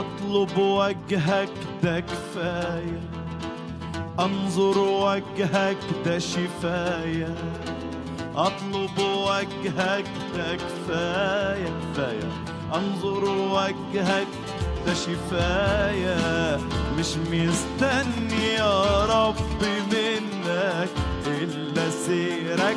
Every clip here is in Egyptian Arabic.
أطلب وجهك ده كفاية أنظر وجهك ده شفاية أطلب وجهك ده كفاية كفاية أنظر وجهك ده شفاية مش مستني يا رب منك إلا سيرك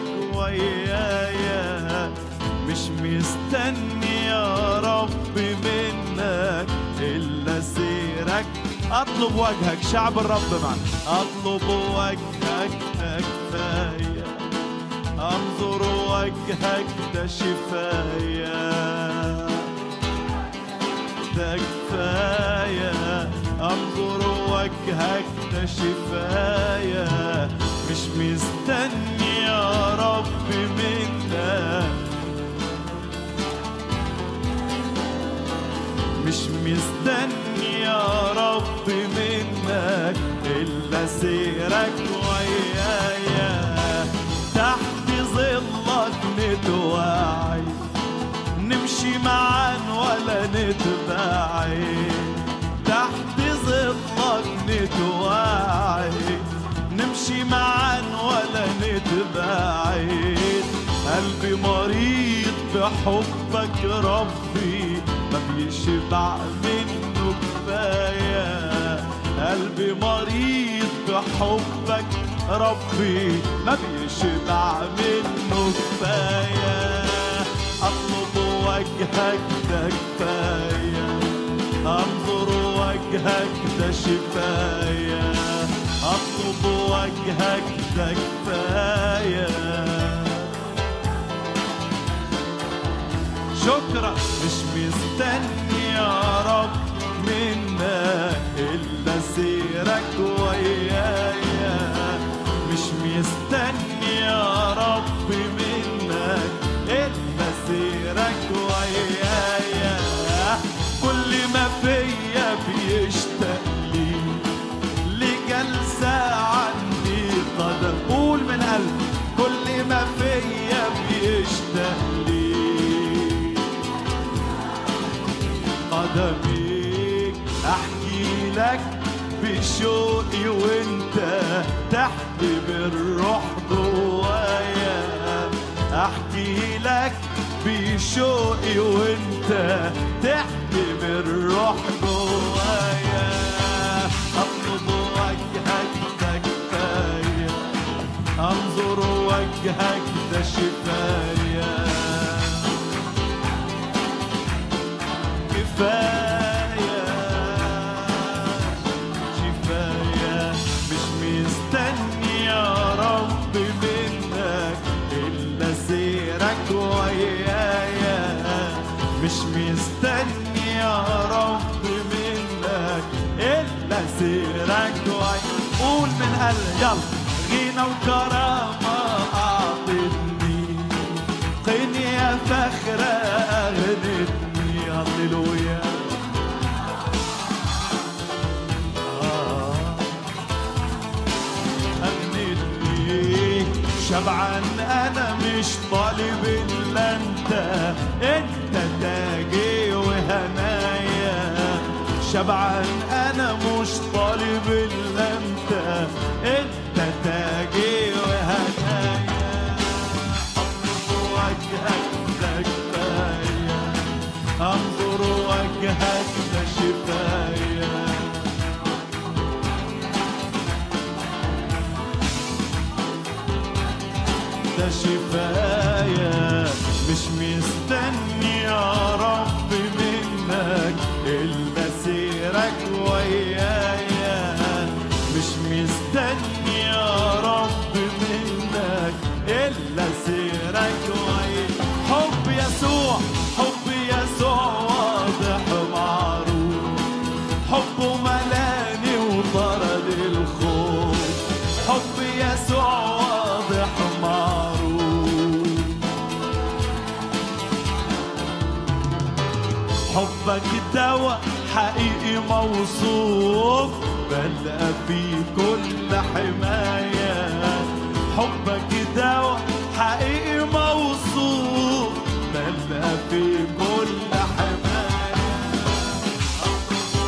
ويايا مش مستني يا رب منك إلا سيرك أطلب وجهك شعب الرب معنا أطلب وجهك ده كفاية أنظر وجهك ده شفاية ده كفاية أنظر وجهك ده شفاية مش مستني يا رب منك مش مستني يا رب منك إلا سيرك ويايا تحت ظلك نتوعي نمشي معا ولا نتباعي تحت ظلك نتوعي نمشي معا ولا نتباعي قلبي مريض بحبك ربي ما بيشبع منه كفاية قلبي مريض بحبك ربي ما بيشبع منه كفاية أطلب وجهك ده كفاية أنظر وجهك ده شفاية أطلب وجهك ده كفاية شكرا مش مستني يا رب منك إلا سيرك ويايا مش مستني يا رب منك إلا سيرك ويايا كل ما فيا بيشتاق لي لجلسة عندي قدم قول من قلب كل ما فيا بيشتاق لي قدميك احكي لك بشوقي وانت تحت بالروح جوايا احكي لك بشوقي وانت تحت بالروح جوايا اطلب وجهك ده كفايه انظر وجهك ده شفايه كفاية شفاية مش مستني يا رب منك إلا سيرك ويايا مش مستني يا رب منك إلا سيرك ويايا قول من قلب يلا غنى وكرامة أعطتني قني يا فخرة أغنتني هللويا آه. أغنتني شبعان أنا مش طالب إلا أنت أنت تاجي وهنايا شبعان أنا مش طالب إلا أنت أنت تاجي وهنايا وجهك ده كفاية أنظر وجهك ده شفاية ده شفاية مش مستني يا رب منك إلا سيرك ويايا مش مستني يا رب منك إلا سيرك ويايا حب يسوع حب يسوع واضح معروف حبه ملاني وطرد الخوف حب يسوع واضح معروف حبك دواء حقيقي موصوف بلقى فيه كل حماية حبك دواء حقيقي موصوف بلقى فيه كل حماية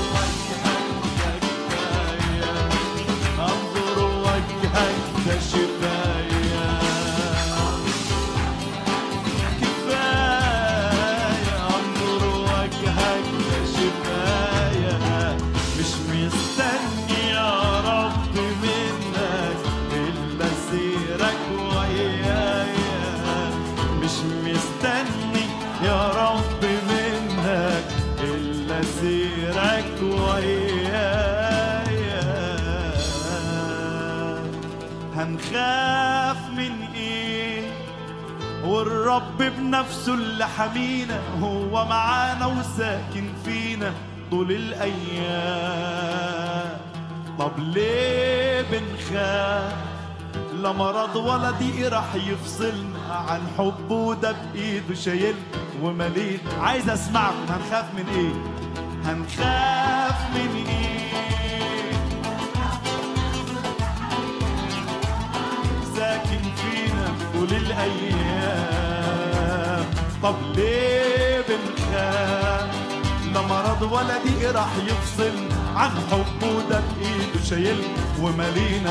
مسيرك ويايا هنخاف من ايه والرب بنفسه اللي حمينا هو معانا وساكن فينا طول الايام طب ليه بنخاف لا مرض ولا ضيق راح يفصلنا عن حبه ده بايده شايلنا وملينا عايز اسمعكم هنخاف من ايه هنخاف من ايه ساكن فينا طول الايام طب ليه بنخاف لا مرض ولا ضيق راح يفصلنا عن حبه ده بايده شايلنا ومالينا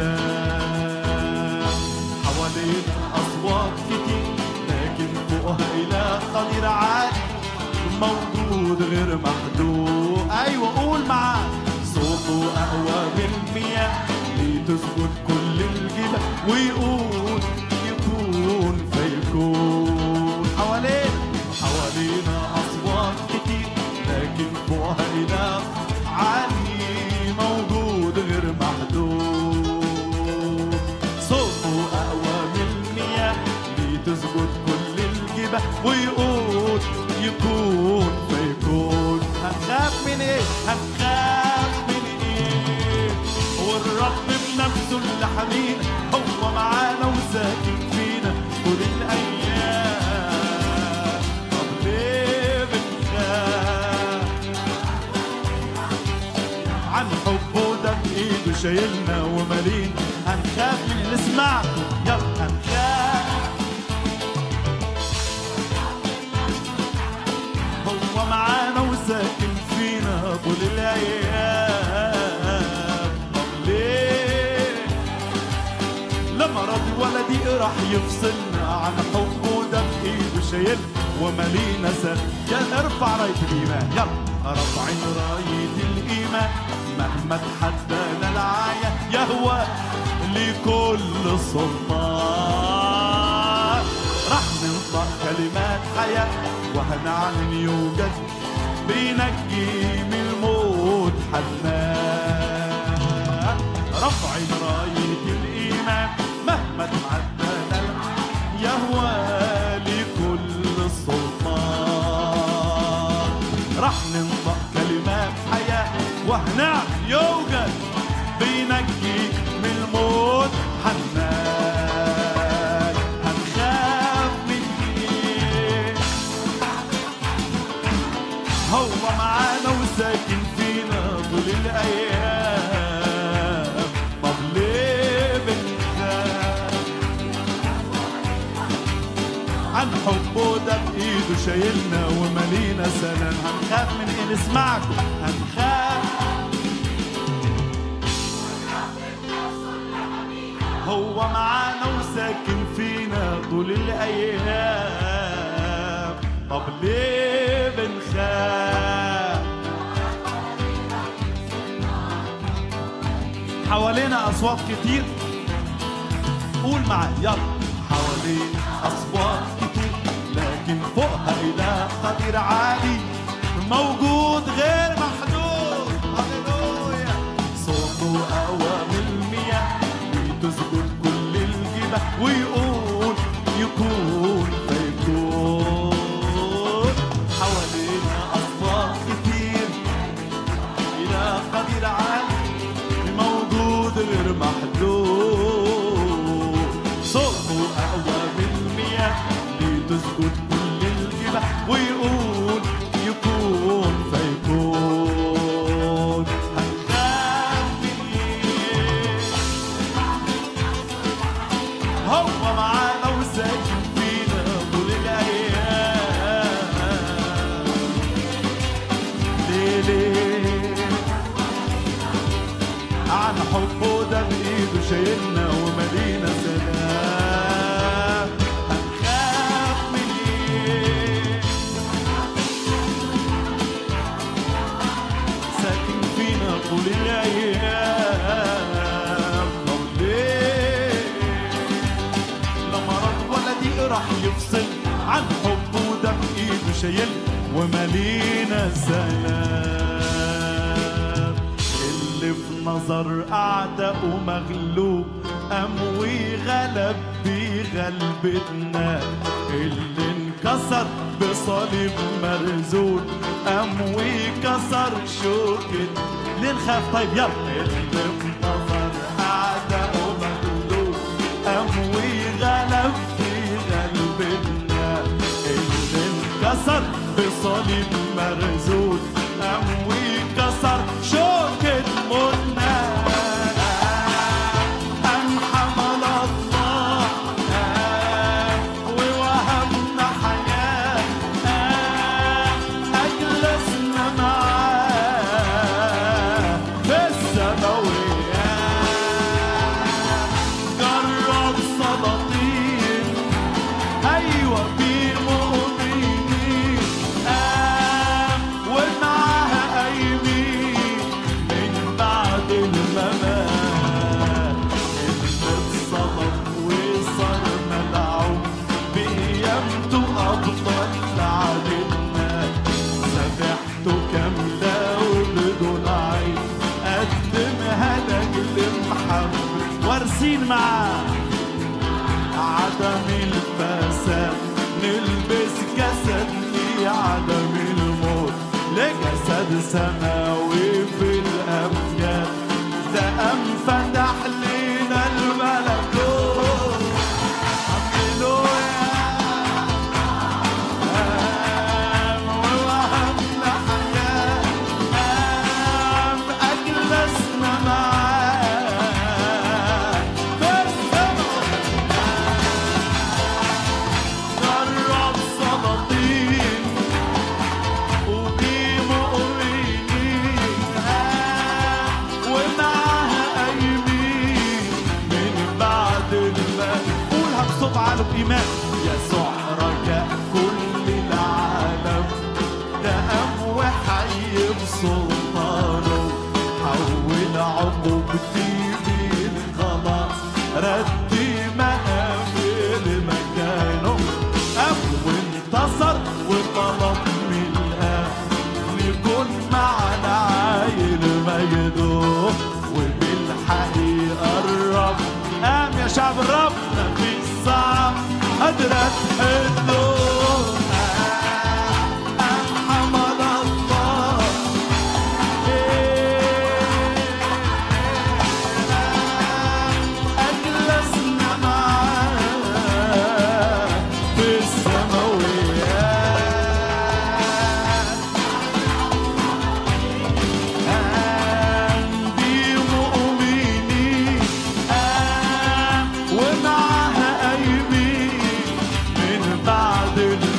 سلام حوالينا اصوات كتير لكن فوقها اله قدير عالي موجود غير محدود ايوه قول معاه صوته اقوى من المياه لتسجد كل الجبال ويقول يكون فيكون حوالينا حوالينا اصوات كتير لكن فوقها اله عالي موجود غير محدود صوته اقوى من المياه لتسجد كل الجبال ويقول يكون فيكون هنخاف من ايه هنخاف من ايه والرب بنفسه اللي حمينا هو معانا وساكن فينا طول الايام طب ليه بنخاف عن حبه ده بايده شايلنا ومالينا هنخاف من اللي سمعته يلا هنخاف هو معانا وساكن فينا طول الايام طب ليه لا مرض ولا ضيق راح يفصلنا عن حبه ده بايده شايلنا ومالينا سر يلا ارفع رايه الايمان يلا رافعين رايه الايمان مهما تحدانا العايه يهوى لكل سلطان راح ننطق كلمات حياة وهنعلن يوجد بينجي من الموت حنان رفعين راية الإيمان مهما تعدانا يهوى لكل السلطان راح ننطق كلمات حياة وهنعلن يوجد بينجي من الموت حنان هنخاف من ايه هو معانا وساكن فينا طول الايام طب ليه بنخاف عن حبه ده بايده شايلنا ومالينا سلام هنخاف من ايه نسمعكم هنخاف هو معانا وساكن فينا طول الايام طب ليه بنخاف حوالينا اصوات كتير قول معايا يلا حوالينا اصوات كتير لكن فوقها اله قدير عالي موجود غير محدود هللويا صوته اقوى من المياه بتسجد كل الجبال ويقول يكون فيكون حوالينا اصوات كتير إله قدير عالي موجود غير محدود صوته أقوى من المياه لتسجد كل الجبال ويقول يكون فيكون هنخاف من إيه؟ هو معانا وساكن فينا طول الأيام ليه ليه عن حبه ده بإيده شايلنا ومالينا سلام هنخاف من إيه ساكن فينا طول الأيام طب ليه لا مرض ولا ضيق راح يفصل عن حبه ده بإيده شايلنا ومالينا سلام انتصر أعداء مغلوب قام وغلب بغلبتنا اللي انكسر بصليب مرزول قام وكسر شوكة ليه نخاف طيب يلا اللي انتصر أعداء مغلوب قام وغلب بغلبتنا اللي انكسر بصليب مرزول قام وكسر شوكة منا أن حمل الله ووهبنا حياة أجلسنا معاه في السماويات جرب سلاطين ايوه في مؤمنين قام ومعاها قايمين من بعد الممات اللي اتصلب وصار ملعون بقيامته افضل لعبتنا ذبحته كامله وبدون عين قدمها لاجل محمد وارسين معاه عدم الفساد نلبس جسد لعدم الموت لجسد سماوي في الأمجاد ده أم فتح لنا الملكوت هللويا قام ووهبنا حياة قام أجلسنا معاه في السماء جرب سلاطين وفي مؤمنين ومعها قايمين من بعد الموت قولها بصوت عالي بإيمان يسوع رجاء كل العالم ده قام وحي بسلطانه حول عقوبتي بالخلاص ردي مقامي لمكانه قام وانتصر وطلب من الآب نكون معنا عاير مجده وبالحقيقة الرب قام يا شعب الرب ما في صعب قادرة تحله قام حمل الله أجلسنا معاه في السماويات عندي مؤمنين ومعها قايمين من بعد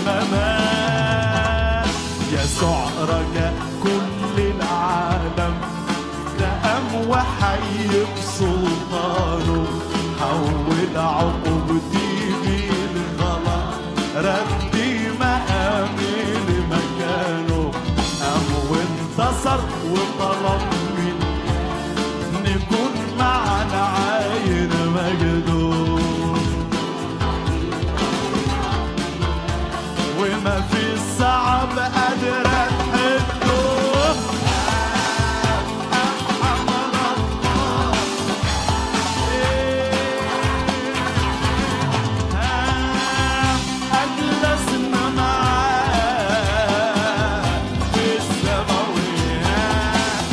الممات يسوع رجاء كل العالم ده قام وحي بسلطانه حول عقوبتي بالغلط ردي مقامي لمكانه قام وانتصر وطلب من نكون معنا عاين مجده وما في صعب قادر تحله حمل الله أجلسنا معاه في السماويات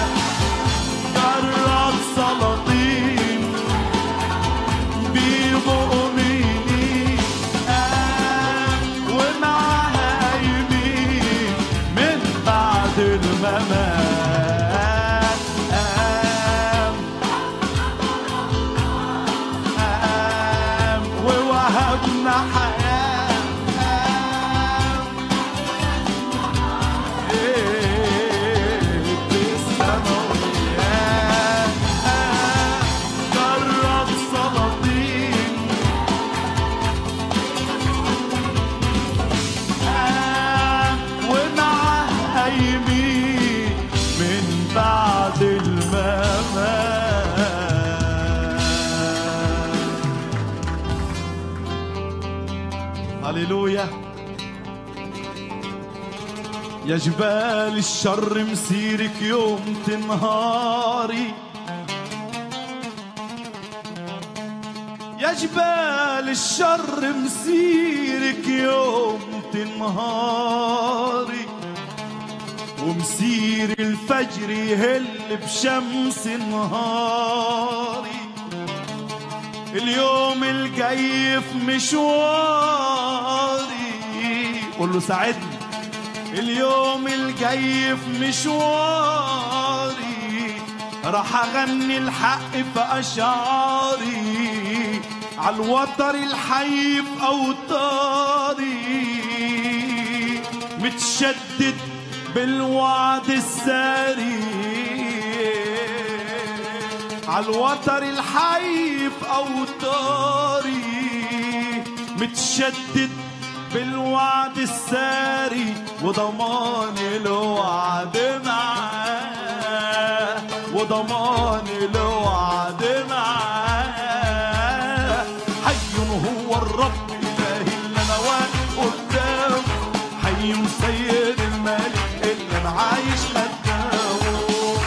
جرب سلاطين بمؤمنين ومعها قايمين من بعد الممات قام قام ووهبنا حياة قام إيه في السماويات قام جرب سلاطين قام ومعاه قايمين من بعد الممات هللويا يا جبال الشر مسيرك يوم تنهاري يا جبال الشر مسيرك يوم تنهاري ومسير الفجر يهل بشمس نهاري اليوم الجاي في مشواري قول له ساعدني اليوم الجاي في مشواري راح اغني الحق في اشعاري عالوتر الحي في اوتاري متشدد بالوعد الساري عالوتر الحي في اوتاري متشدد بالوعد الساري وضمان الوعد معاه وضمان الوعد معاه حي هو الرب إلهي اللي أنا واقف قدامه حي سيد الملك اللي أنا عايش قدامه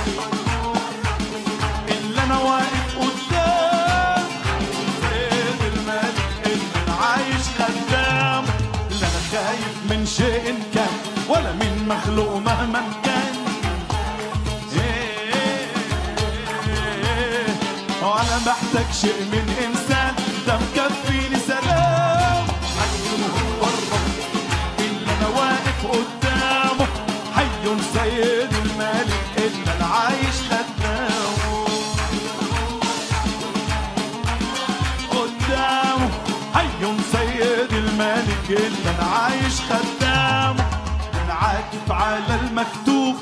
اللي أنا واقف قدامه سيد الملك اللي أنا عايش قدامه لا أنا خايف من شيء كان ولا من مخلوق مهما كان وانا محتاج شيء من انسان ده مكفيني سلام حي هو الرب اللي انا واقف قدامه حي سيد الملك اللي انا عايش خدامه قدامه حي سيد الملك اللي انا عايش خدامه انا عاكف على المكتوب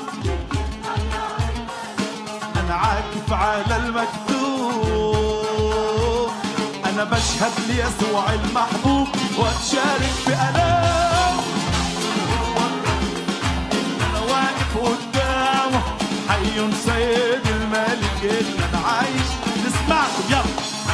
انا عاكف على المكتوب انا بشهد ليسوع المحبوب واتشارك في الام انا واقف قدامه حي سيد الملك اللي انا عايش نسمعكم يلا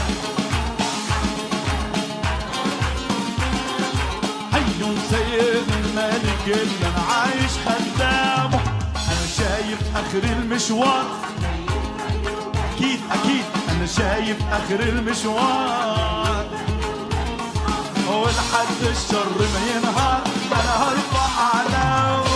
حي سيد الملك اللي انا عايش خدامه انا شايف اخر المشوار اكيد اكيد انا شايف اخر المشوار ولحد الشر ما ينهار انا هرفع اعلامه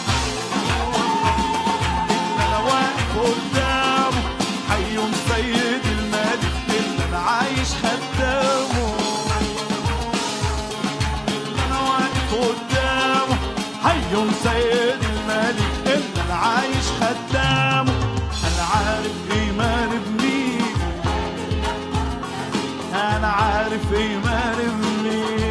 اللي انا واقف قدامه حي سيد الملك اللي انا عايش خدامه اللي انا واقف قدامه حي سيد الملك اللي انا عايش خدامه انا عارف ايمان بمين انا عارف ايمان بمين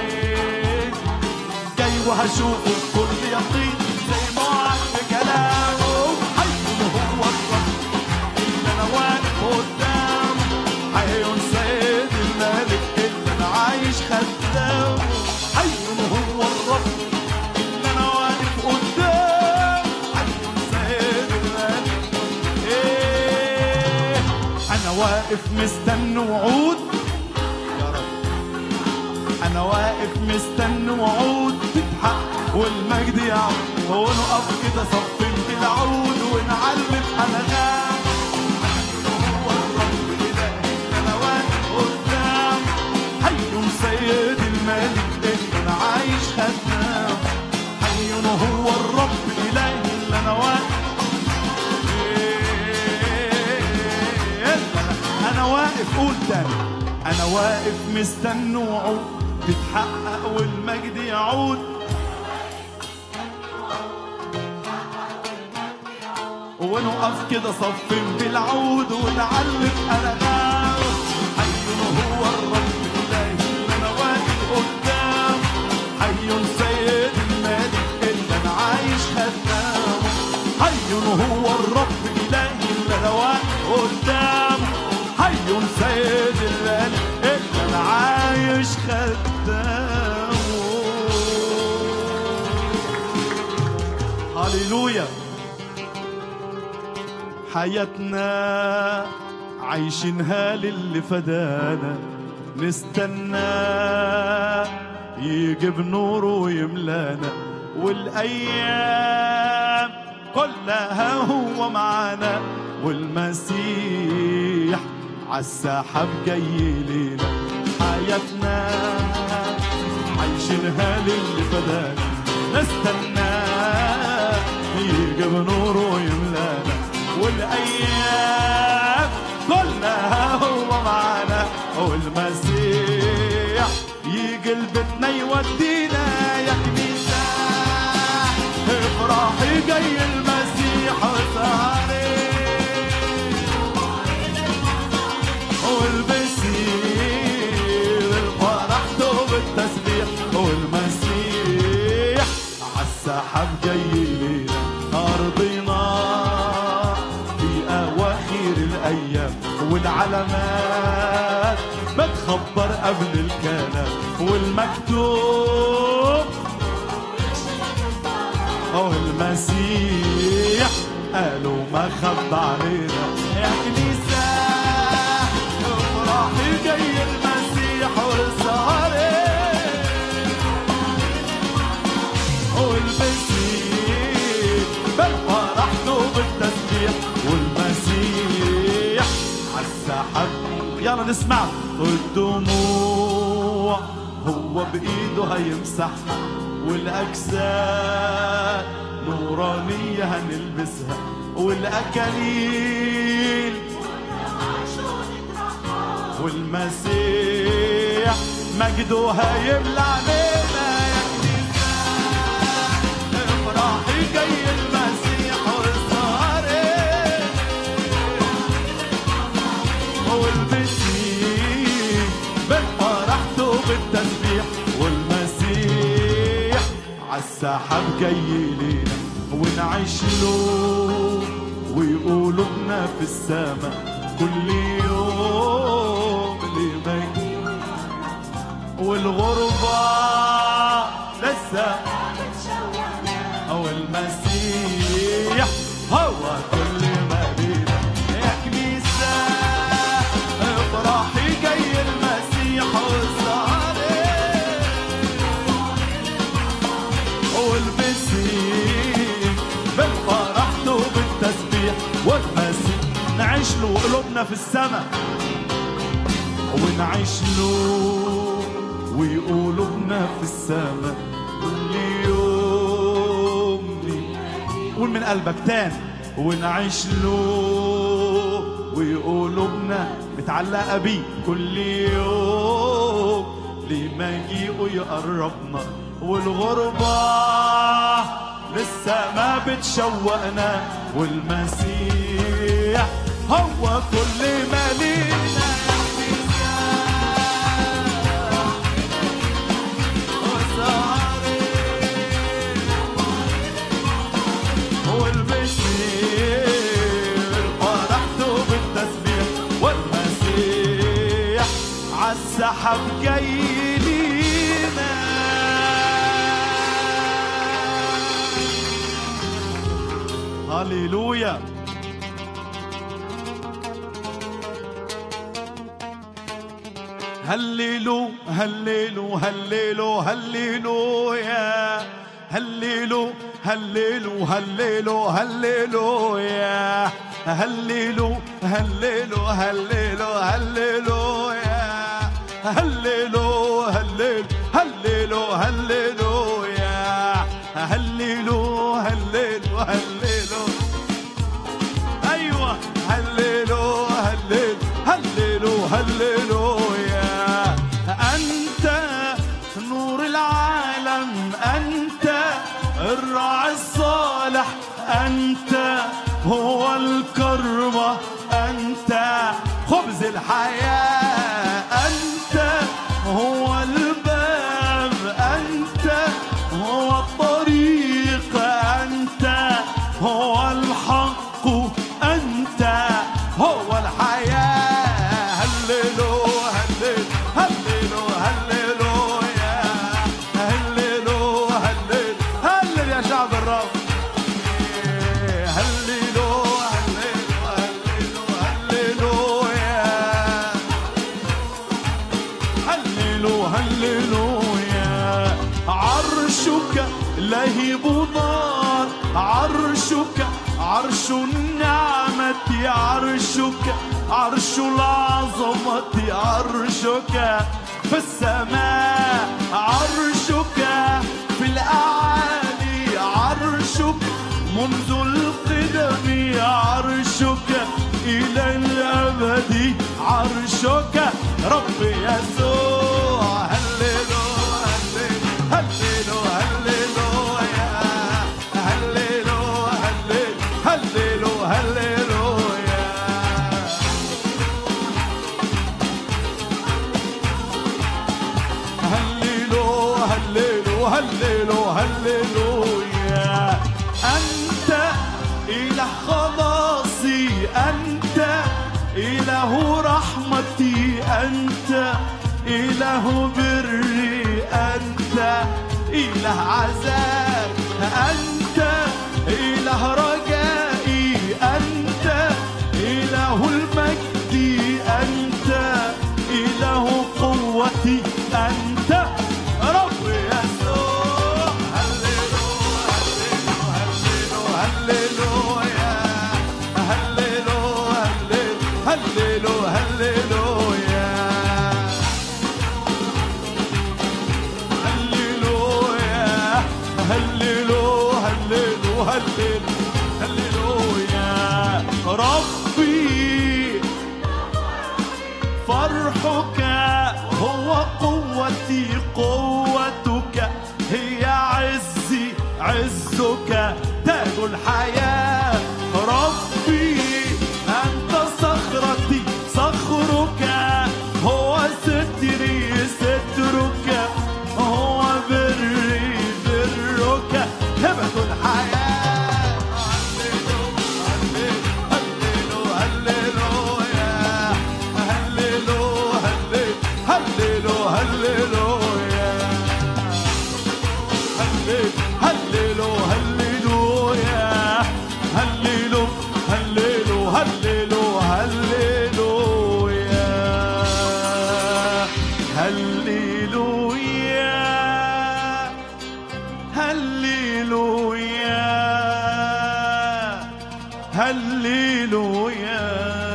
جاي وهشوفه بكل يقين زي ما وعد في كلامه حي هو الرب اللي انا واقف قدامه حي سيد الملك اللي انا عايش خدامه حي هو الرب اللي انا واقف قدامه حي سيد الملك ايه انا واقف مستني وعود يا رب انا واقف مستني وعود تتحقق والمجد يعود ونقف كده صفين العود ونعلم انغام هو الرب الهي انا واقف قدام حي سيد الملك اللي انا عايش خدام حي هو الرب الهي اللي انا واقف انا واقف قول تاني انا واقف مستني وعود تتحقق والمجد يعود ونقف كده صفين بالعود ونعلق انغام حي هو الرب الهي اللي انا واقف قدام حي سيد الملك اللي انا عايش خدامه حي هو الرب الهي اللي انا واقف قدامه حي سيد الملك اللي انا عايش خدامه هللويا حياتنا عايشينها للي فدانا نستنى يجيب نوره ويملانا والايام كلها هو معانا والمسيح عالسحاب جاي لينا حياتنا عايشينها للي فدانا نستنى يجي بنوره يملانا والايام كلها هو معانا والمسيح يجي لبيتنا يودينا يا كنيسة افرحي جاي المسيح وسهري والبسي بالفرح وبالتسبيح والمسيح عالسحاب جاي لينا أرضنا في أواخر الأيام والعلامات بتخبر قبل الكلام والمكتوب هو المسيح قالوا ما خب علينا يا كنيسة افرحي جاي المسيح وسهري والمسيح بالفرح وبالتسبيح والمسيح عالسحاب يلا نسمع الدموع هو بإيده هيمسحها والأجساد نورانية هنلبسها والأكاليل والمسيح مجده هيملى علينا يا كنيسة افرحي جاي المسيح وسهري والمسيح بالفرح وبالتسبيح والمسيح عالسحاب جاي لينا ونعيش له وقلوبنا في السماء كل يوم لمجد والغربة لسه هو المسيح هو كل ما بينا يا كنيسة افرحي جاي المسيح وسهري والمسيح بالفرح وبالتسبيح والمسيح نعيش له قلوبنا في السماء ونعيش له وقلوبنا في السماء كل يوم ليه. قول من قلبك تاني ونعيش له وقلوبنا متعلقة بيه كل يوم لمجيئه يقربنا والغربة لسه ما بتشوقنا والمسيح هو كل ما لينا والمسيح فرحته بالتسبيح والمسيح عالسحاب جاي لينا هللويا هللو هللو هللو هللو يا هللو هللو هللو هللو يا هللو هللو هللو هللو يا هللو هللو هللو هللو يا هللو هللو هللو ايوه هللو هللو هللو هللو يا انت نور العالم انت الراعي الصالح انت هو الكرمة انت خبز الحياة انت هو الباب انت هو الطريق انت هو الحق انت هو الحياة هللو هللو هللو هللو يا هللو هللو هلل يا شعب الرب هللو هللو هللو هللو يا هللو هللو يا عرشك لهيب نار عرشك عرش النعمة عرشك عرش العظمة عظمتي عرشك في السماء عرشك في الأعالي عرشك منذ القدم عرشك إلى الأبد عرشك رب يسوع هللو هللو هللو هللو هللو هللو هللو هللو هللو هللو هللو يا أنت إله خلاصي أنت إله رحمتي أنت إله بري أنت إله عذاب أنت إله رجائي أنت إله المجد أنت إله قوتي أنت رب يسوع هللو هللو هللو يا هللو هللو هللو هللو يا هللو يا هللو هللو هللو هللو يا ربي فرحك هو قوتي قوتك هي عزي عزك تاج الحياة ربي أنت صخرتي صخرك هو ستري سترك هو بري برك هبة الحياة هللو هللو يا هللو هللو هللو هللو يا هللو هللو يا هللو هللو هللو هللو يا هللو يا هللو يا هللو يا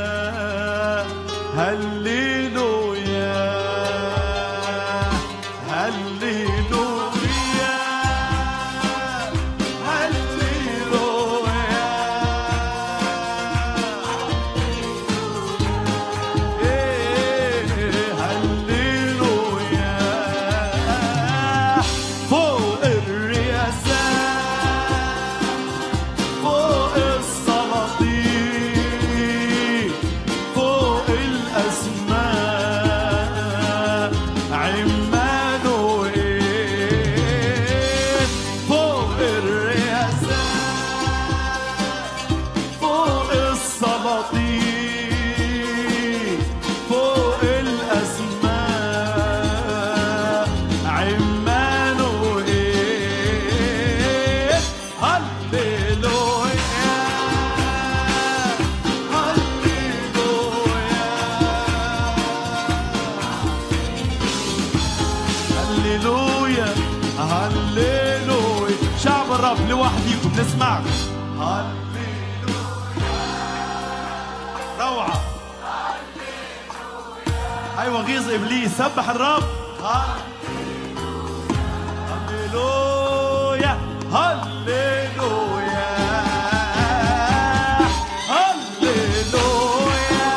هللو يا هللو يا هللو يا إيه هللو يا فوق الرياسات فوق السلاطين فوق الأسماء عمانوئيل فوق الرياسات فوق السلاطين فوق الأسماء عمانوئيل هللويا هللويا هللويا شعب الرب لوحديكم نسمعك هللويا روعة أيوة غيظ إبليس سبح الرب هللويا هللويا هللويا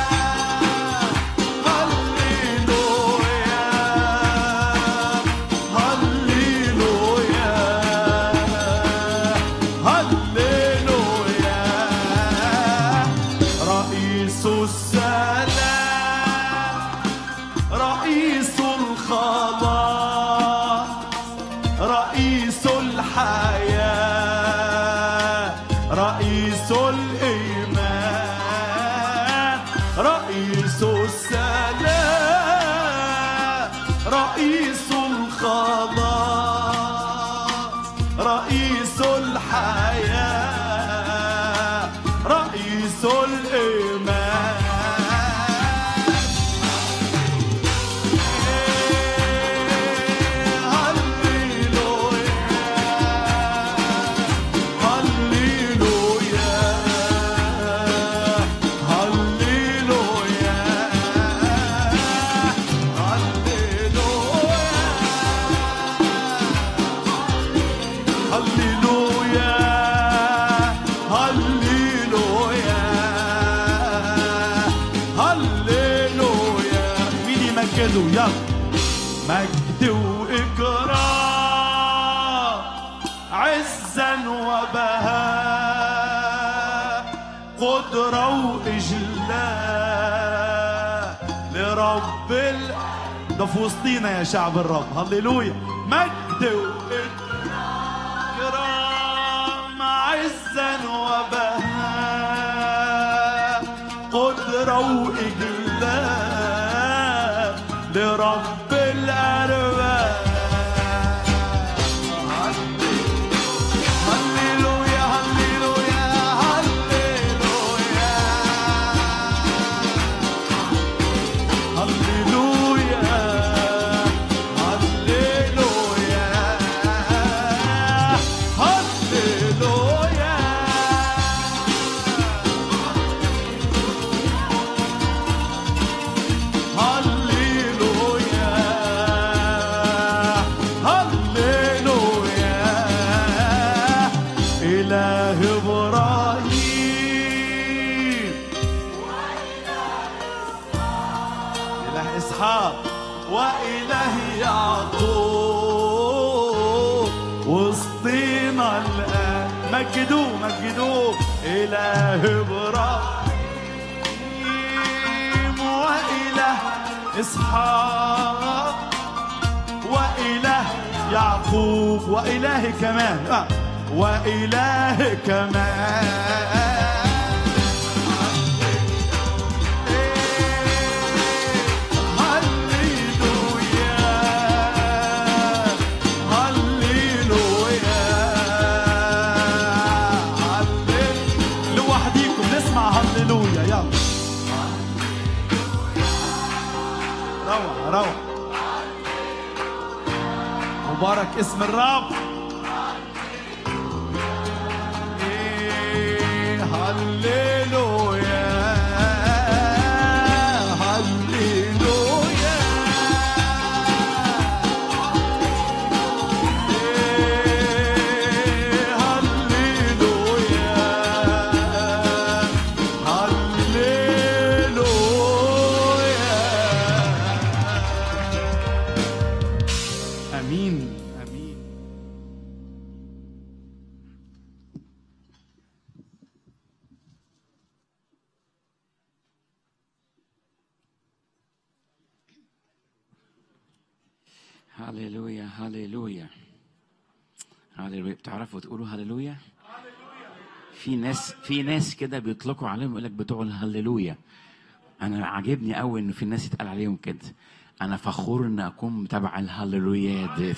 هللويا هللويا هللويا رئيس السلام رئيس الخلاص رئيس الحياة رئيس الإيمان رئيس السلام رئيس الخلاص رئيس الحياة رئيس الإيمان هللويا هللويا هللويا مجد وإكرام عزا وبهاء قدرة وإجلال لرب ال... ده في وسطينا يا شعب الرب هللويا مجد وإكرام عزا وبهاء قدرة وإجلال لرب الأرباب هللويا هللويا هللويا هللويا هللويا هللويا هللويا إله إبراهيم إله إسحاق وإله يعقوب وسطينا الآن مجدوه مجدوه إله إبراهيم وإله إسحاق وإله يعقوب وإله كمان آه. وإله كمان هللويا هللويا هلل- لوحديكم نسمع هللويا يلا روعة روعة مبارك اسم الرب إيه، هللويا هللويا إيه، هللويا هللويا امين امين هللويا هللويا هللويا بتعرفوا تقولوا هللويا في ناس في ناس كده بيطلقوا عليهم يقول لك بتوع الهللويا انا عاجبني قوي انه في ناس يتقال عليهم كده انا فخور ان اكون تبع الهللويات ديت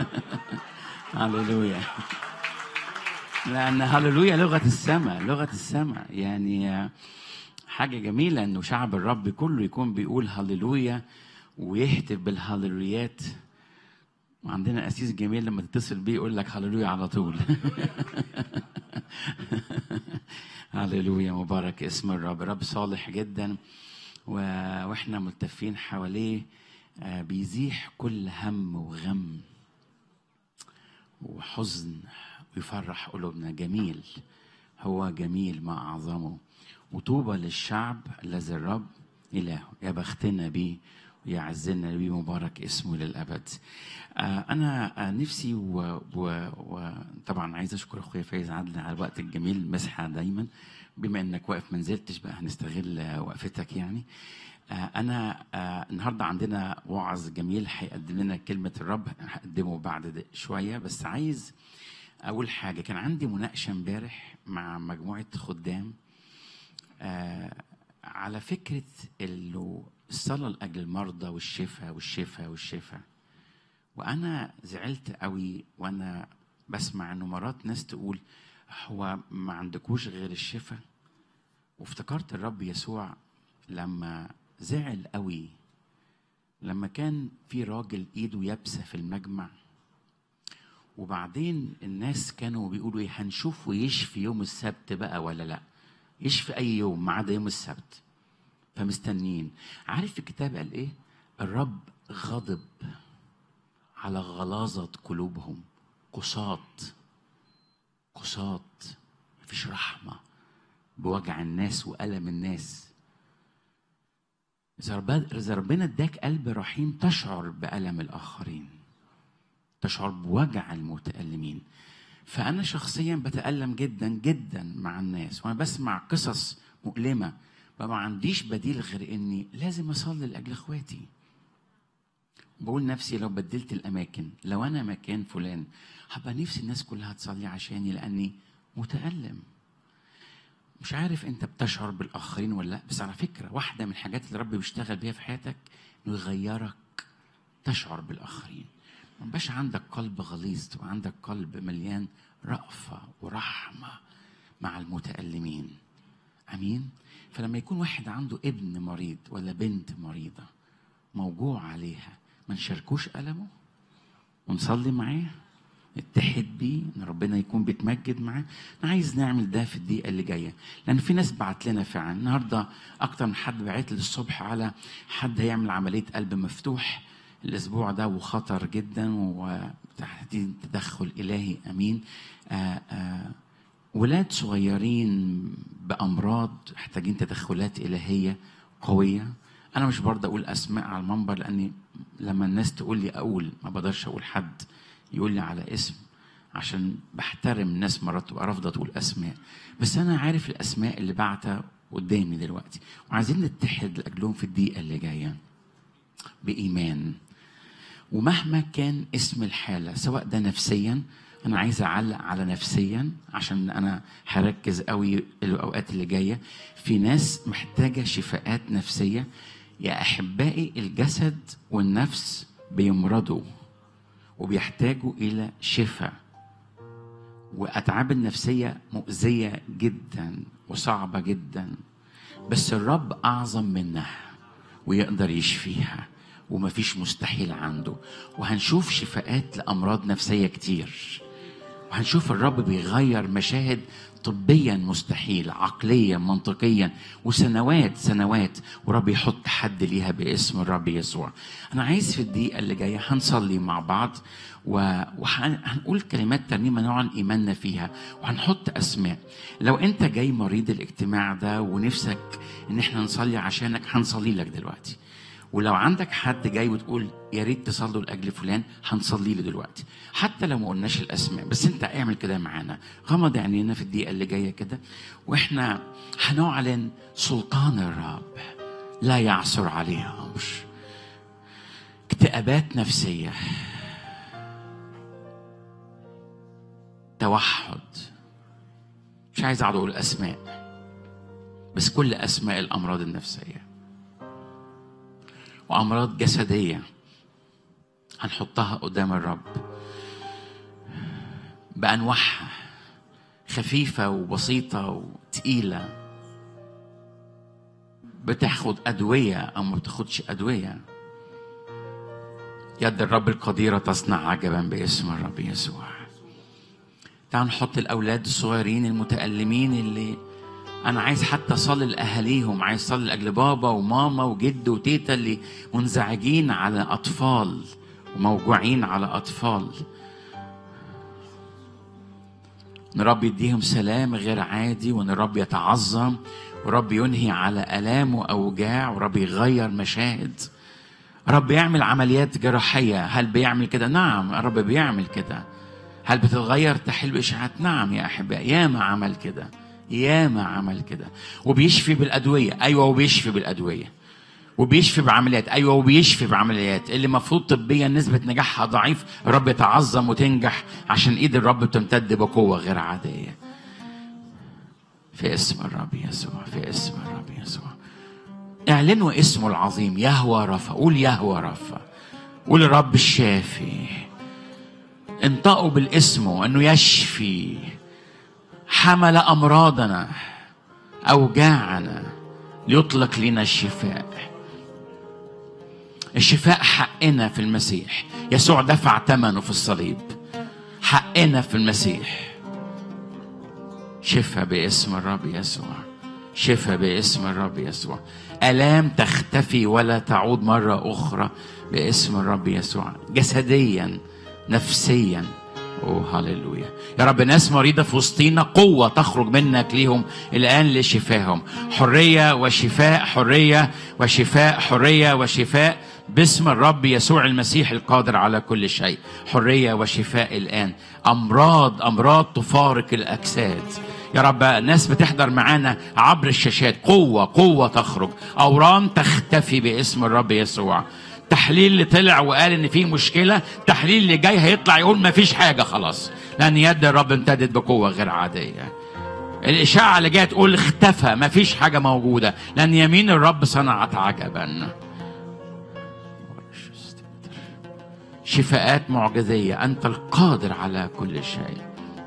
هللويا لان هللويا لغه السماء لغه السماء يعني حاجه جميله انه شعب الرب كله يكون بيقول هللويا ويهتف بالهللويات وعندنا أسيس جميل لما تتصل بيه يقول لك هللويا على طول هللويا مبارك اسم الرب رب صالح جدا و... واحنا ملتفين حواليه آه، بيزيح كل هم وغم وحزن ويفرح قلوبنا جميل هو جميل ما أعظمه وطوبى للشعب الذي الرب إلهه يا بختنا بيه ويعزنا بيه مبارك اسمه للأبد آه، أنا آه، نفسي وطبعا و... وطبعاً عايز أشكر أخويا فايز عدل على الوقت الجميل مسحة دايما بما إنك واقف ما نزلتش بقى هنستغل آه، وقفتك يعني آه، أنا آه، النهاردة عندنا وعظ جميل هيقدم لنا كلمة الرب هقدمه بعد د- شوية بس عايز أول حاجة كان عندي مناقشة امبارح مع مجموعة خدام آه، على فكرة إنه الصلاة لأجل المرضى والشفاء والشفاء والشفاء وأنا زعلت قوي وأنا بسمع إنه مرات ناس تقول هو ما عندكوش غير الشفاء وافتكرت الرب يسوع لما زعل قوي لما كان في راجل ايده يابسه في المجمع وبعدين الناس كانوا بيقولوا ايه هنشوفه يشفي يوم السبت بقى ولا لا يشفي اي يوم ما عدا يوم السبت فمستنيين عارف الكتاب قال ايه الرب غضب على غلاظة قلوبهم قساط قساط مفيش رحمة بوجع الناس وألم الناس إذا رب- إذا ربنا اداك قلب رحيم تشعر بألم الآخرين تشعر بوجع المتألمين فأنا شخصيا بتألم جدا جدا مع الناس وأنا بسمع قصص مؤلمة فما عنديش بديل غير إني لازم أصلي لأجل إخواتي بقول نفسي لو بدلت الأماكن لو أنا مكان فلان هبقى نفسي الناس كلها تصلي عشاني لأني متألم مش عارف انت بتشعر بالاخرين ولا لا بس على فكره واحده من الحاجات اللي ربي بيشتغل بيها في حياتك انه يغيرك تشعر بالاخرين ما يبقاش عندك قلب غليظ تبقى عندك قلب مليان رأفة ورحمة مع المتألمين أمين فلما يكون واحد عنده ابن مريض ولا بنت مريضة موجوع عليها ما نشاركوش ألمه ونصلي معاه نتحد بيه ان ربنا يكون بيتمجد معاه انا عايز نعمل ده في الدقيقه اللي جايه لان في ناس بعت لنا فعلا النهارده اكتر من حد بعت لي الصبح على حد هيعمل عمليه قلب مفتوح الاسبوع ده وخطر جدا وتحديد تدخل الهي امين آآ آآ ولاد صغيرين بامراض محتاجين تدخلات الهيه قويه انا مش برضه اقول اسماء على المنبر لاني لما الناس تقول لي اقول ما بقدرش اقول حد يقول لي على اسم عشان بحترم ناس مرات تبقى رافضه تقول اسماء بس انا عارف الاسماء اللي بعتها قدامي دلوقتي وعايزين نتحد لاجلهم في الدقيقه اللي جايه بايمان ومهما كان اسم الحاله سواء ده نفسيا انا عايز اعلق على نفسيا عشان انا هركز قوي الاوقات اللي جايه في ناس محتاجه شفاءات نفسيه يا احبائي الجسد والنفس بيمرضوا وبيحتاجوا الى شفاء واتعاب النفسيه مؤذيه جدا وصعبه جدا بس الرب اعظم منها ويقدر يشفيها ومفيش مستحيل عنده وهنشوف شفاءات لامراض نفسيه كتير وهنشوف الرب بيغير مشاهد طبيا مستحيل عقليا منطقيا وسنوات سنوات ورب يحط حد ليها باسم الرب يسوع انا عايز في الدقيقه اللي جايه هنصلي مع بعض وهنقول كلمات ترنيمه نوعا ايماننا فيها وهنحط اسماء لو انت جاي مريض الاجتماع ده ونفسك ان احنا نصلي عشانك هنصلي لك دلوقتي ولو عندك حد جاي وتقول يا ريت تصلوا لاجل فلان هنصلي له دلوقتي حتى لو ما قلناش الاسماء بس انت اعمل كده معانا غمض عينينا في الدقيقه اللي جايه كده واحنا هنعلن سلطان الرب لا يعثر عليه امر اكتئابات نفسيه توحد مش عايز اقعد اقول اسماء بس كل اسماء الامراض النفسيه وامراض جسديه هنحطها قدام الرب بانواعها خفيفه وبسيطه وتقيله بتاخد ادويه او ما بتاخدش ادويه يد الرب القديره تصنع عجبا باسم الرب يسوع تعال نحط الاولاد الصغيرين المتالمين اللي انا عايز حتى اصلي لاهاليهم عايز اصلي لاجل بابا وماما وجد وتيتا اللي منزعجين على اطفال وموجوعين على اطفال ان الرب يديهم سلام غير عادي وان الرب يتعظم ورب ينهي على الام واوجاع ورب يغير مشاهد رب يعمل عمليات جراحيه هل بيعمل كده نعم الرب بيعمل كده هل بتتغير تحل باشاعات نعم يا احبائي ياما عمل كده ياما عمل كده وبيشفي بالادويه ايوه وبيشفي بالادويه وبيشفي بعمليات ايوه وبيشفي بعمليات اللي المفروض طبيا نسبه نجاحها ضعيف الرب يتعظم وتنجح عشان ايد الرب بتمتد بقوه غير عاديه في اسم الرب يسوع في اسم الرب يسوع اعلنوا اسمه العظيم يهوى رفا قول يهوى رفا قول الرب الشافي انطقوا بالاسم انه يشفي حمل امراضنا اوجاعنا ليطلق لنا الشفاء الشفاء حقنا في المسيح يسوع دفع ثمنه في الصليب حقنا في المسيح شفاء باسم الرب يسوع شفاء باسم الرب يسوع الام تختفي ولا تعود مره اخرى باسم الرب يسوع جسديا نفسيا اوه هللويا يا رب ناس مريضة في وسطينا قوة تخرج منك ليهم الآن لشفاهم حرية وشفاء حرية وشفاء حرية وشفاء باسم الرب يسوع المسيح القادر على كل شيء حرية وشفاء الآن أمراض أمراض تفارق الأجساد يا رب ناس بتحضر معانا عبر الشاشات قوة قوة تخرج أورام تختفي باسم الرب يسوع تحليل اللي طلع وقال ان في مشكله تحليل اللي جاي هيطلع يقول ما فيش حاجه خلاص لان يد الرب امتدت بقوه غير عاديه الاشاعه اللي جايه تقول اختفى ما فيش حاجه موجوده لان يمين الرب صنعت عجبا شفاءات معجزيه انت القادر على كل شيء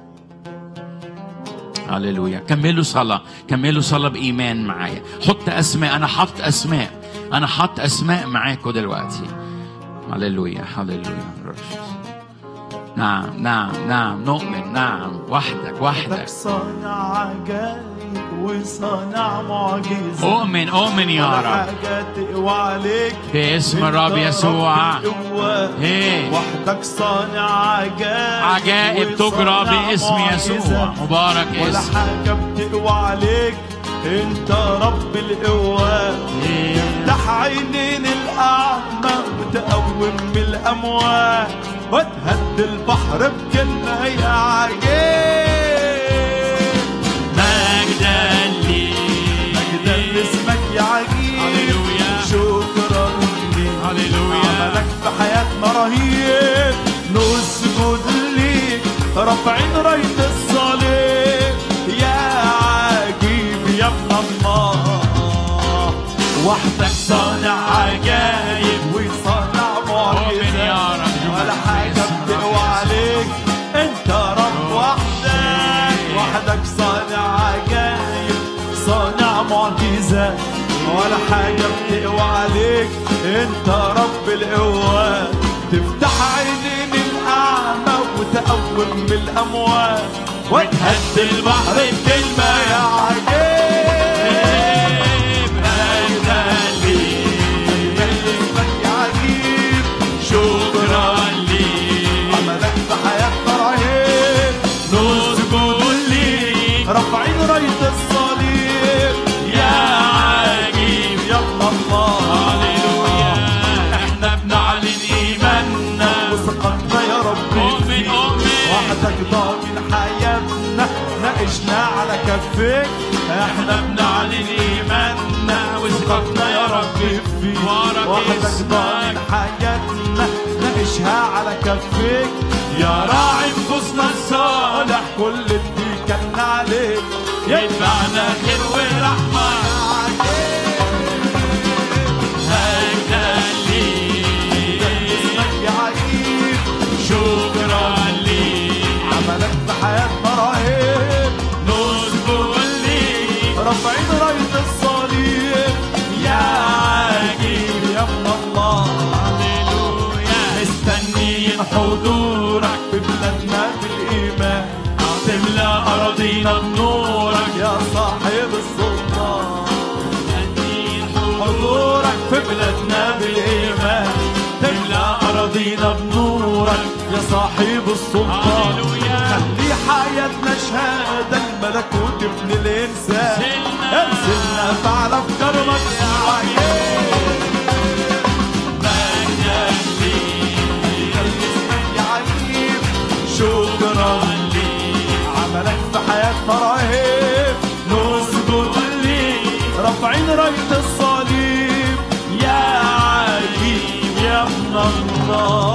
هللويا كملوا صلاة كملوا صلاة بإيمان معايا حط أسماء أنا حط أسماء أنا حط أسماء معاكم دلوقتي هللويا هللويا نعم نعم نعم نؤمن نعم وحدك وحدك لك صانع عجائب وصانع معجزات أؤمن أؤمن يا ولا رب حاجة تقوى عليك باسم الرب انت يسوع. رب القوة. إيه. وحدك صانع عجائب عجائب تجرى وصانع باسم يسوع معجزات. مبارك ولا اسم حاجة بتقوى عليك انت رب القوة تفتح عينين الأعمى وتقوم من الأموات وتهد البحر بكلمة يا عجيب مجدا لي مجدا لاسمك يا عجيب هللويا. شكرا ليك هللويا. عملك في حياتنا رهيب نسجد ليك رافعين راية الصليب يا عجيب يا ابن الله وحدك صانع عجايب وصانع أؤمن يا معجزات رب. ولا حاجة بتقوى عليك انت رب وحدك وحدك صانع عجايب صانع معجزات ولا حاجة بتقوى عليك انت رب القوة تفتح عينين الأعمى وتقوم من الأموات وتهد البحر بكلمة يا عجيب مجدا لي اسمك يا عجيب شكرا لي عملك في حياتنا رهيب نسجد ليك رافعين راية الصليب يا عجيب يا الله هللويا احنا بنعلن ايماننا وثقتنا يا رب أؤمن، فيك. أؤمن. وحدك ضامن حياتنا ناقشنا على كفيك احنا بنعلن ايماننا وثقتنا يا رب فيك مبارك وحدك اسمك. ضامن حياتنا ناقشها على كفيك يا راعي نفوسنا الصالح كل اللي كان عليك يدفعنا خير ورحمة مجدا لي اسمك يا عجيب شكرا لي عملك في حياتنا رهيب نسجد لي رافعين راية الصليب يا عجيب يا ابن الله هللويا مستنيين حضورك في بلادنا بالإيمان تملى أراضينا بنورك يا صاحب السلطان حضورك في بلادنا بالإيمان تملى أراضينا بنورك يا صاحب السلطان هللويا. خلي حياتنا شهادة الملكوت ابن الإنسان انزلنا. انزلنا فعلا في كرمك يا عجيب مجدا لي اسمك يا عجيب شكرا لي عملك في حياتنا رهيب نسجد ليك رافعين راية الصليب يا عجيب يا ابن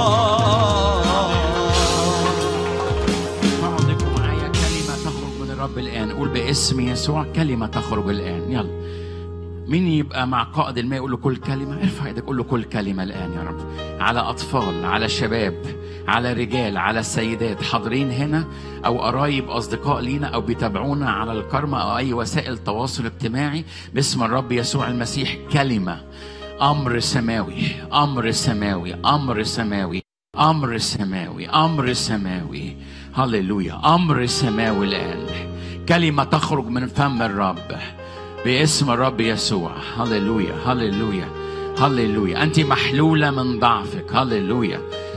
الله بعضكم معايا كلمة تخرج من الرب الآن قول باسم يسوع كلمة تخرج الآن يلا مين يبقى مع قائد الماء يقول له كل كلمة ارفع ايدك قول له كل كلمة الآن يا رب على أطفال على شباب على رجال على سيدات حاضرين هنا أو قرايب أصدقاء لينا أو بيتابعونا على الكرمة أو أي وسائل تواصل اجتماعي باسم الرب يسوع المسيح كلمة أمر سماوي أمر سماوي أمر سماوي أمر سماوي أمر سماوي هللويا أمر سماوي الآن كلمة تخرج من فم الرب باسم الرب يسوع هللويا هللويا هللويا أنت محلولة من ضعفك هللويا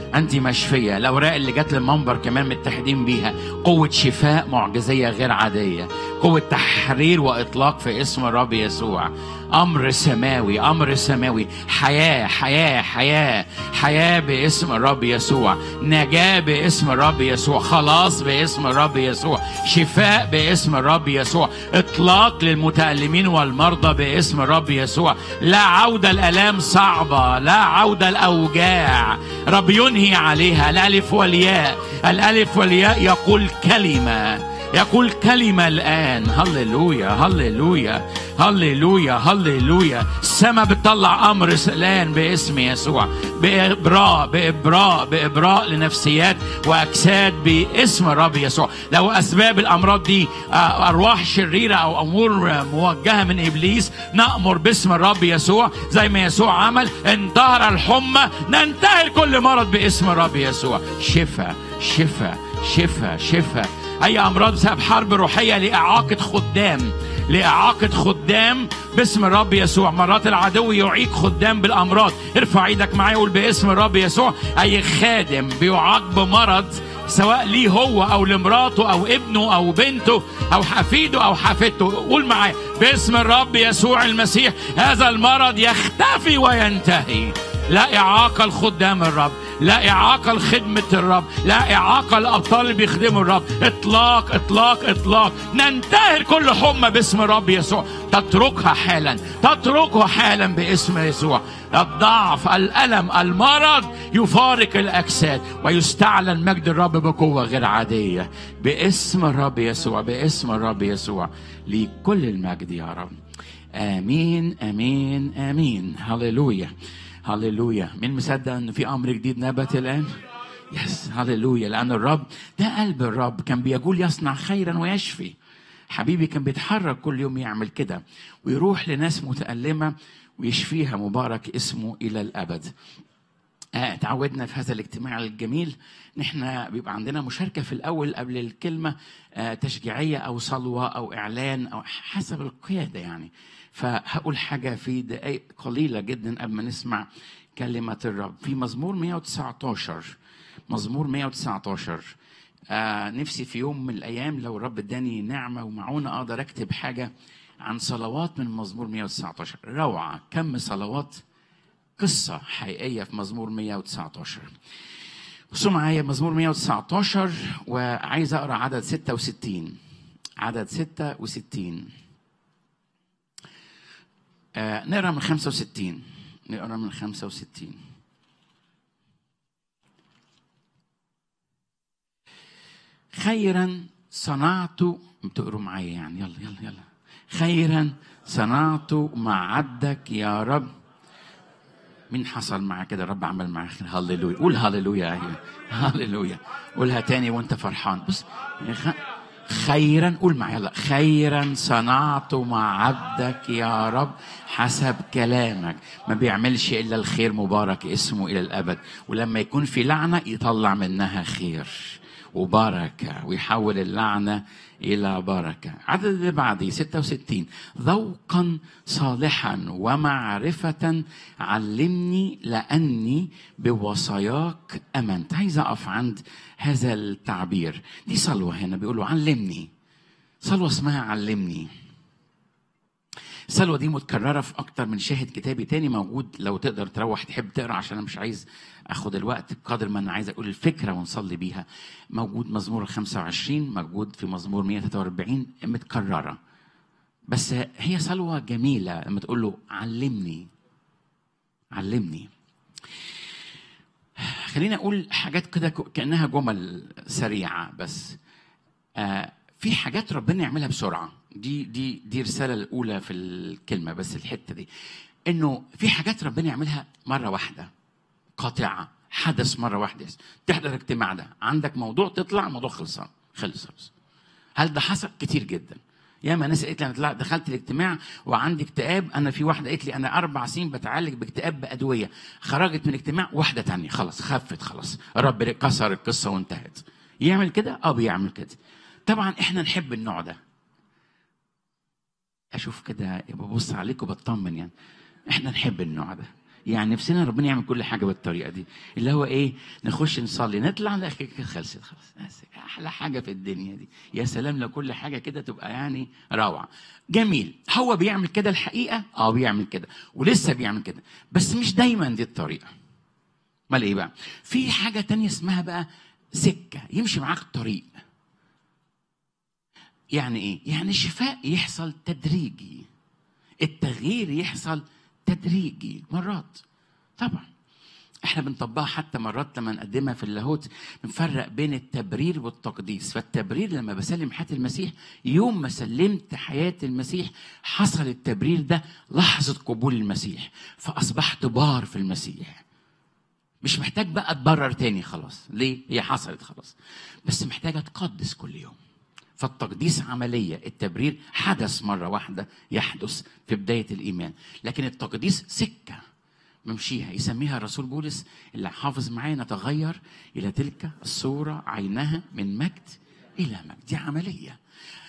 انت مشفيه الاوراق اللي جت للمنبر كمان متحدين بيها قوه شفاء معجزيه غير عاديه قوه تحرير واطلاق في اسم الرب يسوع امر سماوي امر سماوي حياه حياه حياه حياه باسم الرب يسوع نجاه باسم الرب يسوع خلاص باسم الرب يسوع شفاء باسم الرب يسوع اطلاق للمتالمين والمرضى باسم الرب يسوع لا عوده الالام صعبه لا عوده الاوجاع رب ينهي عليها الالف والياء الالف والياء يقول كلمه يقول كلمة الآن هللويا هللويا هللويا هللويا السماء بتطلع أمر الآن باسم يسوع بإبراء بإبراء بإبراء لنفسيات وأجساد باسم الرب يسوع لو أسباب الأمراض دي آه، أرواح شريرة أو أمور موجهة من إبليس نأمر باسم الرب يسوع زي ما يسوع عمل انتهر الحمى ننتهي كل مرض باسم الرب يسوع شفاء شفاء شفاء شفاء اي امراض بسبب حرب روحيه لاعاقه خدام لاعاقه خدام باسم الرب يسوع مرات العدو يعيق خدام بالامراض ارفع ايدك معايا قول باسم الرب يسوع اي خادم بيعاق بمرض سواء ليه هو او لمراته او ابنه او بنته او حفيده او حفيدته قول معايا باسم الرب يسوع المسيح هذا المرض يختفي وينتهي لا إعاقة لخدام الرب لا إعاقة لخدمة الرب لا إعاقة للأبطال اللي بيخدموا الرب إطلاق إطلاق إطلاق ننتهر كل حمى باسم الرب يسوع تتركها حالا تتركها حالا باسم يسوع الضعف الألم المرض يفارق الأجساد ويستعلن مجد الرب بقوة غير عادية باسم الرب يسوع باسم الرب يسوع لكل المجد يا رب آمين آمين آمين هللويا هللويا مين مصدق ان في امر جديد نبت الان يس هللويا لان الرب ده قلب الرب كان بيقول يصنع خيرا ويشفي حبيبي كان بيتحرك كل يوم يعمل كده ويروح لناس متألمة ويشفيها مبارك اسمه إلى الأبد آه، تعودنا في هذا الاجتماع الجميل ان احنا بيبقى عندنا مشاركه في الاول قبل الكلمه آه، تشجيعيه او صلوه او اعلان او حسب القياده يعني فهقول حاجه في دقائق قليله جدا قبل ما نسمع كلمه الرب في مزمور 119 مزمور 119 آه نفسي في يوم من الايام لو الرب اداني نعمه ومعونه اقدر اكتب حاجه عن صلوات من مزمور 119 روعه كم صلوات قصة حقيقية في مزمور 119 بصوا معايا مزمور 119 وعايز أقرأ عدد 66 عدد 66 آه نقرأ من 65 نقرأ من 65 خيرا صنعت بتقروا معايا يعني يلا يلا يلا خيرا صنعت مع عبدك يا رب مين حصل معاه كده الرب عمل معاه خير هللويا قول هللويا ايوه هللويا قولها تاني وانت فرحان بص خ- خيرا قول معايا يلا خيرا صنعت مع عبدك يا رب حسب كلامك ما بيعملش الا الخير مبارك اسمه الى الابد ولما يكون في لعنه يطلع منها خير وبركة ويحول اللعنة إلى بركة عدد اللي بعديه 66 ذوقا صالحا ومعرفة علمني لأني بوصاياك أمنت عايز أقف عند هذا التعبير دي صلوة هنا بيقولوا علمني صلوة اسمها علمني السلوى دي متكررة في أكتر من شاهد كتابي تاني موجود لو تقدر تروح تحب تقرا عشان أنا مش عايز أخد الوقت قدر ما أنا عايز أقول الفكرة ونصلي بيها موجود مزمور 25 موجود في مزمور 143 متكررة بس هي سلوى جميلة لما تقول له علمني علمني خليني أقول حاجات كده كأنها جمل سريعة بس آه في حاجات ربنا يعملها بسرعه دي دي دي الرساله الاولى في الكلمه بس الحته دي انه في حاجات ربنا يعملها مره واحده قاطعه حدث مره واحده تحضر الاجتماع ده عندك موضوع تطلع الموضوع خلصان خلص خلص هل ده حصل كتير جدا ياما ناس قالت لي انا طلعت دخلت الاجتماع وعندي اكتئاب انا في واحده قالت لي انا اربع سنين بتعالج باكتئاب بادويه خرجت من الاجتماع واحده تانية خلاص خفت خلاص الرب كسر القصه وانتهت يعمل كده اه بيعمل كده طبعا احنا نحب النوع ده اشوف كده ببص عليك وبطمن يعني احنا نحب النوع ده يعني نفسنا ربنا يعمل كل حاجه بالطريقه دي اللي هو ايه نخش نصلي نطلع لا كده خلصت خلاص بس احلى حاجه في الدنيا دي يا سلام لو كل حاجه كده تبقى يعني روعه جميل هو بيعمل كده الحقيقه اه بيعمل كده ولسه بيعمل كده بس مش دايما دي الطريقه امال ايه بقى في حاجه تانية اسمها بقى سكه يمشي معاك طريق يعني ايه يعني الشفاء يحصل تدريجي التغيير يحصل تدريجي مرات طبعا احنا بنطبقها حتى مرات لما نقدمها في اللاهوت بنفرق بين التبرير والتقديس فالتبرير لما بسلم حياه المسيح يوم ما سلمت حياه المسيح حصل التبرير ده لحظه قبول المسيح فاصبحت بار في المسيح مش محتاج بقى اتبرر تاني خلاص ليه هي حصلت خلاص بس محتاج اتقدس كل يوم فالتقديس عملية التبرير حدث مرة واحدة يحدث في بداية الإيمان لكن التقديس سكة ممشيها يسميها الرسول بولس اللي حافظ معايا نتغير إلى تلك الصورة عينها من مجد إلى مجد دي عملية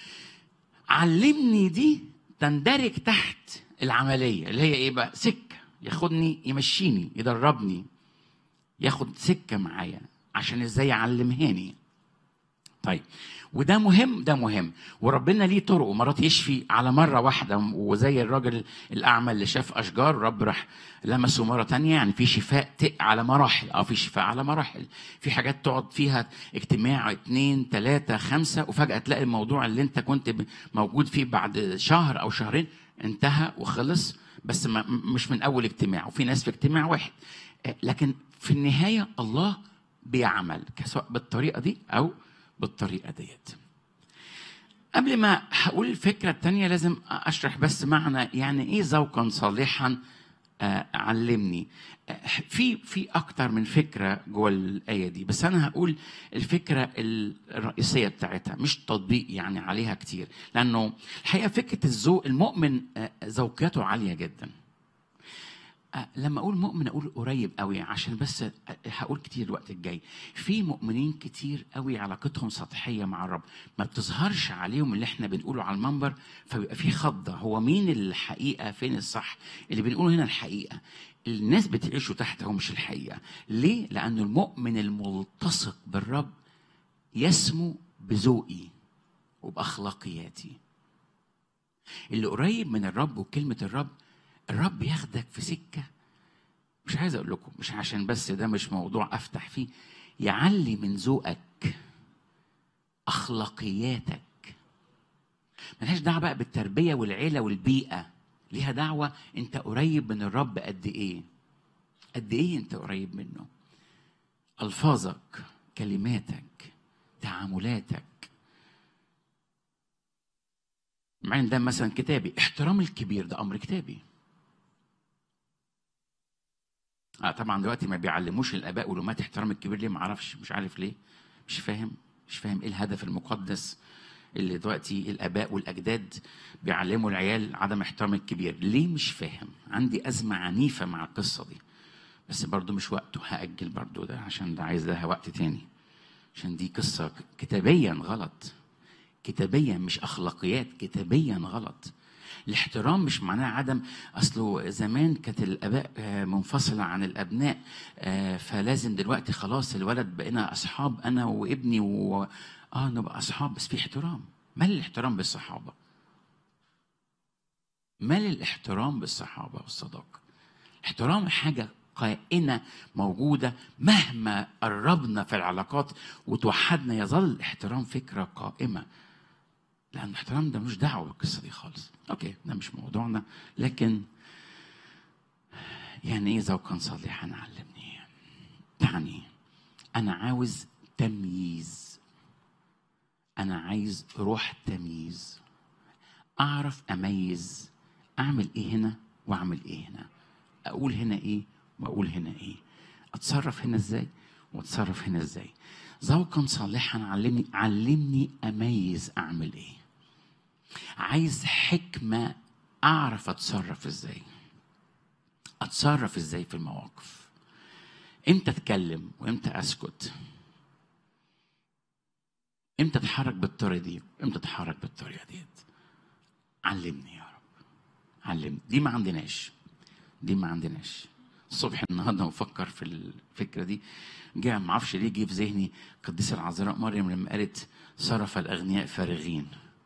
علمني دي تندرج تحت العملية اللي هي إيه بقى سكة ياخدني يمشيني يدربني ياخد سكة معايا عشان إزاي يعلمهاني طيب وده مهم ده مهم وربنا ليه طرق ومرات يشفي على مرة واحدة وزي الراجل الأعمى اللي شاف أشجار رب راح لمسه مرة تانية يعني في شفاء تق على مراحل أو في شفاء على مراحل في حاجات تقعد فيها اجتماع اتنين تلاتة خمسة وفجأة تلاقي الموضوع اللي انت كنت موجود فيه بعد شهر أو شهرين انتهى وخلص بس ما مش من أول اجتماع وفي ناس في اجتماع واحد لكن في النهاية الله بيعمل سواء بالطريقة دي أو بالطريقة ديت قبل ما هقول الفكرة التانية لازم أشرح بس معنى يعني إيه ذوقا صالحا آه علمني آه في في أكتر من فكرة جوه الآية دي بس أنا هقول الفكرة الرئيسية بتاعتها مش تطبيق يعني عليها كتير لأنه الحقيقة فكرة الذوق المؤمن آه ذوقيته عالية جدا لما اقول مؤمن اقول قريب قوي عشان بس هقول كتير الوقت الجاي في مؤمنين كتير قوي علاقتهم سطحيه مع الرب ما بتظهرش عليهم اللي احنا بنقوله على المنبر فبيبقى في خضه هو مين الحقيقه فين الصح اللي بنقوله هنا الحقيقه الناس بتعيشوا تحته مش الحقيقه ليه لأن المؤمن الملتصق بالرب يسمو بذوقي وباخلاقياتي اللي قريب من الرب وكلمه الرب الرب ياخدك في سكة مش عايز أقول لكم مش عشان بس ده مش موضوع أفتح فيه يعلي من ذوقك أخلاقياتك ملهاش دعوة بقى بالتربية والعيلة والبيئة ليها دعوة أنت قريب من الرب قد إيه قد إيه أنت قريب منه ألفاظك كلماتك تعاملاتك معين ده مثلا كتابي احترام الكبير ده أمر كتابي آه طبعا دلوقتي ما بيعلموش الاباء والامهات احترام الكبير ليه ما اعرفش مش عارف ليه مش فاهم مش فاهم ايه الهدف المقدس اللي دلوقتي الاباء والاجداد بيعلموا العيال عدم احترام الكبير ليه مش فاهم عندي ازمه عنيفه مع القصه دي بس برضو مش وقته هاجل برضو ده عشان ده عايز لها وقت تاني عشان دي قصه كتابيا غلط كتابيا مش اخلاقيات كتابيا غلط الاحترام مش معناه عدم اصله زمان كانت الاباء منفصله عن الابناء فلازم دلوقتي خلاص الولد بقينا اصحاب انا وابني و... اه نبقى اصحاب بس في احترام مال الاحترام بالصحابه مال الاحترام بالصحابه والصداقه الاحترام حاجه قائمة موجودة مهما قربنا في العلاقات وتوحدنا يظل الاحترام فكرة قائمة لأن الاحترام ده مش دعوة بالقصة دي خالص أوكي ده مش موضوعنا لكن يعني إيه ذوقا صالحا علمني يعني أنا عاوز تمييز أنا عايز روح تمييز أعرف أميز أعمل إيه هنا وأعمل إيه هنا أقول هنا إيه وأقول هنا إيه أتصرف هنا إزاي وأتصرف هنا إزاي ذوقا صالحا علمني علمني أميز أعمل إيه عايز حكمة أعرف أتصرف إزاي أتصرف إزاي في المواقف إمتى أتكلم وإمتى أسكت إمتى أتحرك بالطريقة دي وإمتى أتحرك بالطريقة ديت علمني يا رب علمني دي ما عندناش دي ما عندناش الصبح النهارده بفكر في الفكره دي جاء ما اعرفش ليه جه في ذهني قديسه العذراء مريم لما قالت صرف الاغنياء فارغين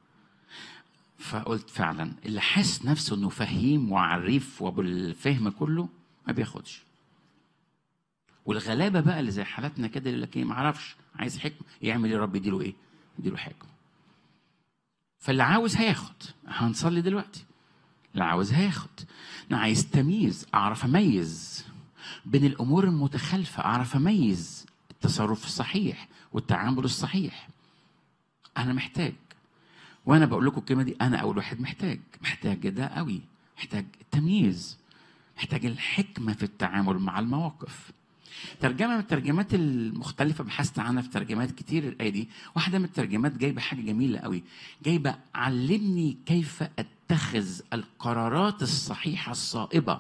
فقلت فعلا اللي حاسس نفسه انه فهيم وعريف وبالفهم كله ما بياخدش والغلابه بقى اللي زي حالاتنا كده اللي لك ايه ما اعرفش عايز حكمه يعمل ايه رب يديله ايه؟ يديله حكمه فاللي عاوز هياخد هنصلي دلوقتي اللي عاوز هياخد انا عايز تمييز اعرف اميز بين الامور المتخالفه اعرف اميز التصرف الصحيح والتعامل الصحيح انا محتاج وانا بقول لكم الكلمه دي انا اول واحد محتاج محتاج ده قوي محتاج التمييز محتاج الحكمه في التعامل مع المواقف ترجمة من الترجمات المختلفة بحثت عنها في ترجمات كتير الآية دي واحدة من الترجمات جايبة حاجة جميلة قوي جايبة علمني كيف أتخذ القرارات الصحيحة الصائبة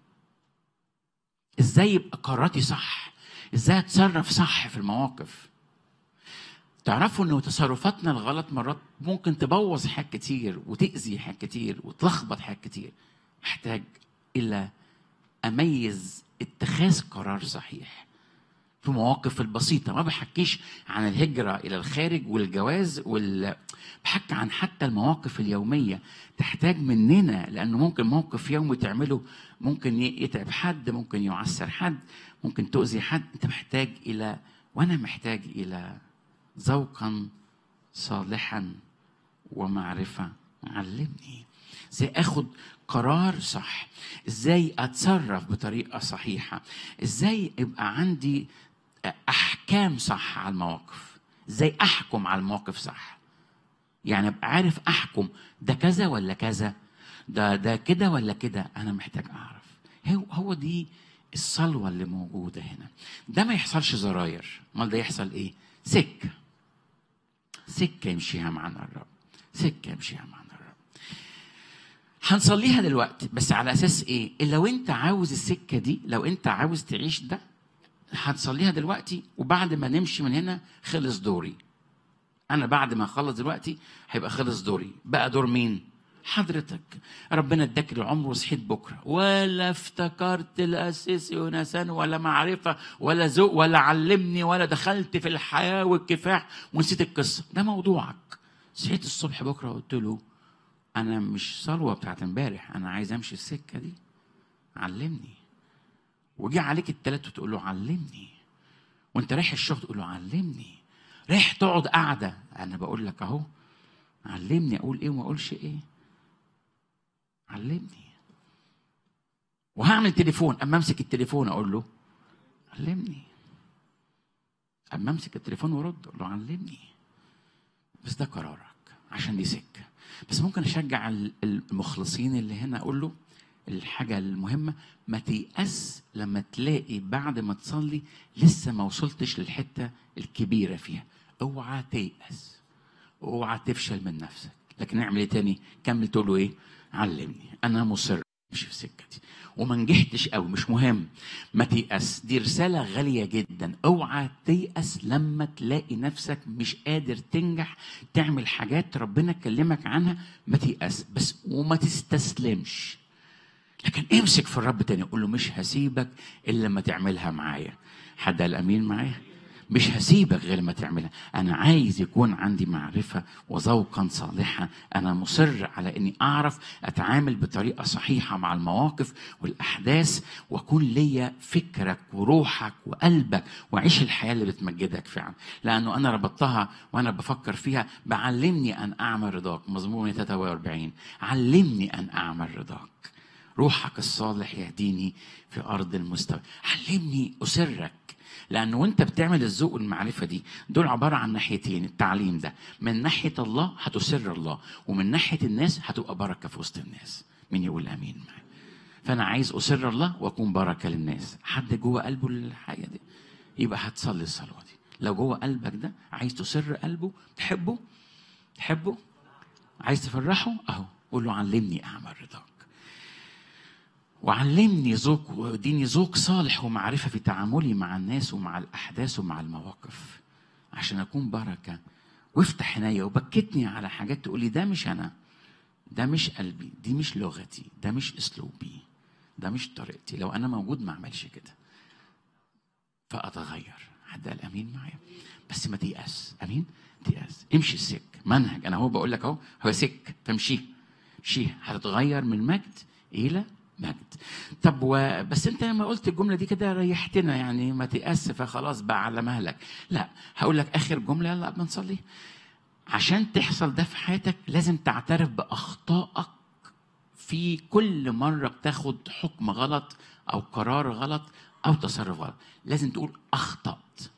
إزاي يبقى قراراتي صح إزاي أتصرف صح في المواقف تعرفوا ان تصرفاتنا الغلط مرات ممكن تبوظ حاجات كتير وتأذي حاجات كتير وتلخبط حاجات كتير محتاج إلى أميز اتخاذ قرار صحيح في مواقف البسيطة ما بحكيش عن الهجرة إلى الخارج والجواز وال... بحكي عن حتى المواقف اليومية تحتاج مننا لأنه ممكن موقف يومي تعمله ممكن يتعب حد ممكن يعسر حد ممكن تؤذي حد أنت محتاج إلى وأنا محتاج إلى ذوقا صالحا ومعرفة علمني ازاي اخد قرار صح ازاي اتصرف بطريقه صحيحه ازاي يبقى عندي احكام صح على المواقف ازاي احكم على المواقف صح يعني ابقى عارف احكم ده كذا ولا كذا ده ده كده ولا كده انا محتاج اعرف هو هو دي الصلوه اللي موجوده هنا ده ما يحصلش زراير امال ده يحصل ايه سكه سكه يمشيها معنا الرب سكه يمشيها معنا الرب هنصليها دلوقتي بس على اساس ايه لو انت عاوز السكه دي لو انت عاوز تعيش ده هنصليها دلوقتي وبعد ما نمشي من هنا خلص دوري انا بعد ما اخلص دلوقتي هيبقى خلص دوري بقى دور مين حضرتك ربنا اداك العمر وصحيت بكره ولا افتكرت الاساس يونسان ولا معرفه ولا ذوق ولا علمني ولا دخلت في الحياه والكفاح ونسيت القصه ده موضوعك صحيت الصبح بكره قلت له انا مش صلوه بتاعت امبارح انا عايز امشي السكه دي علمني وجي عليك التلات وتقول له علمني وانت رايح الشغل تقول له علمني رايح تقعد قاعده انا بقول لك اهو علمني اقول ايه وما اقولش ايه علمني وهعمل تليفون اما امسك التليفون اقول له علمني اما امسك التليفون وارد اقول له علمني بس ده قرارك عشان دي سكه بس ممكن اشجع المخلصين اللي هنا اقول له الحاجة المهمة ما تيأس لما تلاقي بعد ما تصلي لسه ما وصلتش للحتة الكبيرة فيها اوعى تيأس اوعى تفشل من نفسك لكن اعمل ايه تاني كمل تقول له ايه علمني انا مصر امشي في سكتي وما نجحتش قوي مش مهم ما تيأس دي رسالة غالية جدا اوعى تيأس لما تلاقي نفسك مش قادر تنجح تعمل حاجات ربنا كلمك عنها ما تيأس بس وما تستسلمش لكن امسك في الرب تاني قول له مش هسيبك الا لما تعملها معايا حد قال امين معايا مش هسيبك غير ما تعملها انا عايز يكون عندي معرفه وذوقا صالحا انا مصر على اني اعرف اتعامل بطريقه صحيحه مع المواقف والاحداث واكون ليا فكرك وروحك وقلبك واعيش الحياه اللي بتمجدك فعلا لانه انا ربطتها وانا بفكر فيها بعلمني ان اعمل رضاك مزمور 43 علمني ان اعمل رضاك روحك الصالح يهديني في ارض المستوى علمني اسرك لانه وانت بتعمل الذوق والمعرفه دي دول عباره عن ناحيتين التعليم ده من ناحيه الله هتسر الله ومن ناحيه الناس هتبقى بركه في وسط الناس مين يقول امين معي فانا عايز اسر الله واكون بركه للناس حد جوه قلبه الحاجه دي يبقى هتصلي الصلوه دي لو جوه قلبك ده عايز تسر قلبه تحبه تحبه عايز تفرحه اهو قول له علمني اعمل رضاك وعلمني ذوق واديني ذوق صالح ومعرفه في تعاملي مع الناس ومع الاحداث ومع المواقف عشان اكون بركه وافتح عينيا وبكتني على حاجات تقولي ده مش انا ده مش قلبي دي مش لغتي ده مش اسلوبي ده مش طريقتي لو انا موجود ما اعملش كده فاتغير حد قال امين معايا بس ما تيأس امين تيأس امشي السك منهج انا هو بقول لك اهو هو سك فامشيه امشيه هتتغير من مجد الى مجد طب و... بس انت لما قلت الجمله دي كده ريحتنا يعني ما تيأس فخلاص بقى على مهلك لا هقول لك اخر جمله يلا قبل ما نصلي عشان تحصل ده في حياتك لازم تعترف باخطائك في كل مره بتاخد حكم غلط او قرار غلط او تصرف غلط لازم تقول اخطات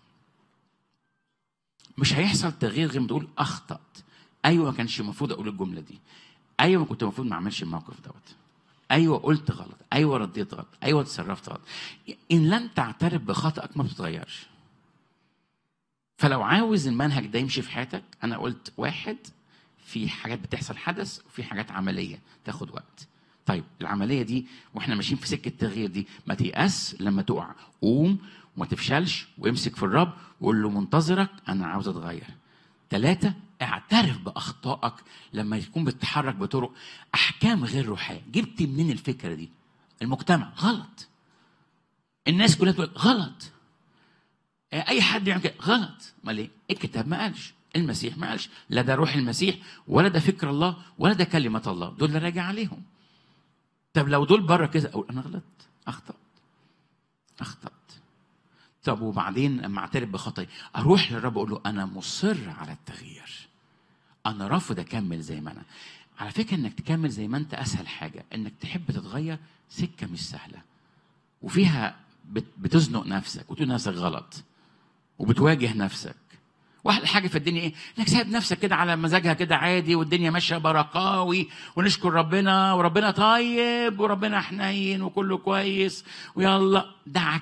مش هيحصل تغيير غير ما تقول اخطات ايوه ما كانش المفروض اقول الجمله دي ايوه كنت المفروض ما اعملش الموقف دوت ايوه قلت غلط ايوه رديت غلط ايوه تصرفت غلط ان لم تعترف بخطأك ما بتتغيرش فلو عاوز المنهج ده يمشي في حياتك انا قلت واحد في حاجات بتحصل حدث وفي حاجات عمليه تاخد وقت طيب العمليه دي واحنا ماشيين في سكه التغيير دي ما تيأس لما تقع قوم وما تفشلش وامسك في الرب وقول له منتظرك انا عاوز اتغير ثلاثة اعترف بأخطائك لما يكون بتتحرك بطرق أحكام غير روحية جبت منين الفكرة دي المجتمع غلط الناس كلها تقول غلط اي حد بيعمل كده غلط ما ليه الكتاب ما قالش المسيح ما قالش لا ده روح المسيح ولا ده فكر الله ولا ده كلمه الله دول اللي راجع عليهم طب لو دول بره كده اقول انا غلطت اخطات اخطات طب وبعدين لما اعترف بخطئي اروح للرب اقول له انا مصر على التغيير انا رافض اكمل زي ما انا على فكره انك تكمل زي ما انت اسهل حاجه انك تحب تتغير سكه مش سهله وفيها بت- بتزنق نفسك وتقول نفسك غلط وبتواجه نفسك واحلى حاجه في الدنيا ايه؟ انك سايب نفسك كده على مزاجها كده عادي والدنيا ماشيه برقاوي ونشكر ربنا وربنا طيب وربنا حنين وكله كويس ويلا دعك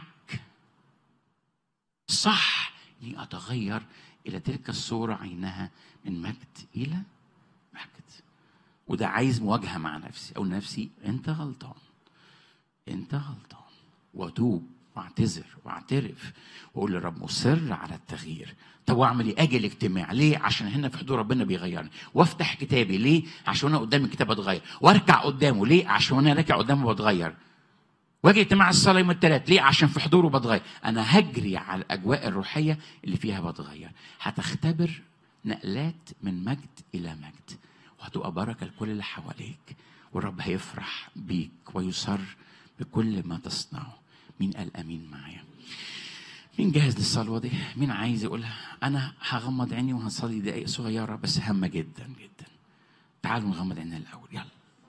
صح اني اتغير الى تلك الصوره عينها من مجد الى مجد وده عايز مواجهه مع نفسي او نفسي انت غلطان انت غلطان واتوب واعتذر واعترف واقول للرب مصر على التغيير طب واعمل ايه اجي الاجتماع ليه عشان هنا في حضور ربنا بيغيرني وافتح كتابي ليه عشان انا قدام الكتاب اتغير واركع قدامه ليه عشان انا راكع قدامه بتغير واجي اجتماع الصلاه يوم الثلاث ليه عشان في حضوره بتغير انا هجري على الاجواء الروحيه اللي فيها بتغير هتختبر نقلات من مجد الى مجد وهتبقى بركه لكل اللي حواليك والرب هيفرح بيك ويسر بكل ما تصنعه مين قال امين معايا مين جاهز للصلوه دي مين عايز يقولها انا هغمض عيني وهصلي دقايق صغيره بس هامه جدا جدا تعالوا نغمض عيننا الاول يلا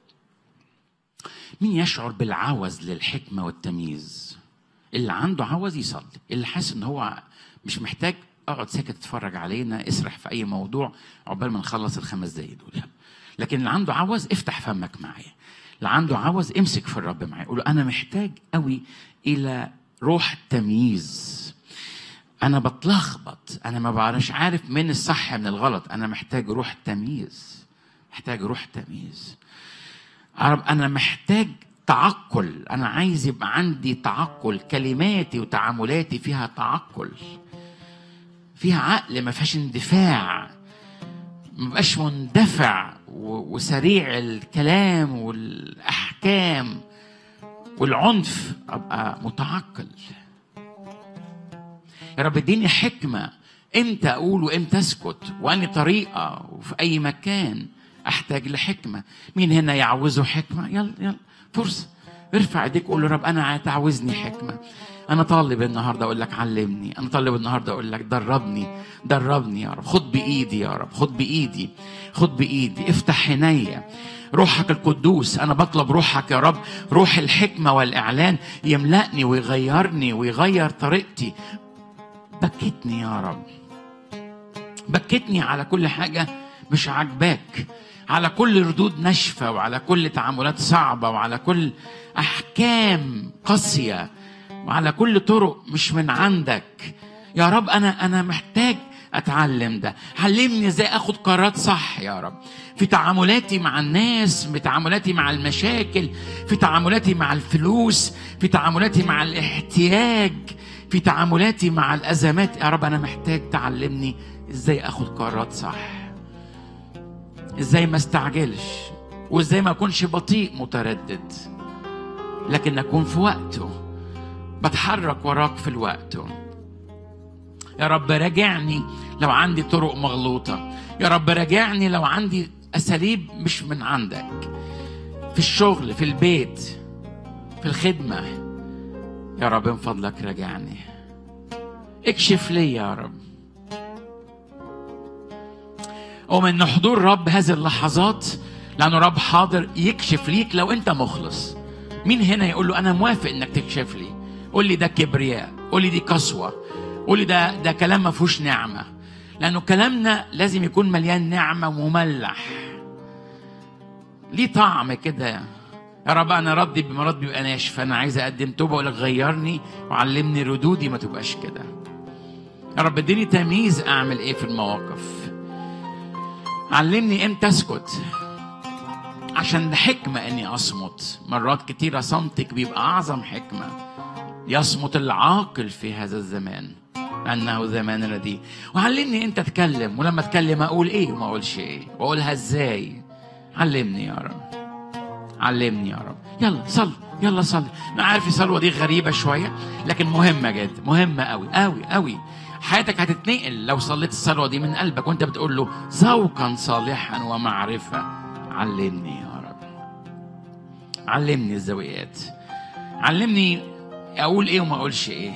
مين يشعر بالعوز للحكمه والتمييز اللي عنده عوز يصلي اللي حاسس ان هو مش محتاج اقعد ساكت اتفرج علينا اسرح في اي موضوع عقبال ما نخلص الخمس دقايق دول يلا. لكن اللي عنده عوز افتح فمك معايا اللي عنده عوز امسك في الرب معايا قول له انا محتاج قوي الى روح التمييز انا بتلخبط انا ما بعرفش عارف من الصح من الغلط انا محتاج روح تمييز محتاج روح تمييز عرب انا محتاج تعقل انا عايز يبقى عندي تعقل كلماتي وتعاملاتي فيها تعقل فيها عقل ما فيهاش اندفاع ما بقاش مندفع و- وسريع الكلام والاحكام والعنف ابقى متعقل يا رب اديني حكمه امتى اقول وامتى اسكت واني طريقه وفي اي مكان احتاج لحكمه مين هنا يعوزه حكمه يلا يلا فرصه ارفع ايديك قول له رب انا تعوزني حكمه انا طالب النهارده اقول لك علمني انا طالب النهارده اقول لك دربني دربني يا رب خد بايدي يا رب خد بايدي خد بايدي افتح عينيا روحك القدوس انا بطلب روحك يا رب روح الحكمه والاعلان يملأني ويغيرني ويغير طريقتي بكتني يا رب بكتني على كل حاجة مش عاجباك على كل ردود ناشفة وعلى كل تعاملات صعبة وعلى كل أحكام قاسية وعلى كل طرق مش من عندك يا رب أنا أنا محتاج أتعلم ده علمني إزاي أخد قرارات صح يا رب في تعاملاتي مع الناس في تعاملاتي مع المشاكل في تعاملاتي مع الفلوس في تعاملاتي مع الاحتياج في تعاملاتي مع الازمات يا رب انا محتاج تعلمني ازاي اخد قرارات صح ازاي ما استعجلش وازاي ما اكونش بطيء متردد لكن أكون في وقته بتحرك وراك في الوقت يا رب راجعني لو عندي طرق مغلوطة يا رب راجعني لو عندي أساليب مش من عندك في الشغل في البيت في الخدمة يا رب من فضلك راجعني اكشف لي يا رب ومن حضور رب هذه اللحظات لأنه رب حاضر يكشف ليك لو أنت مخلص مين هنا يقول له أنا موافق إنك تكشف لي قول لي ده كبرياء قول لي دي قسوة قول لي ده ده كلام ما فيهوش نعمة لأنه كلامنا لازم يكون مليان نعمة ومملح ليه طعم كده يا رب انا ردي بمرض بيبقى ناشف انا عايز اقدم توبه اقول لك غيرني وعلمني ردودي ما تبقاش كده يا رب اديني تمييز اعمل ايه في المواقف علمني امتى اسكت عشان ده حكمة اني اصمت مرات كتيرة صمتك بيبقى اعظم حكمة يصمت العاقل في هذا الزمان انه زمان رديء وعلمني انت اتكلم ولما اتكلم اقول ايه وما اقولش ايه واقولها ازاي علمني يا رب علمني يا رب يلا صل يلا صل انا عارف الصلوه دي غريبه شويه لكن مهمه جدا مهمه قوي قوي قوي حياتك هتتنقل لو صليت الصلوه دي من قلبك وانت بتقول له ذوقا صالحا ومعرفه علمني يا رب علمني الزاويات علمني اقول ايه وما اقولش ايه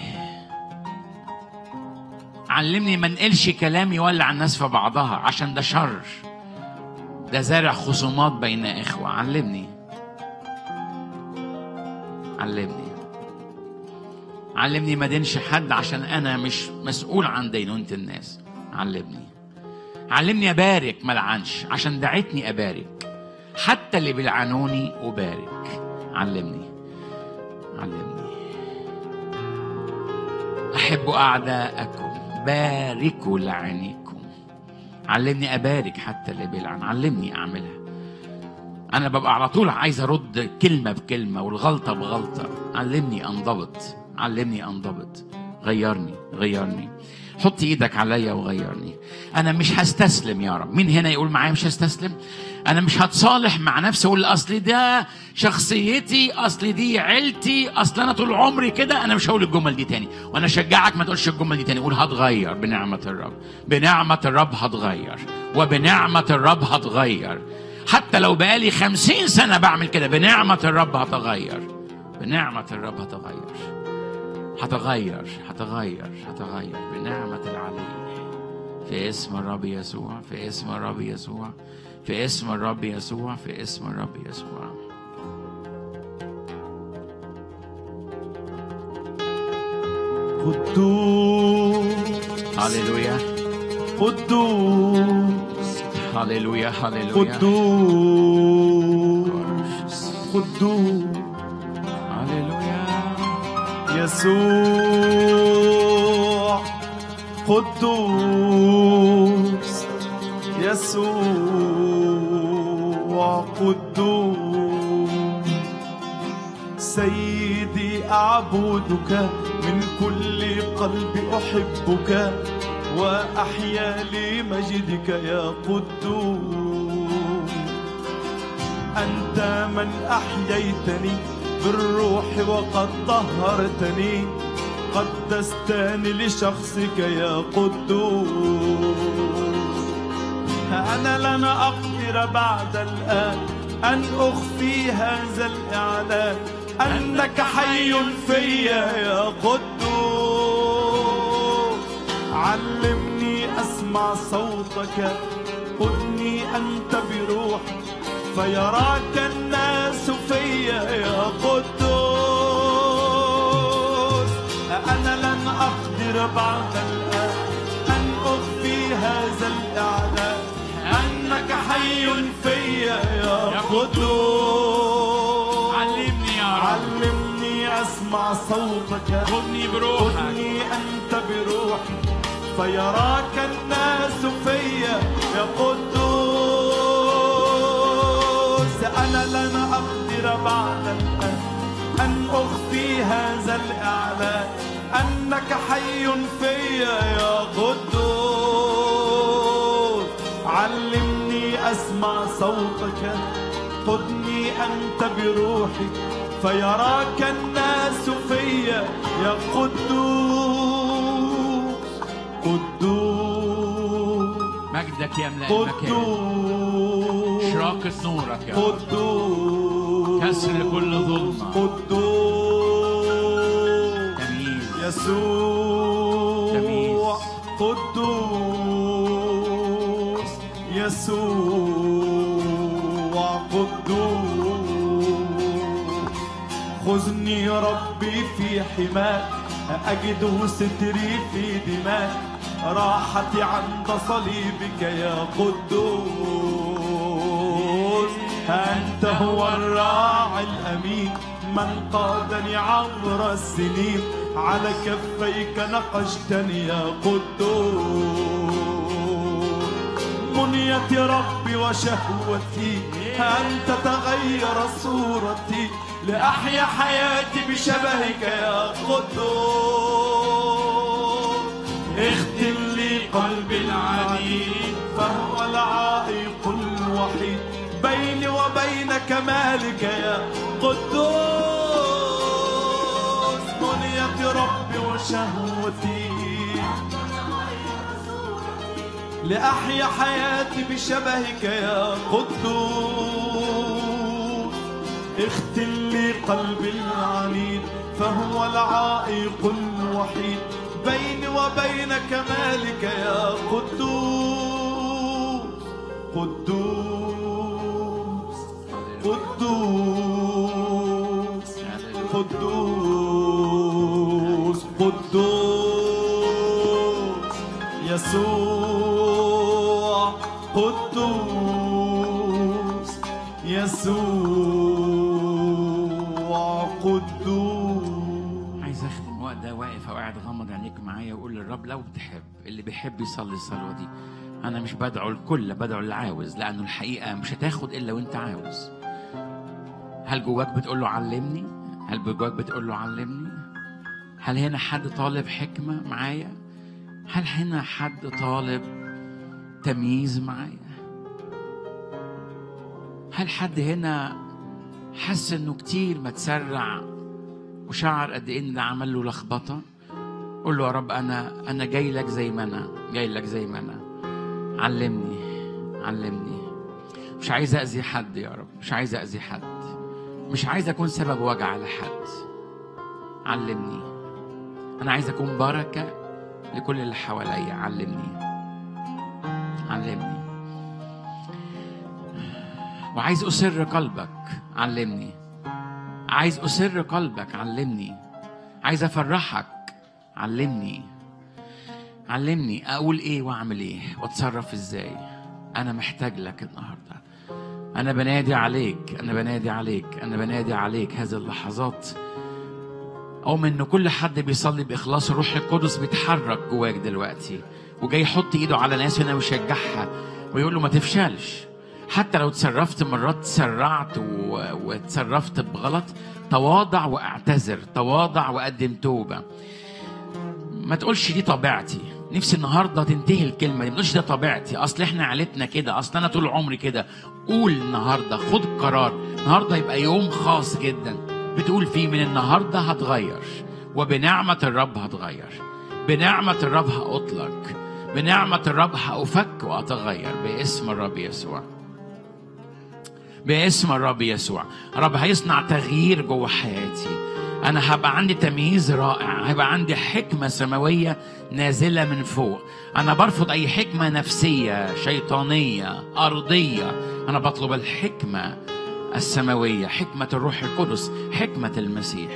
علمني ما انقلش كلامي يولع الناس في بعضها عشان ده شر ده زارع خصومات بين اخوه علمني علمني علمني ما دينش حد عشان انا مش مسؤول عن دينونة الناس علمني علمني ابارك ما لعنش عشان دعتني ابارك حتى اللي بيلعنوني ابارك علمني علمني احب اعداءكم باركوا لعينيكم علمني ابارك حتى اللي بيلعن علمني اعملها انا ببقى على طول عايز ارد كلمه بكلمه والغلطه بغلطه علمني انضبط علمني انضبط غيرني غيرني حط ايدك عليا وغيرني انا مش هستسلم يا رب مين هنا يقول معايا مش هستسلم انا مش هتصالح مع نفسي اقول اصل ده شخصيتي اصل دي عيلتي اصل انا طول عمري كده انا مش هقول الجمل دي تاني وانا اشجعك ما تقولش الجمل دي تاني قول هتغير بنعمه الرب بنعمه الرب هتغير وبنعمه الرب هتغير حتى لو بقالي خمسين سنة بعمل كده بنعمة الرب هتغير بنعمة الرب هتغير هتغير هتغير هتغير بنعمة العلي في اسم الرب يسوع في اسم الرب يسوع في اسم الرب يسوع في اسم الرب يسوع قدوس هللويا قدوس هللويا هللويا قدوس قدوس هللويا يسوع قدوس يسوع قدوس سيدي أعبدك من كل قلبي أحبك وأحيا لمجدك يا قدوس أنت من أحييتني بالروح وقد طهرتني قدستني لشخصك يا قدوس أنا لن أقدر بعد الآن أن أخفي هذا الإعلان أنك حي فيا يا قدوس علمني أسمع صوتك خذني أنت بروحك فيراك الناس فيا يا قدوس أنا لن أقدر بعد الآن أن أخفي هذا الإعلان أنك حي فيا يا قدوس علمني يا رب علمني أسمع صوتك خذني بروحك خذني أنت بروحي فيراك الناس فيا يا قدوس أنا لن أقدر بعد الآن أن أخفي هذا الإعلان أنك حي فيا يا قدوس علمني أسمع صوتك خذني أنت بروحي فيراك الناس فيا يا قدوس قدوس مجدك يملأ المكان قدوس إشراقة نورك يا رب قدوس كسر كل ظلمة. قدوس تمييز يسوع تمييز. قدوس يسوع قدوس خذني ربي في حماك أجد ستري في دماك راحتي عند صليبك يا قدوس أنت هو الراعي الأمين من قادني عبر السنين على كفيك نقشتني يا قدوس منيتي ربي وشهوتي أن تتغير صورتي لأحيا حياتي بشبهك يا قدوس اختم لي قلبي العنيد فهو العائق الوحيد بيني وبين كمالك يا قدوس منيتي ربي وشهوتي لأحيا حياتي بشبهك يا قدوس اختم لي قلبي العنيد فهو العائق الوحيد بيني وبين كمالك يا قدوس قدوس قدوس قدوس قدوس يسوع قدوس يسوع قدوس عايز اختم وقت ده واقف او قاعد غمض عينيك معايا وقول للرب لو بتحب اللي بيحب يصلي الصلوه دي انا مش بدعو الكل بدعو اللي عاوز لانه الحقيقه مش هتاخد الا وانت عاوز هل جواك بتقول له علمني هل جواك بتقول له علمني هل هنا حد طالب حكمه معايا هل هنا حد طالب تمييز معايا هل حد هنا حس انه كتير متسرع وشعر قد ايه ان ده عمل له لخبطه قول له يا رب انا انا جاي لك زي ما انا جاي لك زي ما انا علمني علمني مش عايز اذي حد يا رب مش عايز اذي حد مش عايز اكون سبب وجع لحد علمني انا عايز اكون بركه لكل اللي حواليا علمني علمني وعايز اسر قلبك علمني عايز أسر قلبك علمني عايز أفرحك علمني علمني أقول إيه وأعمل إيه وأتصرف إزاي أنا محتاج لك النهاردة أنا بنادي عليك أنا بنادي عليك أنا بنادي عليك هذه اللحظات أؤمن إن كل حد بيصلي بإخلاص الروح القدس بيتحرك جواك دلوقتي وجاي يحط إيده على ناس هنا ويشجعها ويقول له ما تفشلش حتى لو تصرفت مرات تسرعت و... وتصرفت بغلط تواضع واعتذر تواضع وقدم توبة ما تقولش دي طبيعتي نفسي النهارده تنتهي الكلمه دي ما تقولش ده طبيعتي اصل احنا عيلتنا كده اصل انا طول عمري كده قول النهارده خد قرار النهارده يبقى يوم خاص جدا بتقول فيه من النهارده هتغير وبنعمه الرب هتغير بنعمه الرب هاطلق بنعمه الرب هافك واتغير باسم الرب يسوع باسم الرب يسوع رب هيصنع تغيير جوه حياتي انا هبقى عندي تمييز رائع هيبقى عندي حكمه سماويه نازله من فوق انا برفض اي حكمه نفسيه شيطانيه ارضيه انا بطلب الحكمه السماويه حكمه الروح القدس حكمه المسيح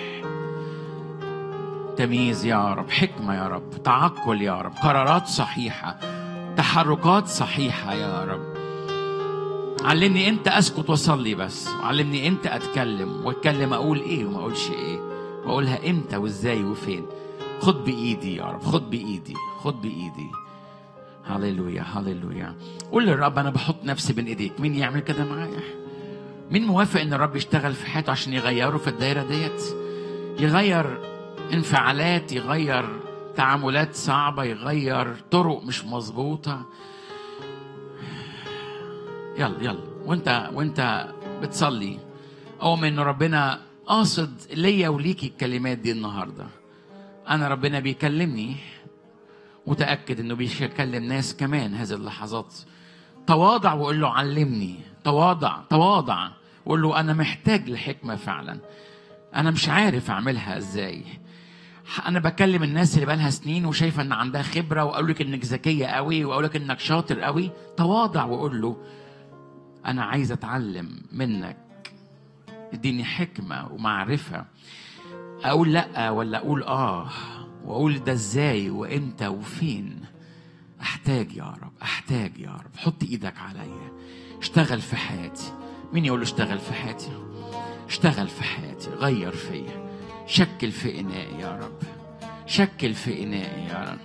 تمييز يا رب حكمه يا رب تعقل يا رب قرارات صحيحه تحركات صحيحه يا رب علمني امتى اسكت واصلي بس وعلمني امتى اتكلم واتكلم اقول ايه وما اقولش ايه واقولها امتى وازاي وفين خد بايدي يا رب خد بايدي خد بايدي هللويا هللويا قول للرب انا بحط نفسي بين ايديك مين يعمل كده معايا مين موافق ان الرب يشتغل في حياته عشان يغيره في الدايره ديت يغير انفعالات يغير تعاملات صعبه يغير طرق مش مظبوطه يلا يلا وانت وانت بتصلي اؤمن ان ربنا قاصد ليا وليكي الكلمات دي النهارده انا ربنا بيكلمني متاكد انه بيكلم ناس كمان هذه اللحظات تواضع وقول له علمني تواضع تواضع وقول له انا محتاج لحكمه فعلا انا مش عارف اعملها ازاي انا بكلم الناس اللي بقالها سنين وشايفه ان عندها خبره واقول لك انك ذكيه قوي واقول لك انك شاطر قوي تواضع وقول له انا عايز اتعلم منك اديني حكمه ومعرفه اقول لا ولا اقول اه واقول ده ازاي وامتى وفين احتاج يا رب احتاج يا رب حط ايدك عليا اشتغل في حياتي مين يقول له اشتغل في حياتي اشتغل في حياتي غير فيا شكل في انائي يا رب شكل في انائي يا رب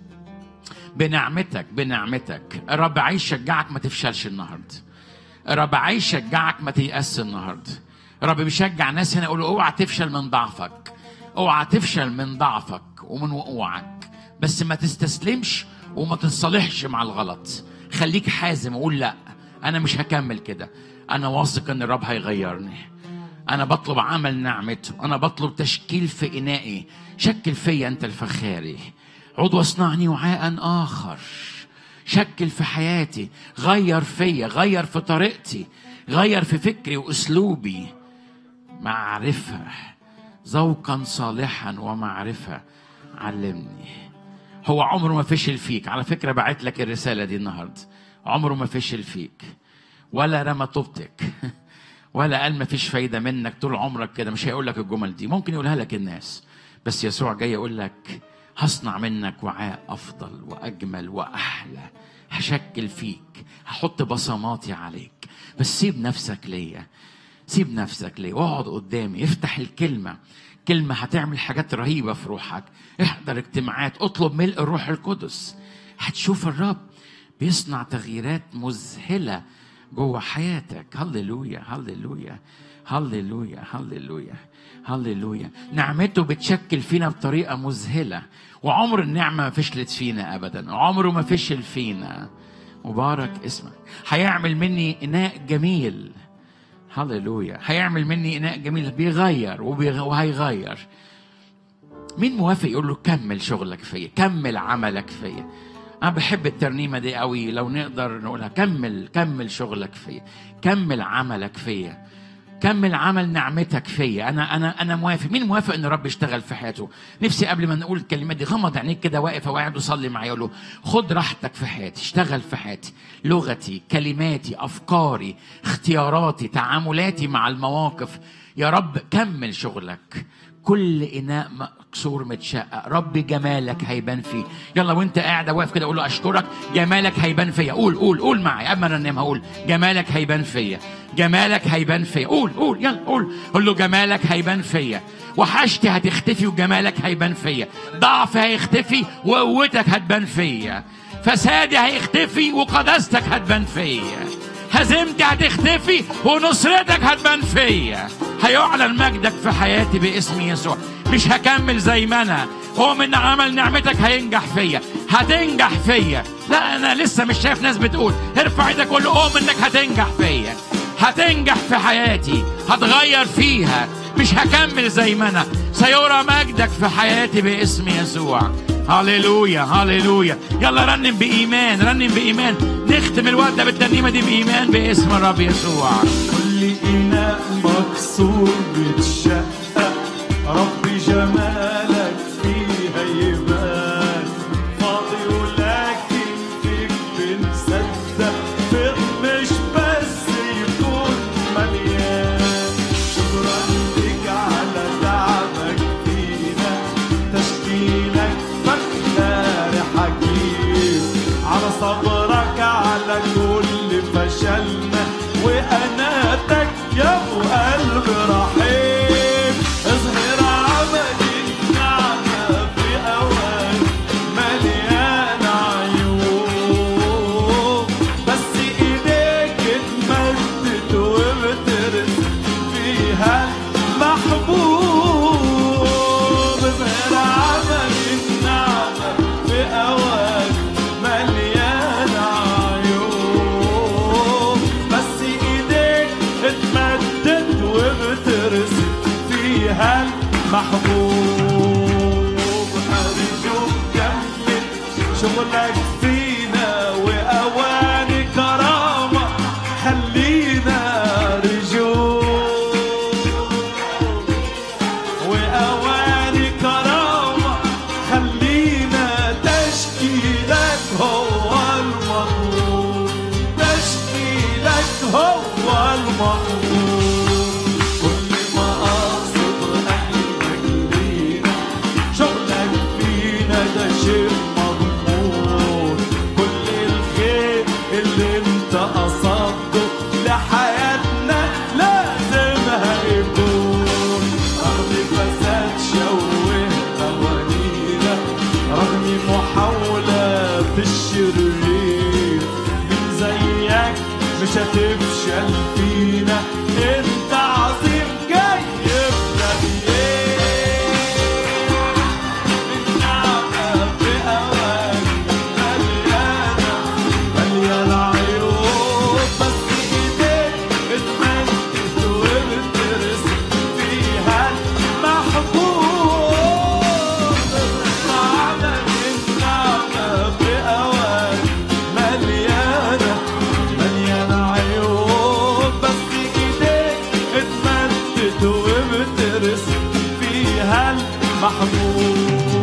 بنعمتك بنعمتك الرب عايز يشجعك ما تفشلش النهارده الرب عايز يشجعك ما تيأس النهارده الرب بيشجع ناس هنا يقولوا اوعى تفشل من ضعفك اوعى تفشل من ضعفك ومن وقوعك بس ما تستسلمش وما تتصالحش مع الغلط خليك حازم وقول لا انا مش هكمل كده انا واثق ان الرب هيغيرني انا بطلب عمل نعمته انا بطلب تشكيل في انائي شكل فيا انت الفخاري عضو اصنعني وعاء اخر شكل في حياتي غير فيا غير في طريقتي غير في فكري واسلوبي معرفه ذوقا صالحا ومعرفه علمني هو عمره ما فشل فيك على فكره بعت لك الرساله دي النهارده عمره ما فشل فيك ولا رمى طوبتك ولا قال ما فيش فايده منك طول عمرك كده مش هيقول لك الجمل دي ممكن يقولها لك الناس بس يسوع جاي يقول لك هصنع منك وعاء افضل واجمل واحلى هشكل فيك هحط بصماتي عليك بس سيب نفسك ليا سيب نفسك ليا واقعد قدامي افتح الكلمه كلمه هتعمل حاجات رهيبه في روحك احضر اجتماعات اطلب ملء الروح القدس هتشوف الرب بيصنع تغييرات مذهله جوه حياتك هللويا هللويا هللويا هللويا هللويا نعمته بتشكل فينا بطريقة مذهلة وعمر النعمة ما فشلت فينا أبدا عمره ما فشل فينا مبارك اسمك هيعمل مني إناء جميل هللويا هيعمل مني إناء جميل بيغير وبيغ... وهيغير مين موافق يقول له كمل شغلك فيا كمل عملك فيا انا بحب الترنيمه دي قوي لو نقدر نقولها كمل كمل شغلك فيا كمل عملك فيا كمل عمل نعمتك فيا انا انا انا موافق مين موافق ان الرب يشتغل في حياته نفسي قبل ما نقول الكلمات دي غمض عينيك كده واقف او قاعد وصلي معايا يقول له خد راحتك في حياتي اشتغل في حياتي لغتي كلماتي افكاري اختياراتي تعاملاتي مع المواقف يا رب كمل شغلك كل اناء مكسور متشقق رب جمالك هيبان فيه يلا وانت قاعد واقف كده قول له اشكرك جمالك هيبان فيا قول قول قول معي قبل ما انام هقول جمالك هيبان فيا جمالك هيبان فيا قول قول يلا قول قول له جمالك هيبان فيا وحشتي هتختفي وجمالك هيبان فيا ضعفي هيختفي وقوتك هتبان فيا فسادي هيختفي وقداستك هتبان فيا هزيمتي هتختفي ونصرتك هتبان فيا هيعلن مجدك في حياتي باسم يسوع مش هكمل زي ما انا هو من عمل نعمتك هينجح فيا هتنجح فيا لا انا لسه مش شايف ناس بتقول ارفع ايدك وقول له قوم انك هتنجح فيا هتنجح في حياتي هتغير فيها مش هكمل زي ما انا سيرى مجدك في حياتي باسم يسوع هللويا هللويا يلا رنم بإيمان رنم بإيمان نختم الوقت ده بالترنيمة دي بإيمان باسم الرب يسوع كل إناء مكسور بتشقق رب جمالك فيها يبان فاضي ولكن فيك بنصدق فيك مش بس يكون مليان شكرا لك على دعمك فينا تشكيلك فخار حكيم على صبرك على كل فشلنا وأناتك يا أبو قلب رحيم اظهر عمل النعمة في أوان مليان عيوب بس إيديك اتمدت وبترسم فيها محبوب اظهر عمل النعمة في أوان مليان عيوب بس ايديك اتمدت وبترسم محبوب أرجوك كمل شغلك فينا وأواني كرامة خلينا رجوع وأواني كرامة خلينا تشكيلك هو المطلوب تشكيلك هو المطلوب كل ما أقصد قلبك لينا شغلك فينا ده شيء مضمون كل الخير اللي انت قصدته لحياتنا لازم هيكون رغم فساد شوه قوانينا رغم محاولات الشرير من زيك مش هتفشل فينا انت عظيم جاي من نعمة بأوان مليانة مليانة عيوب بس ايديك اتمدت وبترسم فيها المحبوب نعمة من نعمة بأوان مليانة مليانة عيوب بس ايديك اتمدت وبترسم فيها المحبوب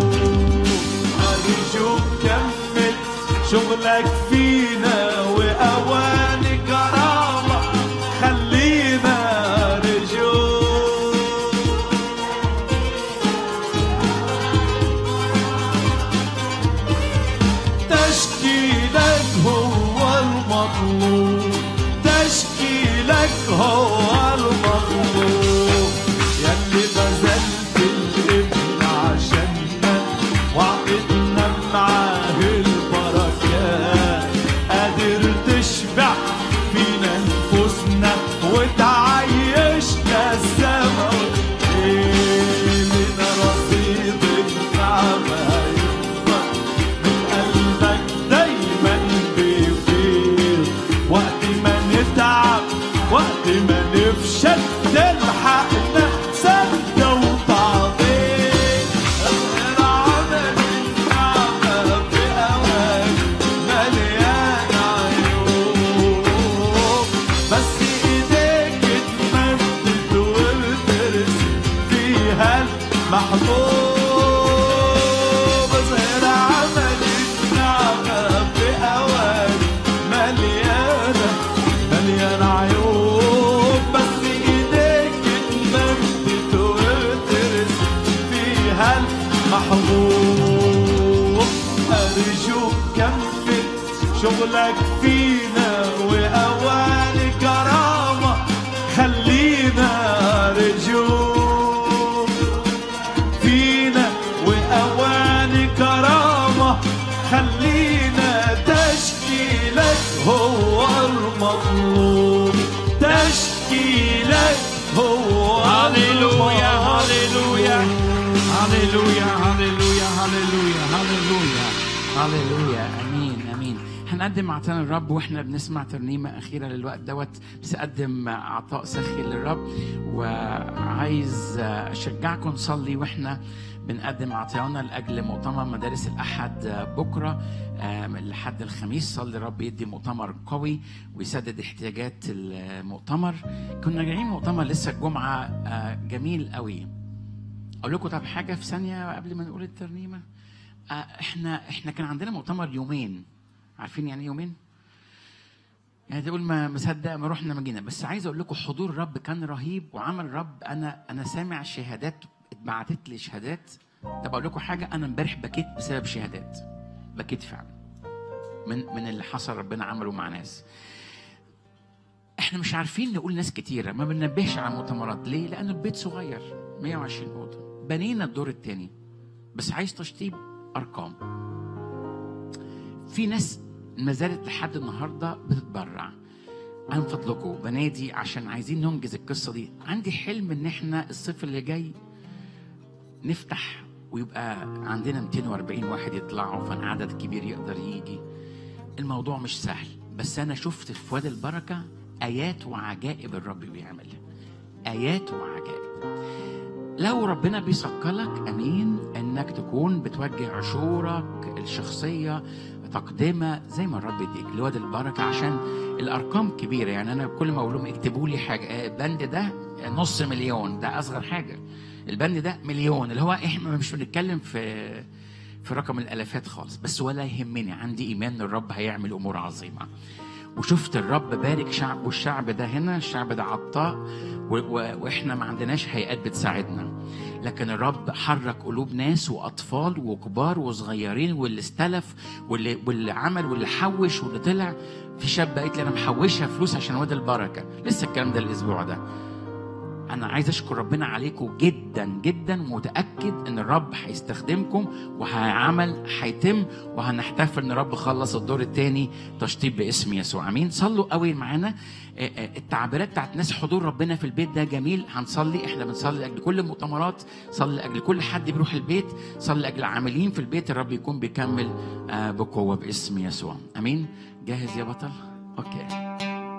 أرجوك كمل شغلك فينا وأواني كرامة خلينا رجوع تشكيلك هو المطلوب تشكيلك هو المطلوب يلي بذلت الابن عشاننا وعقدنا معاه البركات قادر تشبع فينا نفوسنا وتعيشنا السما لنا رصيد النعمة يكبر من قلبك دايما بيفيض وقت ما نتعب وقت ما نفشل تلحقنا سندة وتعظيم غير عمل النعمة في أوان مليان عيوب بس إيديك اتمدت وبترسم فيها المحبوب غير عمل النعمة في أوان مليانة مليانة عيوب بس إيديك اتمدت وبترسم فيها المحبوب أرجوك كمل شغلك فينا وأواني كرامة خلينا رجوع فينا وأواني كرامة خلينا تشكيلك هو المطلوب تشكيلك هو هللويا هللويا المطلوب. هللويا هللويا هللويا هللويا هللويا امين امين هنقدم عطانا الرب واحنا بنسمع ترنيمه اخيره للوقت دوت بس اقدم عطاء سخي للرب وعايز اشجعكم نصلي واحنا بنقدم عطايانا لاجل مؤتمر مدارس الاحد بكره آم، لحد الخميس صلي الرب يدي مؤتمر قوي ويسدد احتياجات المؤتمر كنا جايين مؤتمر لسه الجمعه آه، جميل قوي اقول لكم طب حاجه في ثانيه قبل ما نقول الترنيمه آه، احنا احنا كان عندنا مؤتمر يومين عارفين يعني إيه يومين يعني تقول ما مصدق ما رحنا ما جينا بس عايز اقول لكم حضور الرب كان رهيب وعمل الرب انا انا سامع شهادات اتبعتت لي شهادات طب اقول لكم حاجه انا امبارح بكيت بسبب شهادات بكيت فعلا من من اللي حصل ربنا عمله مع ناس احنا مش عارفين نقول ناس كتيرة ما بننبهش على مؤتمرات ليه؟ لأن البيت صغير 120 أوضة بنينا الدور التاني بس عايز تشطيب أرقام في ناس ما زالت لحد النهاردة بتتبرع عن فضلكم بنادي عشان عايزين ننجز القصة دي عندي حلم إن احنا الصيف اللي جاي نفتح ويبقى عندنا 240 واحد يطلعوا فان عدد كبير يقدر يجي الموضوع مش سهل بس انا شفت في وادي البركه ايات وعجائب الرب بيعملها ايات وعجائب لو ربنا بيثقلك امين انك تكون بتوجه عشورك الشخصيه تقدمه زي ما الرب يديك لواد البركه عشان الارقام كبيره يعني انا كل ما اقول لهم اكتبوا لي حاجه آه، البند ده نص مليون ده اصغر حاجه البند ده مليون اللي هو احنا مش بنتكلم في في رقم الالافات خالص بس ولا يهمني عندي ايمان ان الرب هيعمل امور عظيمه وشفت الرب بارك شعب والشعب ده هنا الشعب ده عطاء و- و- واحنا ما عندناش هيئات بتساعدنا لكن الرب حرك قلوب ناس واطفال وكبار وصغيرين واللي استلف واللي واللي عمل واللي حوش واللي طلع في شاب قالت لي انا محوشها فلوس عشان واد البركه لسه الكلام ده الاسبوع ده انا عايز اشكر ربنا عليكم جدا جدا ومتاكد ان الرب هيستخدمكم وهيعمل هيتم وهنحتفل ان الرب خلص الدور الثاني تشطيب باسم يسوع امين صلوا قوي معانا آه، آه، التعبيرات بتاعت ناس حضور ربنا في البيت ده جميل هنصلي احنا بنصلي لاجل كل المؤتمرات صلي لاجل كل حد بيروح البيت صلي لاجل العاملين في البيت الرب يكون بيكمل آه، بقوه باسم يسوع امين جاهز يا بطل اوكي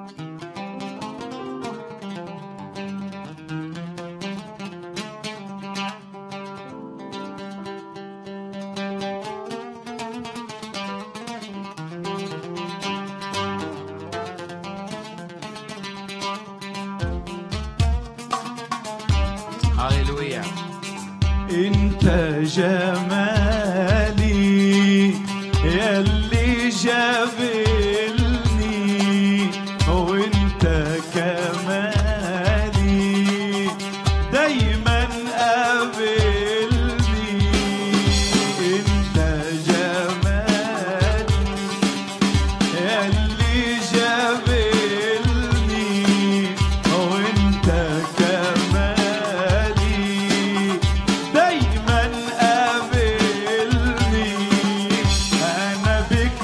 هللويا انت جمالي يلي جابلني وانت كمالي دايما قابلني انت جمالي يلي جابلني وانت كمالي دايما قابلني انا بك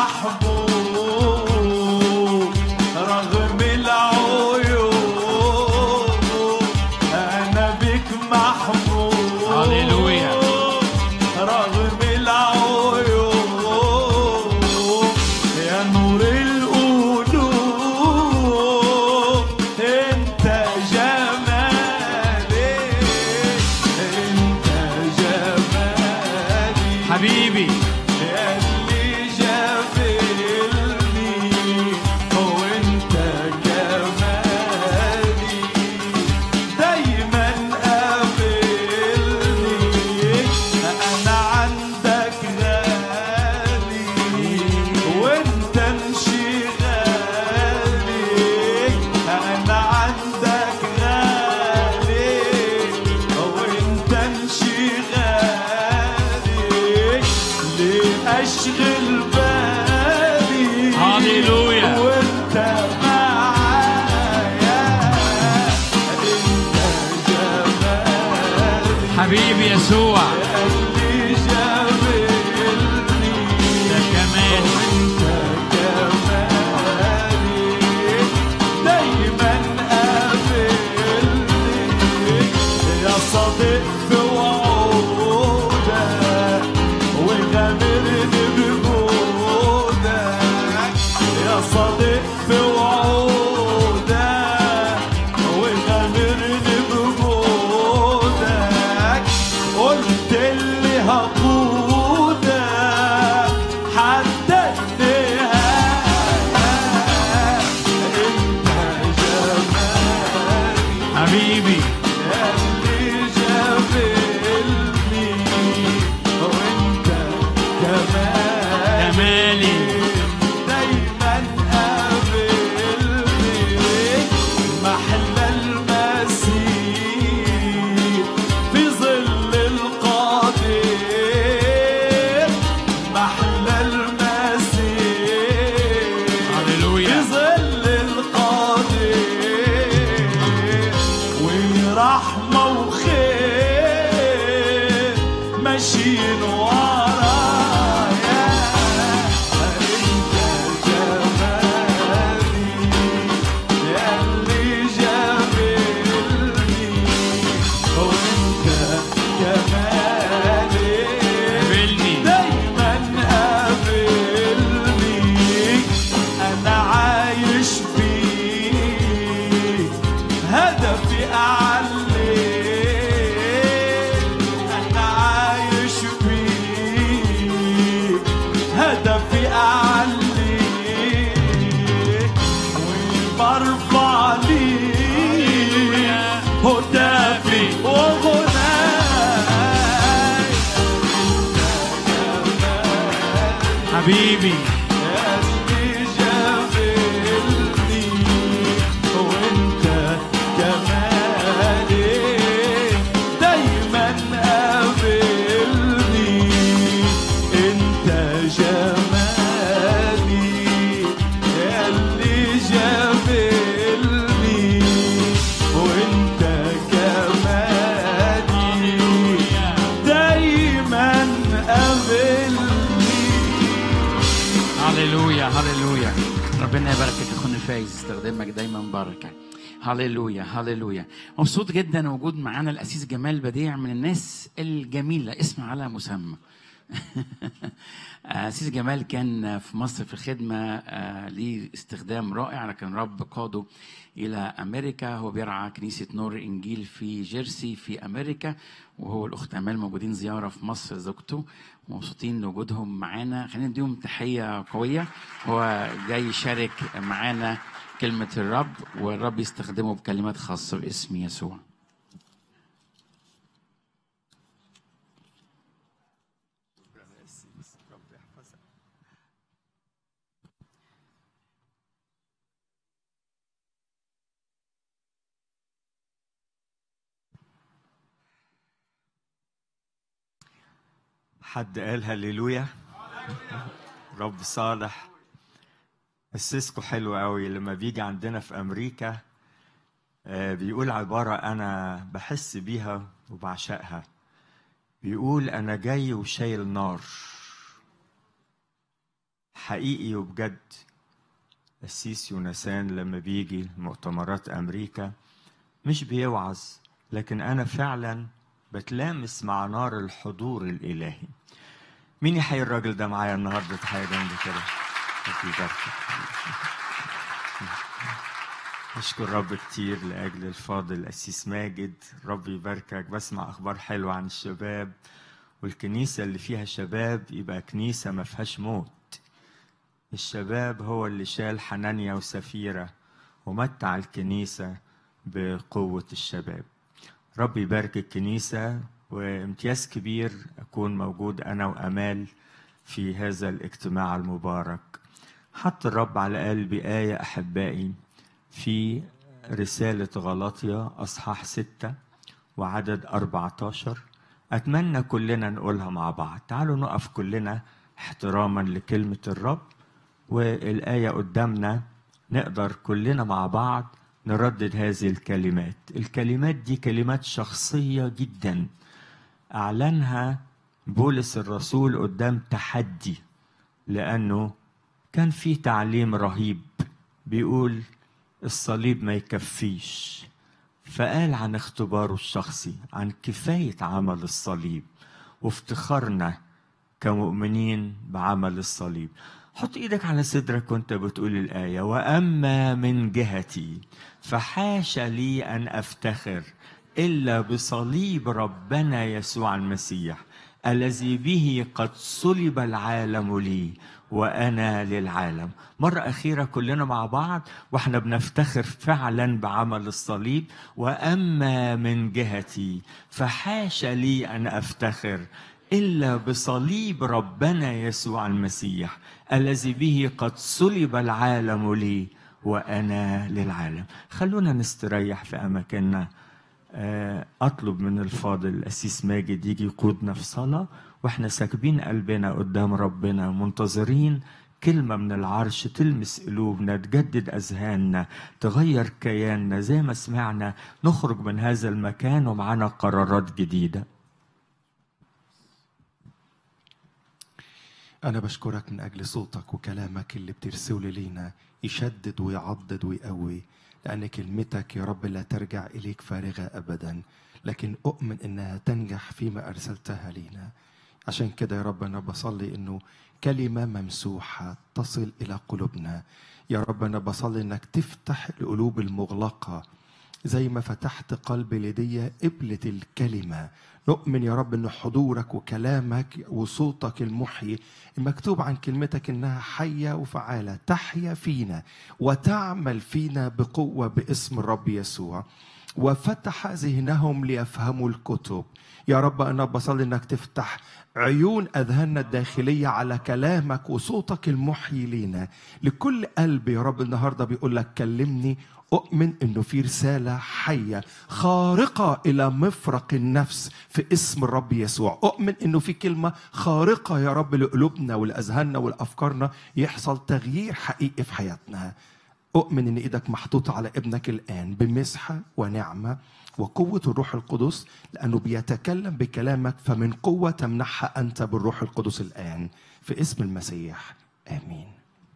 محبوب رغم العيوب انا بك محبوب هللويا. رغم العيوب يا نور القلوب انت جمالي انت جمالي حبيبي اللي جابلني وانت جمالي دايما قابلني انا عندك غالي وانت انشغالي انا عندك غالي وانت انشغالي ليه اشغل بالي هللويا. وانت معايا انت جمالي حبيبي يسوع اللي جابلني ده كمان وانت جمالي دايما قابلني يا صديق في وعودك وغامرني بجودك يا صديق في وعودك وغامرني بجودك قلت اللي هقودك حتى النهاية انت جمالي حبيبي اللي جابلني وانت كمالي جمالي دايما قابلني محلى المسيح في ظل القدير محلى المسيح في هللويا ظل القدير ورحمة وخير ماشيين ورايا انت جمالي ياللي جابلني وانت جمالي قابلني دايما قابلني انا عايش فيك هدفي اعليك شافي وغناي حبيبي اللي جابلني وانت كمالي دايما قابلني انت جمالي اللي جابلني وانت كمالي دايما قابلني هللويا هللويا ربنا يباركك يا اخونا فايز استخدمك دايما بركه هللويا هللويا مبسوط جدا وجود معانا الاسيس جمال بديع من الناس الجميله اسم على مسمى أسيس جمال كان في مصر في الخدمة آه، ليه استخدام رائع لكن رب قاده إلى أمريكا هو بيرعى كنيسة نور الإنجيل في جيرسي في أمريكا وهو الأخت أمال موجودين زيارة في مصر زوجته مبسوطين لوجودهم معانا خلينا نديهم تحية قوية هو جاي يشارك معانا كلمة الرب والرب يستخدمه بكلمات خاصة باسم يسوع حد قال هللويا رب صالح قسيسكو حلو قوي لما بيجي عندنا في امريكا آه، بيقول عبارة أنا بحس بيها وبعشقها بيقول أنا جاي وشايل نار حقيقي وبجد قسيس يونسان لما بيجي مؤتمرات أمريكا مش بيوعظ لكن أنا فعلا بتلامس مع نار الحضور الإلهي مين يحيي الراجل ده معايا النهارده تحية جنبي كده ربي يباركك. أشكر رب كتير لأجل الفاضل أسيس ماجد ربي يباركك بسمع أخبار حلوة عن الشباب والكنيسة اللي فيها شباب يبقى كنيسة ما فيهاش موت الشباب هو اللي شال حنانيا وسفيرة ومتع الكنيسة بقوة الشباب ربي يبارك الكنيسة وامتياز كبير أكون موجود أنا وأمال في هذا الاجتماع المبارك حط الرب على قلبي آية أحبائي في رسالة غلاطيا أصحاح ستة وعدد 14 أتمنى كلنا نقولها مع بعض تعالوا نقف كلنا احتراما لكلمة الرب والآية قدامنا نقدر كلنا مع بعض نردد هذه الكلمات الكلمات دي كلمات شخصية جدا أعلنها بولس الرسول قدام تحدي لأنه كان في تعليم رهيب بيقول الصليب ما يكفيش فقال عن اختباره الشخصي عن كفاية عمل الصليب وافتخارنا كمؤمنين بعمل الصليب حط ايدك على صدرك وانت بتقول الآية وأما من جهتي فحاش لي أن أفتخر إلا بصليب ربنا يسوع المسيح الذي به قد صلب العالم لي وأنا للعالم مرة أخيرة كلنا مع بعض وإحنا بنفتخر فعلا بعمل الصليب وأما من جهتي فحاش لي أن أفتخر إلا بصليب ربنا يسوع المسيح الذي به قد صلب العالم لي وأنا للعالم خلونا نستريح في أماكننا آه، أطلب من الفاضل الأسيس ماجد يجي يقودنا في صلاة وإحنا ساكبين قلبنا قدام ربنا منتظرين كلمة من العرش تلمس قلوبنا تجدد أذهاننا تغير كياننا زي ما سمعنا نخرج من هذا المكان ومعنا قرارات جديدة أنا بشكرك من أجل صوتك وكلامك اللي بترسله لينا يشدد ويعضد ويقوي لأن كلمتك يا رب لا ترجع إليك فارغة أبدا لكن أؤمن إنها تنجح فيما أرسلتها لينا عشان كده يا رب أنا بصلي إنه كلمة ممسوحة تصل إلى قلوبنا يا رب أنا بصلي إنك تفتح القلوب المغلقة زي ما فتحت قلب ليديا قبلة الكلمة نؤمن يا رب ان حضورك وكلامك وصوتك المحيي المكتوب عن كلمتك انها حية وفعالة تحيا فينا وتعمل فينا بقوة باسم الرب يسوع وفتح ذهنهم ليفهموا الكتب يا رب أنا بصلي أنك تفتح عيون أذهاننا الداخلية على كلامك وصوتك المحيي لينا لكل قلب يا رب النهاردة بيقول لك كلمني أؤمن أنه في رسالة حية خارقة إلى مفرق النفس في اسم الرب يسوع أؤمن أنه في كلمة خارقة يا رب لقلوبنا ولأذهاننا ولأفكارنا يحصل تغيير حقيقي في حياتنا أؤمن أن إيدك محطوطة على ابنك الآن بمسحة ونعمة وقوة الروح القدس لأنه بيتكلم بكلامك فمن قوة تمنحها أنت بالروح القدس الآن في اسم المسيح آمين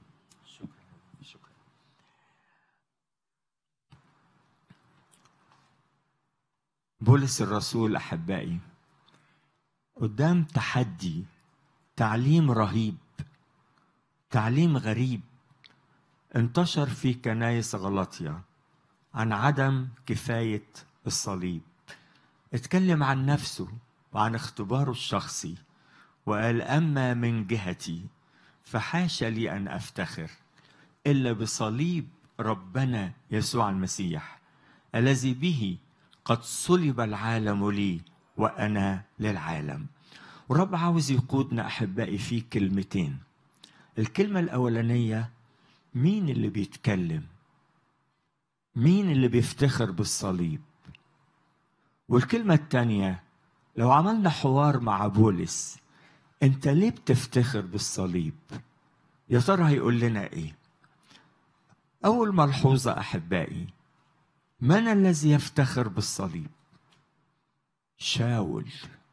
بولس الرسول احبائي قدام تحدي تعليم رهيب تعليم غريب انتشر في كنايس غلطية عن عدم كفاية الصليب اتكلم عن نفسه وعن اختباره الشخصي وقال أما من جهتي فحاشا لي أن أفتخر إلا بصليب ربنا يسوع المسيح الذي به قد صلب العالم لي وأنا للعالم ورب عاوز يقودنا أحبائي في كلمتين الكلمة الأولانية مين اللي بيتكلم مين اللي بيفتخر بالصليب والكلمة التانية لو عملنا حوار مع بولس انت ليه بتفتخر بالصليب يا ترى هيقول لنا ايه اول ملحوظة احبائي من الذي يفتخر بالصليب شاول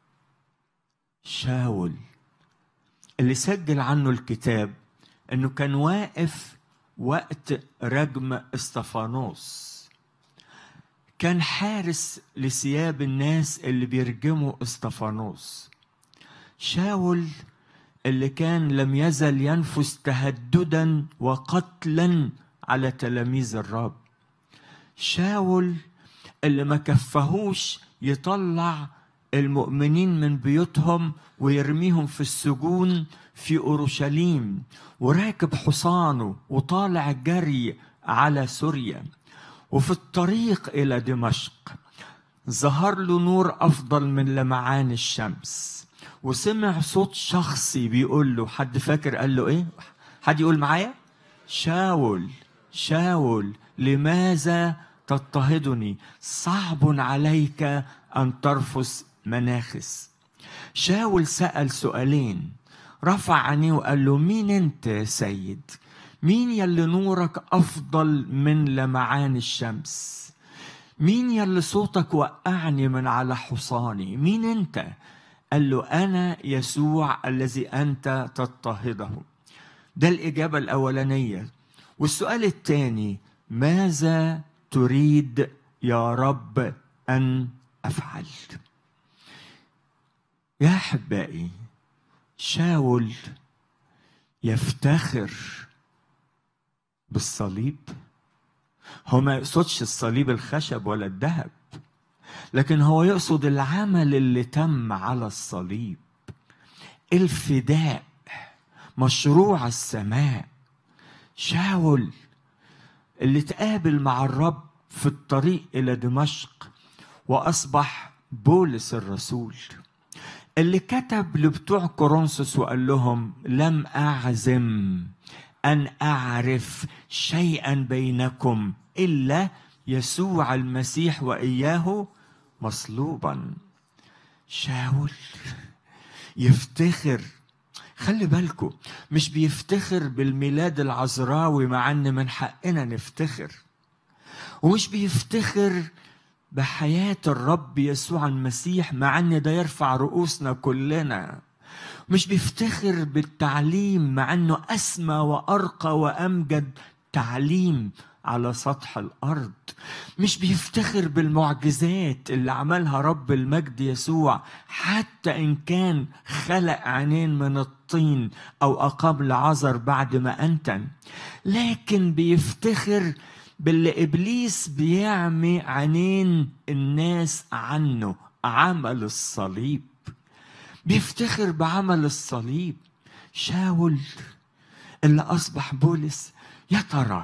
شاول اللي سجل عنه الكتاب انه كان واقف وقت رجم استفانوس كان حارس لثياب الناس اللي بيرجموا استفانوس شاول اللي كان لم يزل ينفس تهددا وقتلا على تلاميذ الرب شاول اللي ما كفهوش يطلع المؤمنين من بيوتهم ويرميهم في السجون في اورشليم وراكب حصانه وطالع جري على سوريا وفي الطريق الى دمشق ظهر له نور افضل من لمعان الشمس وسمع صوت شخصي بيقول له حد فاكر قال له ايه حد يقول معايا شاول شاول لماذا تضطهدني صعب عليك ان ترفس مناخس شاول سال سؤالين رفع عينيه وقال له مين انت يا سيد مين يلي نورك افضل من لمعان الشمس مين يلي صوتك وقعني من على حصاني مين انت قال له انا يسوع الذي انت تضطهده ده الاجابه الاولانيه والسؤال الثاني ماذا تريد يا رب ان افعل يا احبائي شاول يفتخر بالصليب هو ما يقصدش الصليب الخشب ولا الذهب لكن هو يقصد العمل اللي تم على الصليب الفداء مشروع السماء شاول اللي تقابل مع الرب في الطريق الى دمشق واصبح بولس الرسول اللي كتب لبتوع كورنثوس وقال لهم لم اعزم ان اعرف شيئا بينكم الا يسوع المسيح واياه مصلوبا شاول يفتخر خلي بالكم مش بيفتخر بالميلاد العذراوي مع ان من حقنا نفتخر ومش بيفتخر بحياة الرب يسوع المسيح مع ان ده يرفع رؤوسنا كلنا مش بيفتخر بالتعليم مع انه اسمى وارقى وامجد تعليم على سطح الارض مش بيفتخر بالمعجزات اللي عملها رب المجد يسوع حتى ان كان خلق عينين من الطين او اقام لعذر بعد ما انتن لكن بيفتخر باللي ابليس بيعمي عينين الناس عنه عمل الصليب بيفتخر بعمل الصليب شاول اللي اصبح بولس يا ترى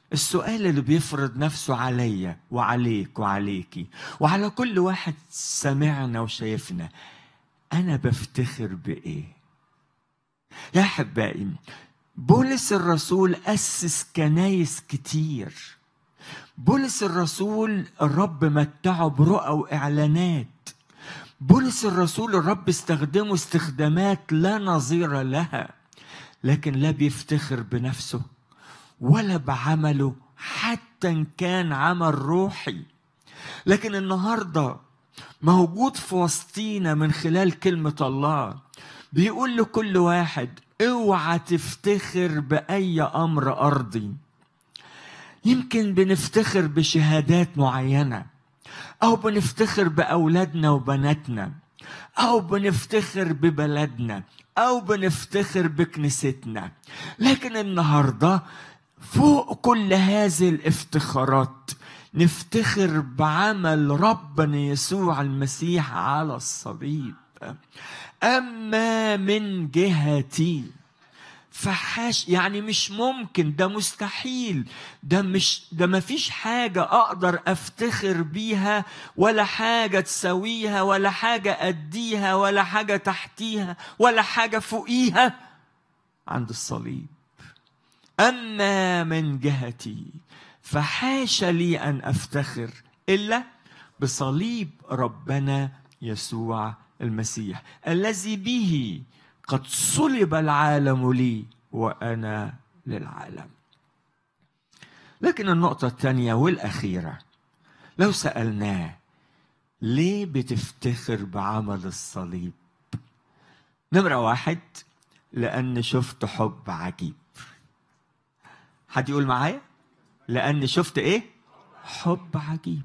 السؤال اللي بيفرض نفسه عليا وعليك وعليكي وعلى كل واحد سمعنا وشايفنا انا بفتخر بايه يا احبائي بولس الرسول اسس كنايس كتير بولس الرسول الرب متعه برؤى واعلانات بولس الرسول الرب استخدمه استخدامات لا نظير لها لكن لا بيفتخر بنفسه ولا بعمله حتى ان كان عمل روحي لكن النهارده موجود في وسطينا من خلال كلمه الله بيقول لكل واحد اوعى تفتخر باي امر ارضي يمكن بنفتخر بشهادات معينه او بنفتخر باولادنا وبناتنا او بنفتخر ببلدنا او بنفتخر بكنيستنا لكن النهارده فوق كل هذه الافتخارات نفتخر بعمل ربنا يسوع المسيح على الصليب اما من جهتي فحاش يعني مش ممكن ده مستحيل ده مش ده ما فيش حاجة أقدر أفتخر بيها ولا حاجة تساويها ولا حاجة أديها ولا حاجة تحتيها ولا حاجة فوقيها عند الصليب أما من جهتي فحاش لي أن أفتخر إلا بصليب ربنا يسوع المسيح الذي به قد صلب العالم لي وانا للعالم لكن النقطه الثانيه والاخيره لو سالناه ليه بتفتخر بعمل الصليب نمره واحد لان شفت حب عجيب حد يقول معايا لان شفت ايه حب عجيب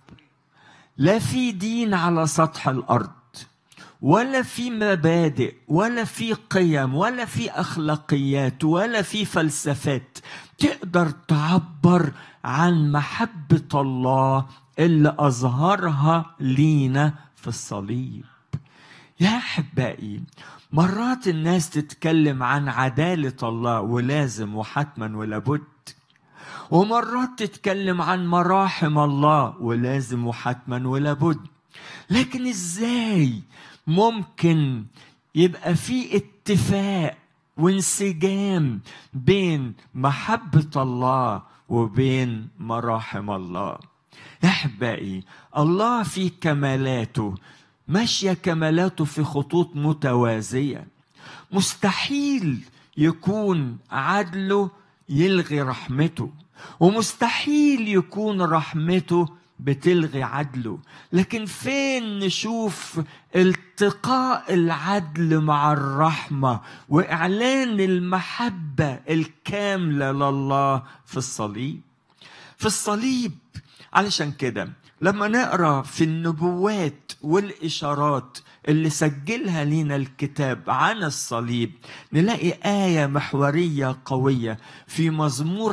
لا في دين على سطح الارض ولا في مبادئ ولا في قيم ولا في اخلاقيات ولا في فلسفات تقدر تعبر عن محبه الله اللي اظهرها لينا في الصليب يا احبائي مرات الناس تتكلم عن عداله الله ولازم وحتما ولابد ومرات تتكلم عن مراحم الله ولازم وحتما ولابد لكن ازاي ممكن يبقى في اتفاق وانسجام بين محبة الله وبين مراحم الله يا أحبائي الله في كمالاته ماشية كمالاته في خطوط متوازية مستحيل يكون عدله يلغي رحمته ومستحيل يكون رحمته بتلغي عدله لكن فين نشوف التقاء العدل مع الرحمة وإعلان المحبة الكاملة لله في الصليب في الصليب علشان كده لما نقرا في النبوات والإشارات اللي سجلها لنا الكتاب عن الصليب نلاقي آية محورية قوية في مزمور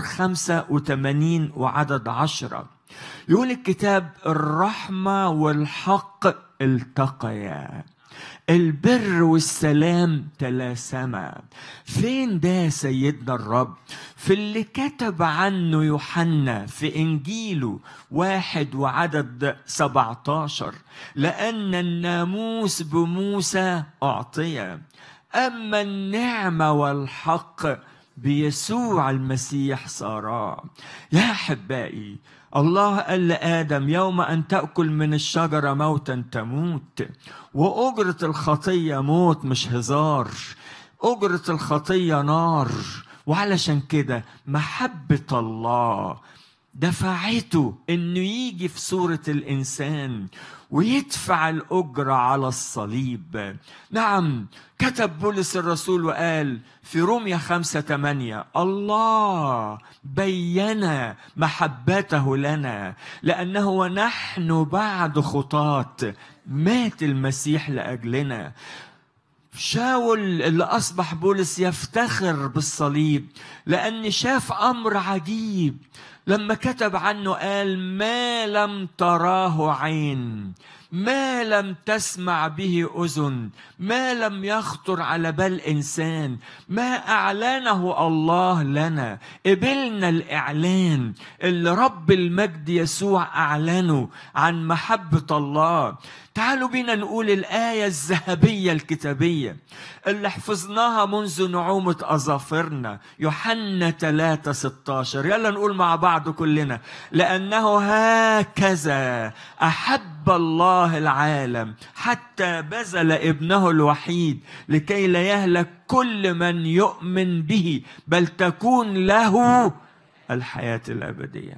85 وعدد عشرة يقول الكتاب الرحمة والحق التقيا البر والسلام تلاسما فين ده سيدنا الرب في اللي كتب عنه يوحنا في إنجيله واحد وعدد 17 لأن الناموس بموسى أعطي أما النعمة والحق بيسوع المسيح صارا يا أحبائي الله قال لآدم يوم أن تأكل من الشجرة موتا تموت وأجرة الخطية موت مش هزار أجرة الخطية نار وعلشان كده محبة الله دفعته انه يجي في صورة الانسان ويدفع الاجرة على الصليب نعم كتب بولس الرسول وقال في روميا خمسة ثمانية الله بين محبته لنا لأنه ونحن بعد خطاة مات المسيح لأجلنا شاول اللي أصبح بولس يفتخر بالصليب لأن شاف أمر عجيب لما كتب عنه قال ما لم تراه عين ما لم تسمع به اذن ما لم يخطر على بال انسان ما اعلنه الله لنا قبلنا الاعلان اللي رب المجد يسوع اعلنه عن محبه الله تعالوا بينا نقول الآية الذهبية الكتابية اللي حفظناها منذ نعومة أظافرنا يوحنا 3 16 يلا نقول مع بعض كلنا لأنه هكذا أحب الله العالم حتى بذل ابنه الوحيد لكي لا يهلك كل من يؤمن به بل تكون له الحياة الأبدية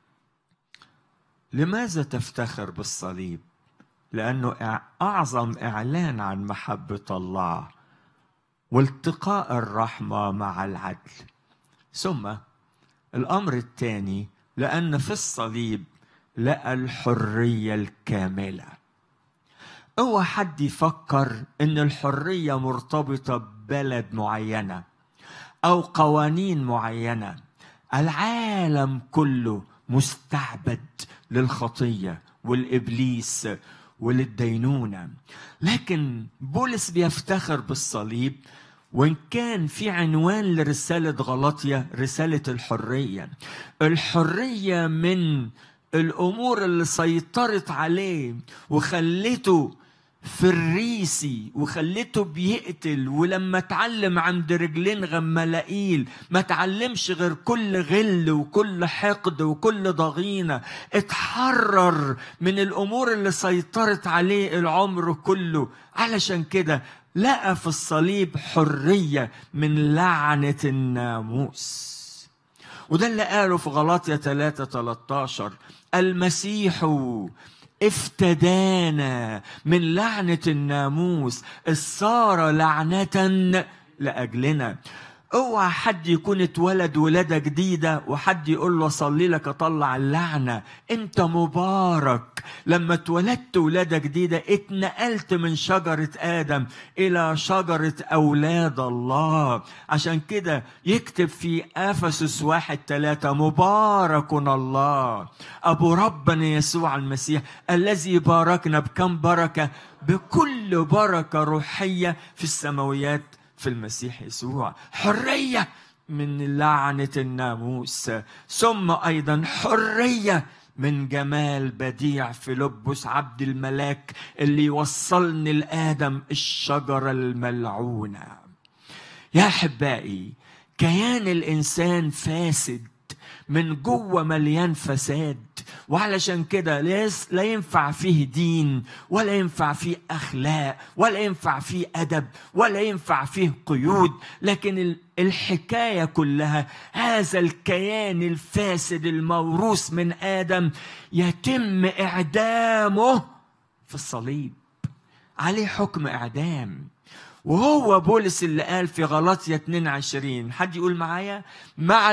لماذا تفتخر بالصليب لأنه أعظم إعلان عن محبة الله والتقاء الرحمة مع العدل ثم الأمر الثاني لأن في الصليب لقى الحرية الكاملة اوعى حد يفكر ان الحرية مرتبطة ببلد معينة او قوانين معينة العالم كله مستعبد للخطية والابليس وللدينونة لكن بولس بيفتخر بالصليب وإن كان في عنوان لرسالة غلطية رسالة الحرية الحرية من الأمور اللي سيطرت عليه وخلته فريسي وخلته بيقتل ولما اتعلم عند رجلين غملائيل ما اتعلمش غير كل غل وكل حقد وكل ضغينة اتحرر من الأمور اللي سيطرت عليه العمر كله علشان كده لقى في الصليب حرية من لعنة الناموس وده اللي قاله في غلاطيا 3 13 المسيح افتدانا من لعنة الناموس الصار لعنة لأجلنا اوعى حد يكون اتولد ولادة جديدة وحد يقول له صلي لك اطلع اللعنة انت مبارك لما اتولدت ولادة جديدة اتنقلت من شجرة آدم إلى شجرة أولاد الله عشان كده يكتب في أفسس واحد ثلاثة مبارك الله أبو ربنا يسوع المسيح الذي باركنا بكم بركة بكل بركة روحية في السماويات في المسيح يسوع حرية من لعنة الناموس ثم أيضا حرية من جمال بديع في لبس عبد الملاك اللي يوصلني لآدم الشجرة الملعونة يا أحبائي كيان الإنسان فاسد من جوه مليان فساد وعلشان كده لا ينفع فيه دين ولا ينفع فيه اخلاق ولا ينفع فيه ادب ولا ينفع فيه قيود لكن الحكايه كلها هذا الكيان الفاسد الموروث من ادم يتم اعدامه في الصليب عليه حكم اعدام وهو بولس اللي قال في غلطية 22 حد يقول معايا مع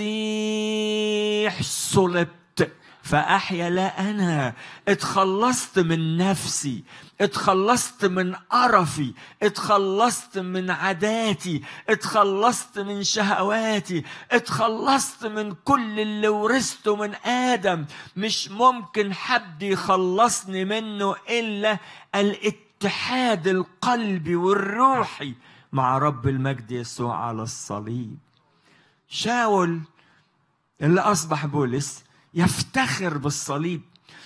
المسيح صلبت فأحيا لا أنا اتخلصت من نفسي اتخلصت من قرفي اتخلصت من عاداتي اتخلصت من شهواتي اتخلصت من كل اللي ورثته من آدم مش ممكن حد يخلصني منه إلا الاتفاق الاتحاد القلبي والروحي مع رب المجد يسوع على الصليب شاول اللي اصبح بولس يفتخر بالصليب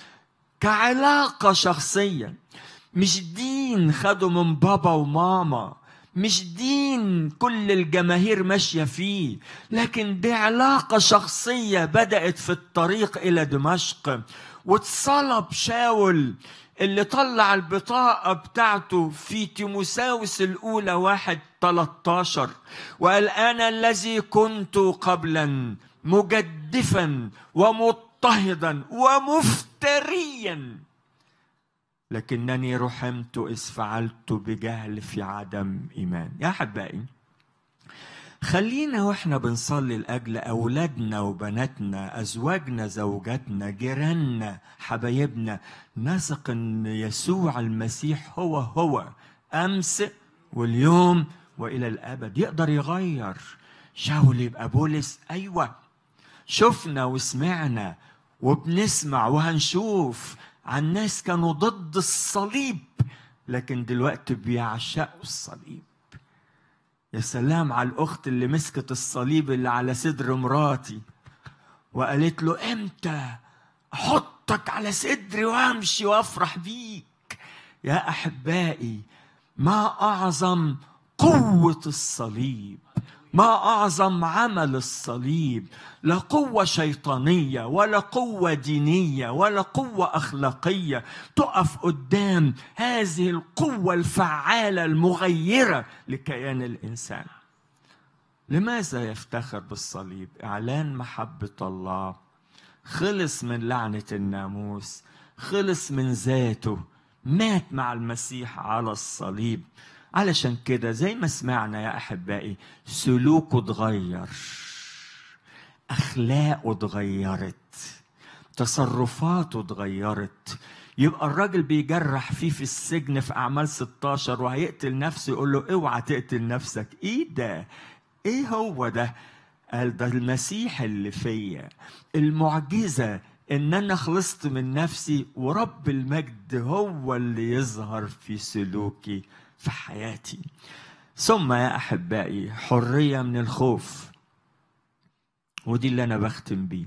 كعلاقه شخصيه مش دين خده من بابا وماما مش دين كل الجماهير ماشيه فيه لكن دي علاقه شخصيه بدات في الطريق الى دمشق واتصلب شاول اللي طلع البطاقة بتاعته في تيموساوس الأولى واحد 13 وقال أنا الذي كنت قبلا مجدفا ومضطهدا ومفتريا لكنني رحمت إذ فعلت بجهل في عدم إيمان يا أحبائي خلينا واحنا بنصلي لاجل اولادنا وبناتنا ازواجنا زوجاتنا جيراننا حبايبنا نثق ان يسوع المسيح هو هو امس واليوم والى الابد يقدر يغير شاول يبقى بولس ايوه شفنا وسمعنا وبنسمع وهنشوف عن ناس كانوا ضد الصليب لكن دلوقتي بيعشقوا الصليب يا سلام على الأخت اللي مسكت الصليب اللي على صدر مراتي وقالت له امتى احطك على صدري وامشي وافرح بيك يا احبائي ما اعظم قوه الصليب ما اعظم عمل الصليب لا قوه شيطانيه ولا قوه دينيه ولا قوه اخلاقيه تقف قدام هذه القوه الفعاله المغيره لكيان الانسان لماذا يفتخر بالصليب اعلان محبه الله خلص من لعنه الناموس خلص من ذاته مات مع المسيح على الصليب علشان كده زي ما سمعنا يا احبائي سلوكه اتغير اخلاقه اتغيرت تصرفاته اتغيرت يبقى الراجل بيجرح فيه في السجن في اعمال 16 وهيقتل نفسه يقول له اوعى تقتل نفسك ايه ده ايه هو ده قال ده المسيح اللي فيا المعجزه ان انا خلصت من نفسي ورب المجد هو اللي يظهر في سلوكي في حياتي ثم يا احبائي حريه من الخوف ودي اللي انا بختم بيه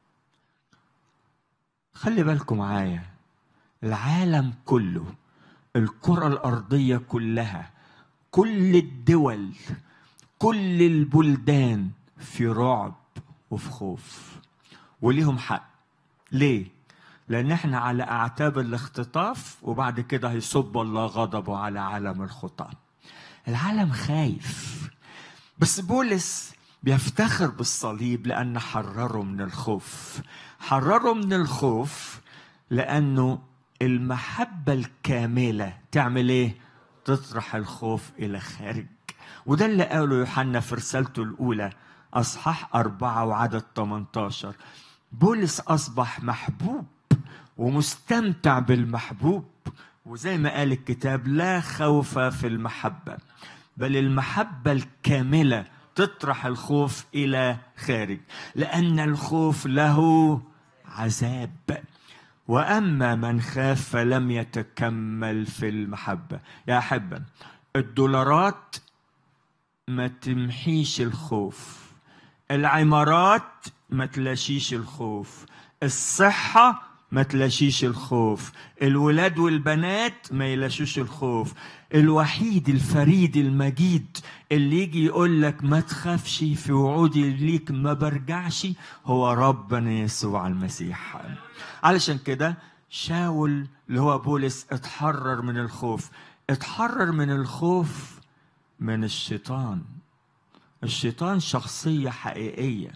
خلي بالكم معايا العالم كله الكره الارضيه كلها كل الدول كل البلدان في رعب وفي خوف وليهم حق ليه لان احنا على اعتاب الاختطاف وبعد كده هيصب الله غضبه على عالم الخطاه العالم خايف بس بولس بيفتخر بالصليب لأن حرره من الخوف حرره من الخوف لأنه المحبة الكاملة تعمل إيه؟ تطرح الخوف إلى خارج وده اللي قاله يوحنا في رسالته الأولى أصحاح أربعة وعدد 18 بولس أصبح محبوب ومستمتع بالمحبوب وزي ما قال الكتاب لا خوف في المحبة بل المحبة الكاملة تطرح الخوف إلى خارج لأن الخوف له عذاب وأما من خاف فلم يتكمل في المحبة يا أحبة الدولارات ما تمحيش الخوف العمارات ما تلاشيش الخوف الصحة ما تلاشيش الخوف الولاد والبنات ما يلاشوش الخوف الوحيد الفريد المجيد اللي يجي يقول لك ما تخافش في وعودي ليك ما برجعش هو ربنا يسوع المسيح علشان كده شاول اللي هو بولس اتحرر من الخوف اتحرر من الخوف من الشيطان الشيطان شخصية حقيقية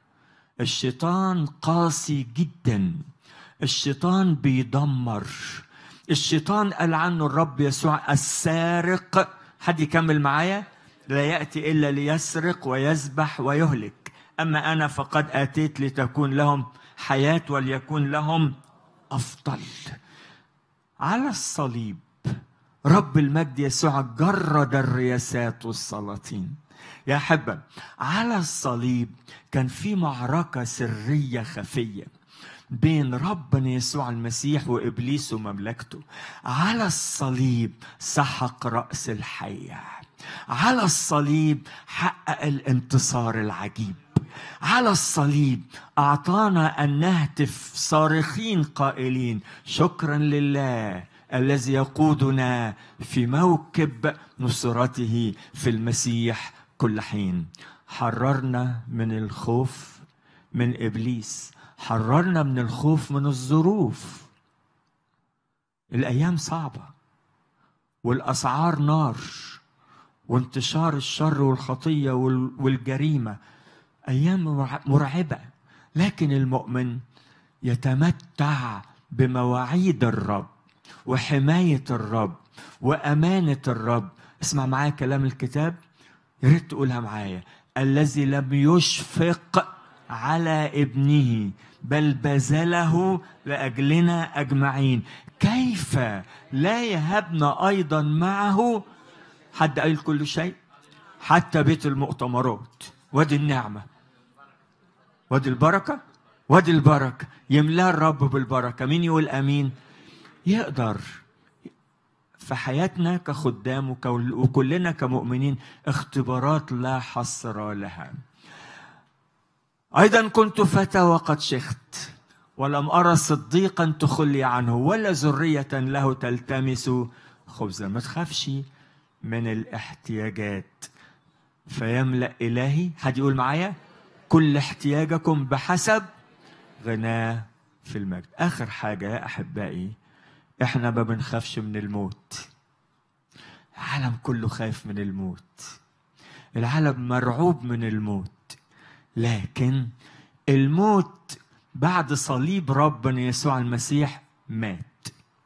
الشيطان قاسي جدا الشيطان بيدمر الشيطان قال عنه الرب يسوع السارق حد يكمل معايا لا يأتي إلا ليسرق ويذبح ويهلك أما أنا فقد آتيت لتكون لهم حياة وليكون لهم أفضل على الصليب رب المجد يسوع جرد الرياسات والسلاطين يا أحبة على الصليب كان في معركة سرية خفية بين ربنا يسوع المسيح وابليس ومملكته على الصليب سحق راس الحيه على الصليب حقق الانتصار العجيب على الصليب اعطانا ان نهتف صارخين قائلين شكرا لله الذي يقودنا في موكب نصرته في المسيح كل حين حررنا من الخوف من ابليس حررنا من الخوف من الظروف الايام صعبه والاسعار نار وانتشار الشر والخطيه والجريمه ايام مرعبه لكن المؤمن يتمتع بمواعيد الرب وحمايه الرب وامانه الرب اسمع معايا كلام الكتاب يا ريت تقولها معايا الذي لم يشفق على ابنه بل بذله لاجلنا اجمعين كيف لا يهبنا ايضا معه حد قال كل شيء حتى بيت المؤتمرات وادي النعمه وادي البركه وادي البركه يملاه الرب بالبركه مين يقول امين يقدر في حياتنا كخدام وك- وكلنا كمؤمنين اختبارات لا حصر لها أيضا كنت فتى وقد شخت ولم أرى صديقا تخلي عنه ولا ذرية له تلتمس خبزا ما تخافش من الاحتياجات فيملأ إلهي حد يقول معايا كل احتياجكم بحسب غناه في المجد آخر حاجة يا أحبائي إحنا ما بنخافش من الموت العالم كله خايف من الموت العالم مرعوب من الموت لكن الموت بعد صليب ربنا يسوع المسيح مات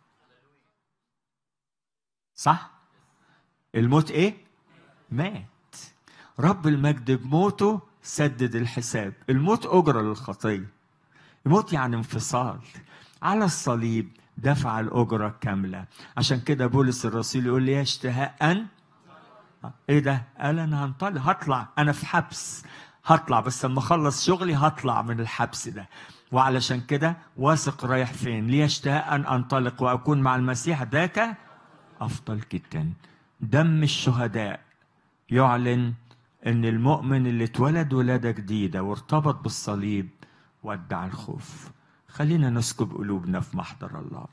صح الموت ايه مات رب المجد بموته سدد الحساب الموت اجره للخطيه الموت يعني انفصال على الصليب دفع الاجره الكامله عشان كده بولس الرسول يقول لي اشتهاء ان ايه ده قال انا هنطلع هطلع انا في حبس هطلع بس لما اخلص شغلي هطلع من الحبس ده وعلشان كده واثق رايح فين لي اشتهاء ان انطلق واكون مع المسيح ذاك افضل جدا دم الشهداء يعلن ان المؤمن اللي اتولد ولاده جديده وارتبط بالصليب ودع الخوف خلينا نسكب قلوبنا في محضر الله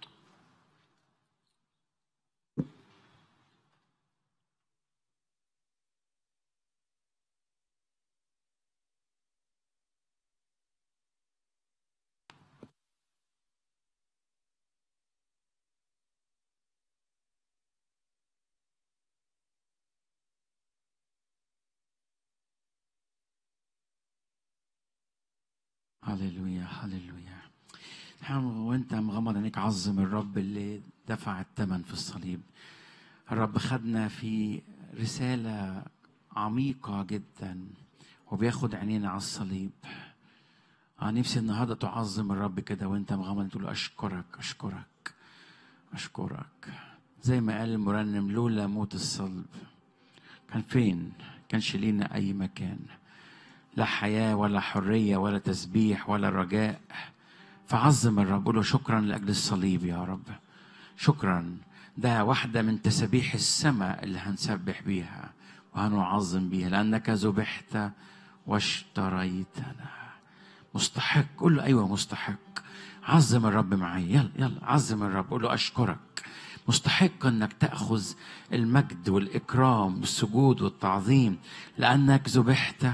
هللويا هللويا وانت مغمض عينيك عظم الرب اللي دفع الثمن في الصليب الرب خدنا في رسالة عميقة جدا وبياخد عينينا على الصليب أنا نفسي النهاردة تعظم الرب كده وانت مغمض تقول له أشكرك أشكرك أشكرك زي ما قال المرنم لولا موت الصلب كان فين؟ كانش لينا أي مكان لا حياة ولا حرية ولا تسبيح ولا رجاء فعظم الرب قول له شكرا لأجل الصليب يا رب شكرا ده واحدة من تسابيح السماء اللي هنسبح بيها وهنعظم بيها لأنك ذبحت واشتريتنا مستحق قول له أيوة مستحق عظم الرب معايا يلا يلا عظم الرب قول له أشكرك مستحق انك تاخذ المجد والاكرام والسجود والتعظيم لانك ذبحت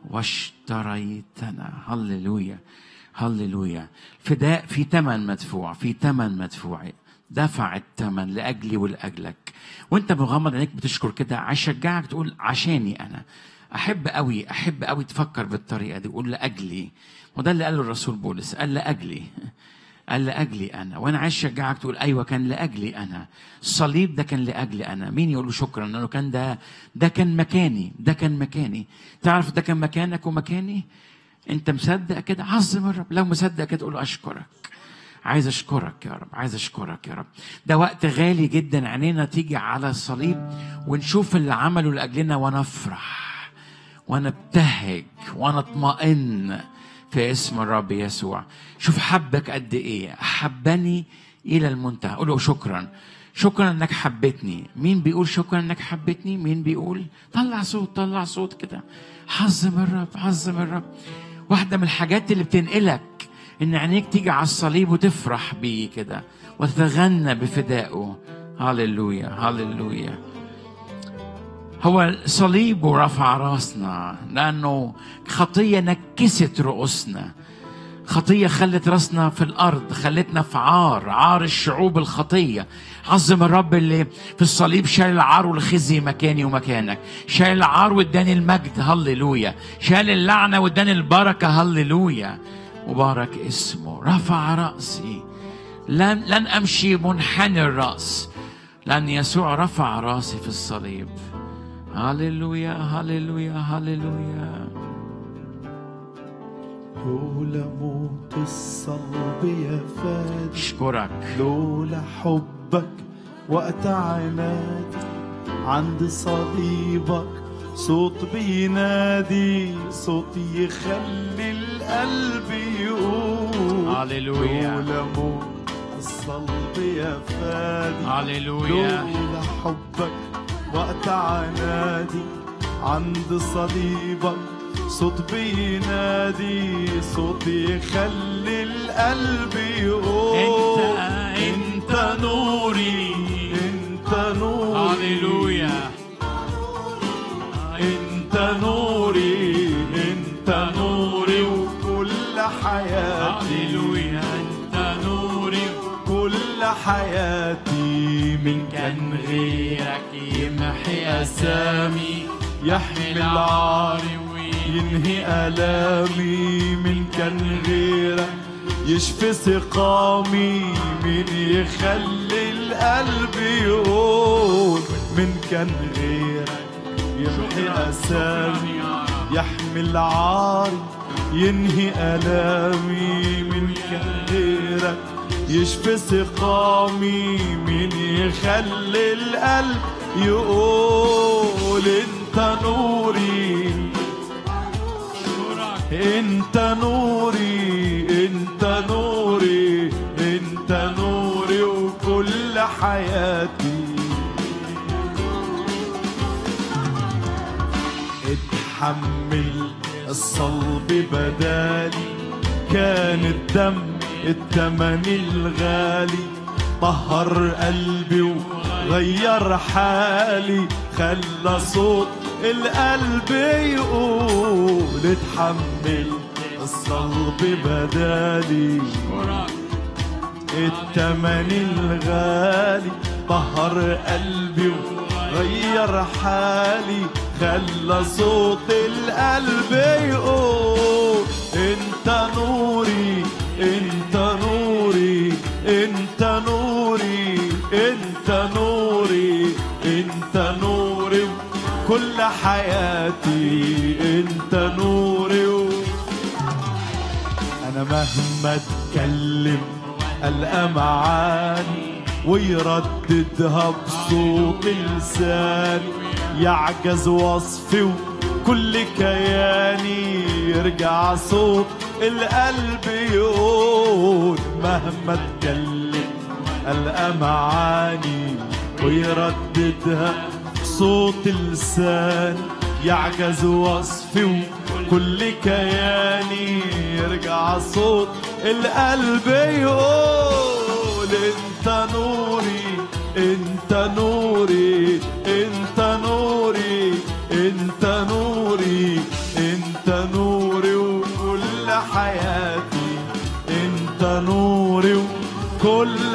واشتريتنا هللويا هللويا فداء في ثمن مدفوع في ثمن مدفوع دفع الثمن لاجلي ولاجلك وانت مغمض عينيك بتشكر كده اشجعك تقول عشاني انا احب قوي احب قوي تفكر بالطريقه دي قول لاجلي وده اللي قاله الرسول بولس قال لاجلي قال لأجلي أنا وأنا عايز أشجعك تقول أيوة كان لأجلي أنا الصليب ده كان لأجلي أنا مين يقول له شكرا لأنه كان ده ده كان مكاني ده كان مكاني تعرف ده كان مكانك ومكاني أنت مصدق كده عظم الرب لو مصدق كده قول له أشكرك عايز أشكرك يا رب عايز أشكرك يا رب ده وقت غالي جدا عينينا تيجي على الصليب ونشوف اللي عمله لأجلنا ونفرح ونبتهج ونطمئن في اسم الرب يسوع شوف حبك قد ايه حبني الى المنتهى قول له شكرا شكرا انك حبيتني مين بيقول شكرا انك حبيتني مين بيقول طلع صوت طلع صوت كده عظم الرب عظم الرب واحده من الحاجات اللي بتنقلك ان عينيك تيجي على الصليب وتفرح بيه كده وتتغنى بفدائه هللويا هللويا هو صليب ورفع راسنا لانه خطيه نكست رؤوسنا خطيه خلت راسنا في الارض خلتنا في عار عار الشعوب الخطيه عظم الرب اللي في الصليب شال العار والخزي مكاني ومكانك شال العار واداني المجد هللويا شال اللعنه واداني البركه هللويا مبارك اسمه رفع راسي لن لن امشي منحني الراس لان يسوع رفع راسي في الصليب هللويا هللويا هللويا لولا موت الصلب يا فادي اشكرك لولا حبك وقت عنادي عند صليبك صوت بينادي صوت يخلي القلب يقول هللويا. لولا موت الصلب الصلب يا فادي هللويا لولا حبك وقت عنادي عند صليبك صوت بينادي صوت يخلي القلب يقول انت انت نوري انت نوري هللويا انت نوري انت نوري وكل حياتي هللويا انت نوري كل حياتي من كان كان غير غيرك يمحي اسامي يحمل عاري ينهي آلامي من كان غيرك يشفي سقامي من يخلي القلب يقول من كان غيرك يمحي أسامي يحمل عاري ينهي آلامي من كان غيرك يشفي سقامي من يخلي القلب يقول انت نوري انت نوري انت نوري انت نوري وكل حياتي اتحمل الصلب بدالي كان الدم التمن الغالي طهر قلبي وغير حالي خلى صوت القلب يقول اتحمل الصلب بدالي التمن الغالي طهر قلبي وغير حالي خلى صوت القلب يقول انت نوري انت نوري انت نوري انت نوري انت نوري كل حياتي انت نوري انا مهما اتكلم القى معاني ويرددها بصوت لساني يعجز وصفي وكل كياني يرجع صوت القلب يقول مهما اتكلم القى معاني ويرددها بصوت لساني يعجز وصفي وكل كياني يرجع صوت القلب يقول انت نوري انت نوري انت نوري انت نوري انت نوري وكل حياتي انت نوري وكل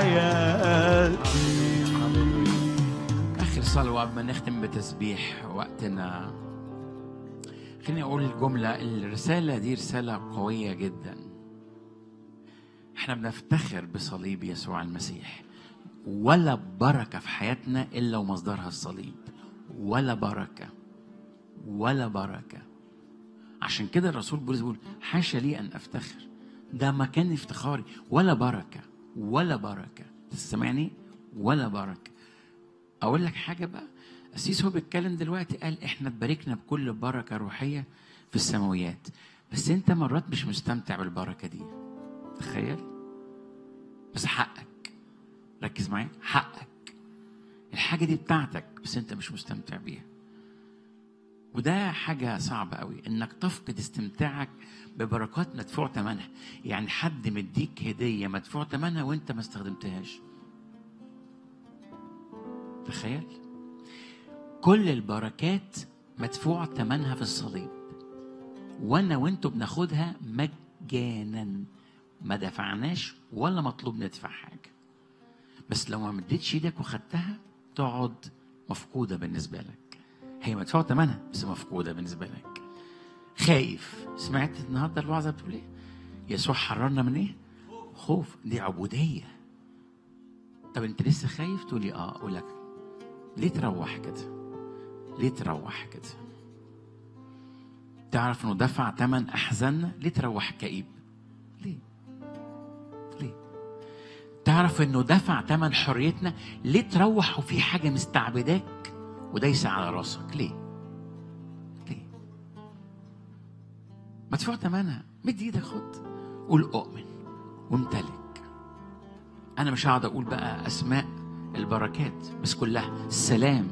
حياتي اخر صلوه قبل ما نختم بتسبيح وقتنا خليني اقول الجمله الرساله دي رساله قويه جدا احنا بنفتخر بصليب يسوع المسيح ولا بركه في حياتنا الا ومصدرها الصليب ولا بركه ولا بركه عشان كده الرسول بولس بيقول حاشا لي ان افتخر ده مكان افتخاري ولا بركه ولا بركه تسمعني ولا بركه اقول لك حاجه بقى السيس هو بيتكلم دلوقتي قال احنا اتباركنا بكل بركه روحيه في السماويات بس انت مرات مش مستمتع بالبركه دي تخيل بس حقك ركز معايا حقك الحاجه دي بتاعتك بس انت مش مستمتع بيها وده حاجة صعبة قوي انك تفقد استمتاعك ببركات مدفوع ثمنها يعني حد مديك هدية مدفوع ثمنها وانت ما استخدمتهاش تخيل كل البركات مدفوع ثمنها في الصليب وانا وانتوا بناخدها مجانا ما دفعناش ولا مطلوب ندفع حاجه بس لو ما مديتش ايدك وخدتها تقعد مفقوده بالنسبه لك هي مدفوع ثمنها بس مفقوده بالنسبه لك خايف سمعت النهارده الوعظه بتقول ايه يسوع حررنا من ايه خوف دي عبوديه طب انت لسه خايف تقولي اه اقول لك ليه تروح كده ليه تروح كده تعرف انه دفع ثمن احزاننا ليه تروح كئيب ليه ليه تعرف انه دفع ثمن حريتنا ليه تروح وفي حاجه مستعبداك ودايسه على راسك ليه ليه مدفوع ثمنها مد ايدك خد قول اؤمن وامتلك انا مش هقعد اقول بقى اسماء البركات بس كلها السلام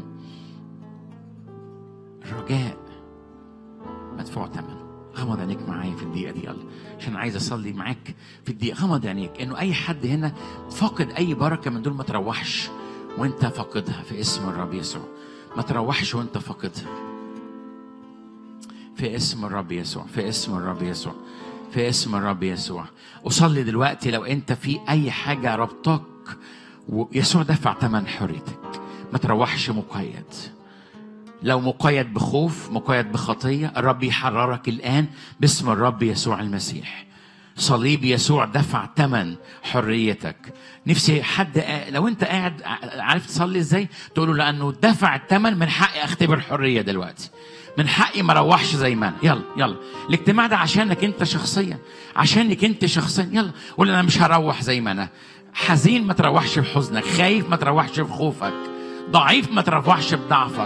الرجاء مدفوع ثمن غمض عينيك معايا في الدقيقة دي يلا عشان عايز أصلي معاك في الدقيقة غمض عينيك إنه أي حد هنا فاقد أي بركة من دول ما تروحش وأنت فاقدها في اسم الرب يسوع ما تروحش وأنت فاقدها في اسم الرب يسوع في اسم الرب يسوع في اسم الرب يسوع أصلي دلوقتي لو أنت في أي حاجة ربطك ويسوع دفع ثمن حريتك ما تروحش مقيد لو مقيد بخوف مقيد بخطية الرب يحررك الآن باسم الرب يسوع المسيح صليب يسوع دفع ثمن حريتك نفسي حد قا- لو انت قاعد ع- عارف تصلي ازاي تقول له لانه دفع الثمن من حقي اختبر حريه دلوقتي من حقي ما اروحش زي ما انا يلا يلا الاجتماع ده عشانك انت شخصيا عشانك انت شخصيا يلا قول انا مش هروح زي ما انا حزين ما تروحش بحزنك خايف ما تروحش بخوفك ضعيف ما تروحش بضعفك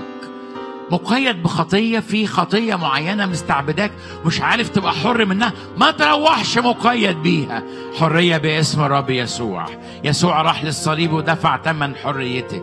مقيد بخطية في خطية معينة مستعبداك مش عارف تبقى حر منها ما تروحش مقيد بيها حرية باسم الرب يسوع يسوع راح للصليب ودفع ثمن حريتك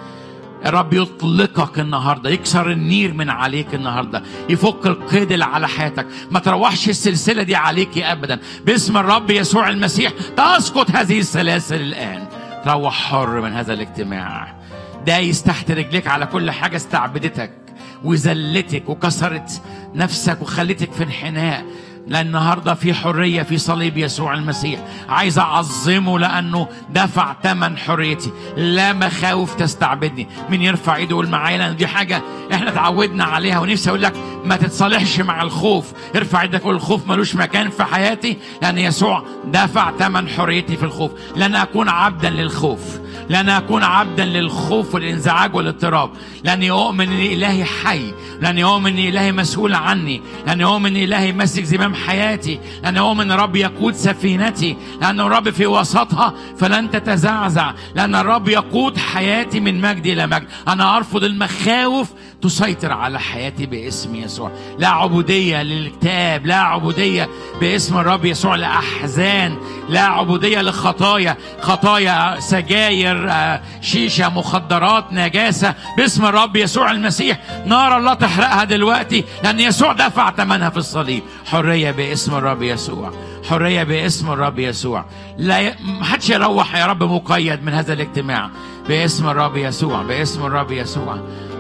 الرب يطلقك النهارده يكسر النير من عليك النهارده يفك القيد اللي على حياتك ما تروحش السلسله دي عليك ابدا باسم الرب يسوع المسيح تسقط هذه السلاسل الان تروح حر من هذا الاجتماع دايس تحت رجليك على كل حاجه استعبدتك وذلتك وكسرت نفسك وخلتك في انحناء لأن النهارده في حريه في صليب يسوع المسيح عايز اعظمه لانه دفع ثمن حريتي لا مخاوف تستعبدني مين يرفع ايده يقول معايا لان دي حاجه احنا اتعودنا عليها ونفسي اقول لك ما تتصالحش مع الخوف ارفع ايدك قول الخوف ملوش مكان في حياتي لان يسوع دفع ثمن حريتي في الخوف لن اكون عبدا للخوف لن اكون عبدا للخوف والانزعاج والاضطراب لاني اؤمن ان الهي حي لاني اؤمن ان الهي مسؤول عني لاني اؤمن ان الهي ماسك زمام حياتي لاني اؤمن ان الرب يقود سفينتي لان الرب في وسطها فلن تتزعزع لان الرب يقود حياتي من مجد الى مجد انا ارفض المخاوف تسيطر على حياتي باسم يسوع لا عبودية للكتاب لا عبودية باسم الرب يسوع لأحزان لا عبودية لخطايا خطايا سجاير آه، شيشة مخدرات نجاسة باسم الرب يسوع المسيح نار الله تحرقها دلوقتي لأن يسوع دفع ثمنها في الصليب حرية باسم الرب يسوع حرية باسم الرب يسوع لا ي... محدش يروح يا رب مقيد من هذا الاجتماع باسم الرب يسوع باسم الرب يسوع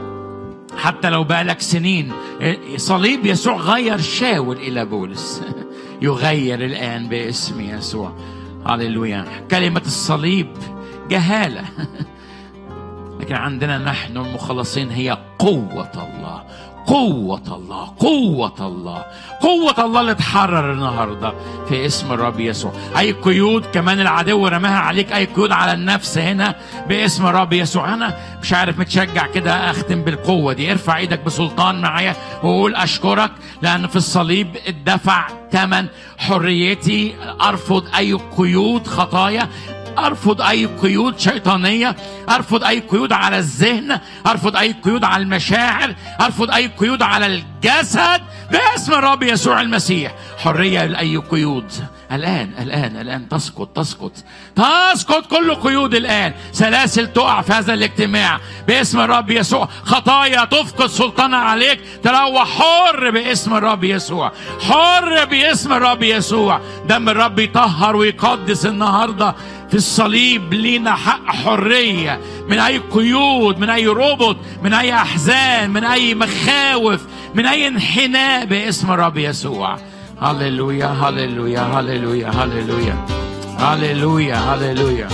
حتى لو بقالك سنين صليب يسوع غير شاول الى بولس يغير الان باسم يسوع هللويا كلمه الصليب جهاله لكن عندنا نحن المخلصين هي قوه الله قوة الله قوة الله قوة الله اللي تحرر النهاردة في اسم الرب يسوع أي قيود كمان العدو رماها عليك أي قيود على النفس هنا باسم الرب يسوع أنا مش عارف متشجع كده أختم بالقوة دي ارفع ايدك بسلطان معايا وقول أشكرك لأن في الصليب اتدفع ثمن حريتي أرفض أي قيود خطايا ارفض اي قيود شيطانيه ارفض اي قيود على الذهن ارفض اي قيود على المشاعر ارفض اي قيود على الجسد باسم الرب يسوع المسيح حريه لاي قيود الان الان الان تسقط تسقط تسقط كل قيود الان سلاسل تقع في هذا الاجتماع باسم الرب يسوع خطايا تفقد سلطانها عليك تروح حر باسم الرب يسوع حر باسم الرب يسوع دم الرب يطهر ويقدس النهارده في الصليب لينا حق حرية من أي قيود من أي ربط من أي أحزان من أي مخاوف من أي انحناء باسم الرب يسوع هللويا هللويا هللويا هللويا هللويا هللويا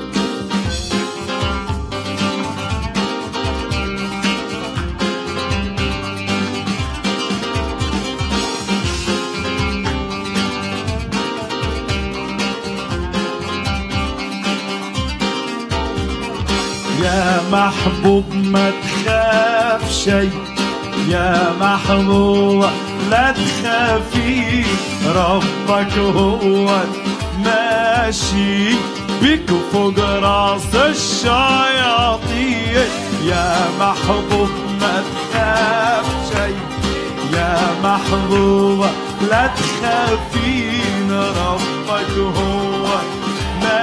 يا محبوب ما تخاف شي يا محبوب لا تخافي ربك هو ماشي بك فوق راس الشياطين يا محبوب ما تخاف شي يا محبوب لا تخافين ربك هو ماشي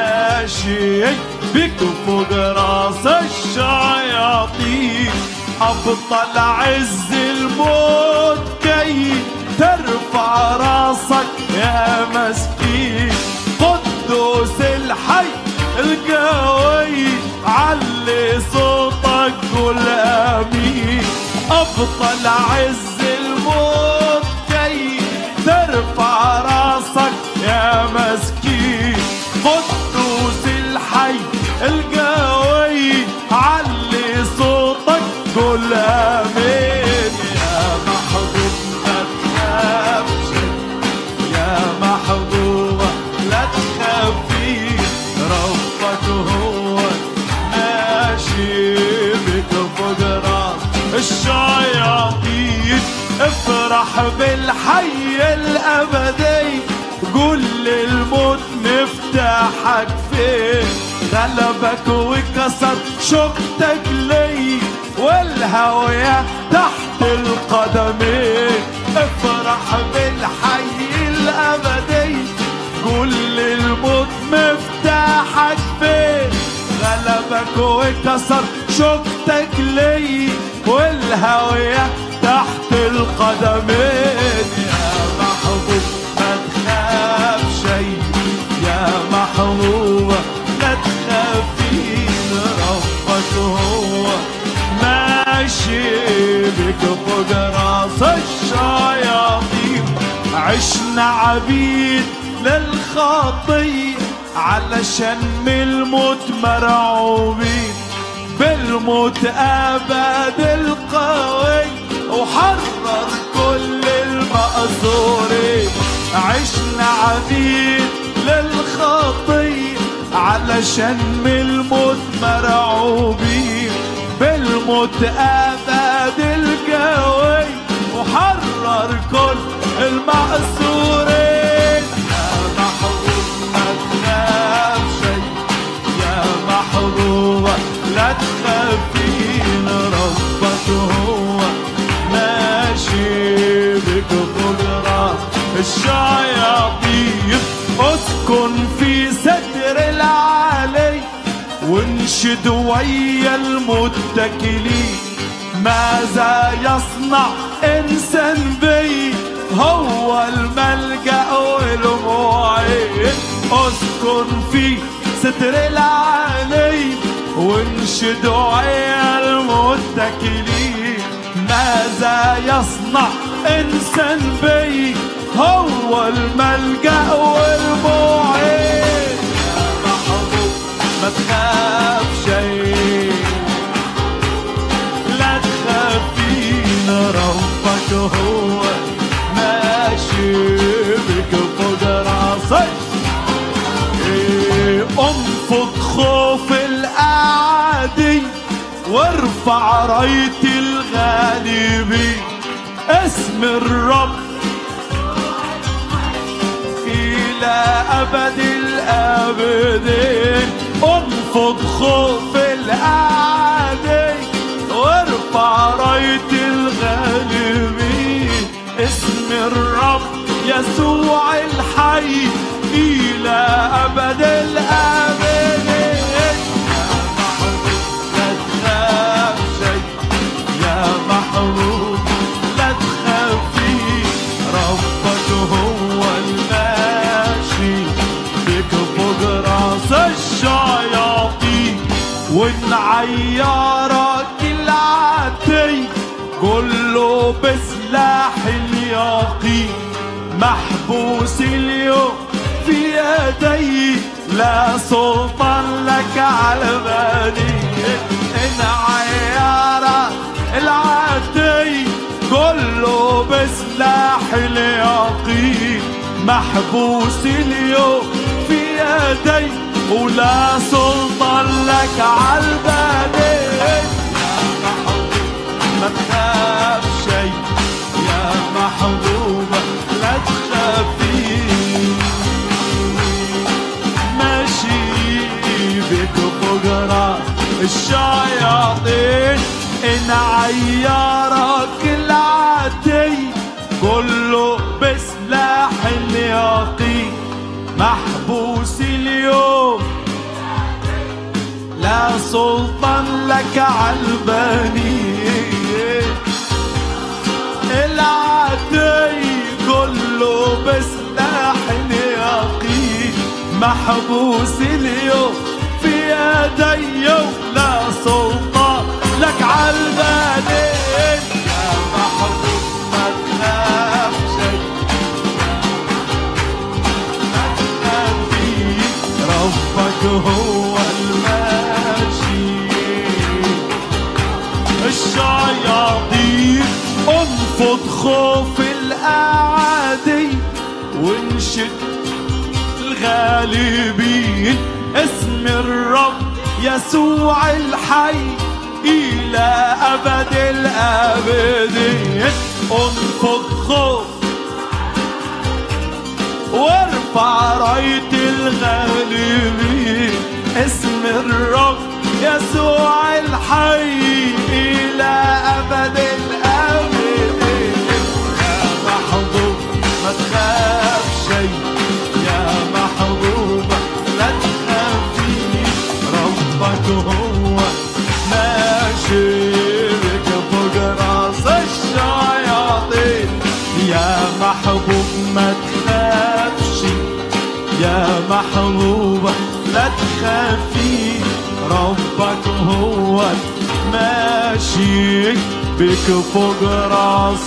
ماشي بك فوق راس الشياطين أبطل عز الموت كي ترفع راسك يا مسكين قدوس الحي القوي علي صوتك قول امين ابطل عز الموت كي ترفع راسك يا مسكين قدوس الحي القوي علي صوتك قول امين يا محبوب ما تخافش يا محبوبة لا تخافي ربك هو ماشي بك فوق راس الشياطين افرح بالحي الابدي قول للموت مفتاحك فين غلبك وكسر شوكتك لي والهوية تحت القدمين افرح بالحي الابدي قول للموت مفتاحك فين غلبك وكسر شوكتك لي والهوية تحت القدمين يا محبوب ما تخاف شي يا محبوبة لا تخافين ربك هو ماشي بك فوق راس الشياطين عشنا عبيد للخطية علشان من الموت مرعوبين بالموت أبد القوي وحرر كل المأسورين عشنا عبيد للخطية علشان من الموت مرعوبين بالموت أبد القوي وحرر كل المأسورين يا محبوب ما تخاف شي يا محبوبة لا تخافين ربك هو ماشي بك فوق راس الشياطين اسكن في ستر العالي وانشد ويا المتكلين ماذا يصنع انسان بي هو الملجا والمعين اسكن في ستر العالي وانشد ويا المتكلين ماذا يصنع انسان بي هو الملجا والمعين يا محبوب ما تخاف شيء لا تخافين ربك هو ماشي بك فوق راسك إيه، انفض خوف الاعادي وارفع راية الغالبين اسم الرب إلى أبد الآبدين انفض خوف الأعادي وارفع راية الغالبين اسم الرب يسوع الحي إلى أبد الآبدين لا تخاف شيء يا محبوب لا تخافي ربك هو الماشي بك فوق راس الشياطين وان عيارك العتي قول له بسلاح اليقين محبوس اليوم في يدي لا سلطان لك على بالي ان عيارك العتي قول له بسلاح اليقين محبوس اليوم في يدي ولا سلطان لك على البدين ما تخاف شيء يا محبوبة لا تخافي ماشي بك فوق راس الشياطين ان عيارك العتي كله بسلاح اليقين محبوس اليوم لا سلطان لك عالبنية العدي كله بسلاح اليقين محبوس اليوم في يدي ولا سلطان لك عالبنية يا محبوس ما تخاف شيء ربك هو الماشي الشياطين انفض خوف الاعادي وانشد الغالبين اسم الرب يسوع الحي الى ابد الابدين انفض خوف وارفع راية الغالبين اسم الرب يسوع الحي إلى أبد الآبدين يا محبوب ما تخاف شيء يا محبوبة لا تخافي ربك هو ماشي بك فوق راس الشياطين يا محبوب ما تخافش يا محبوبة لا تخافي ربك هو ماشي بك فوق راس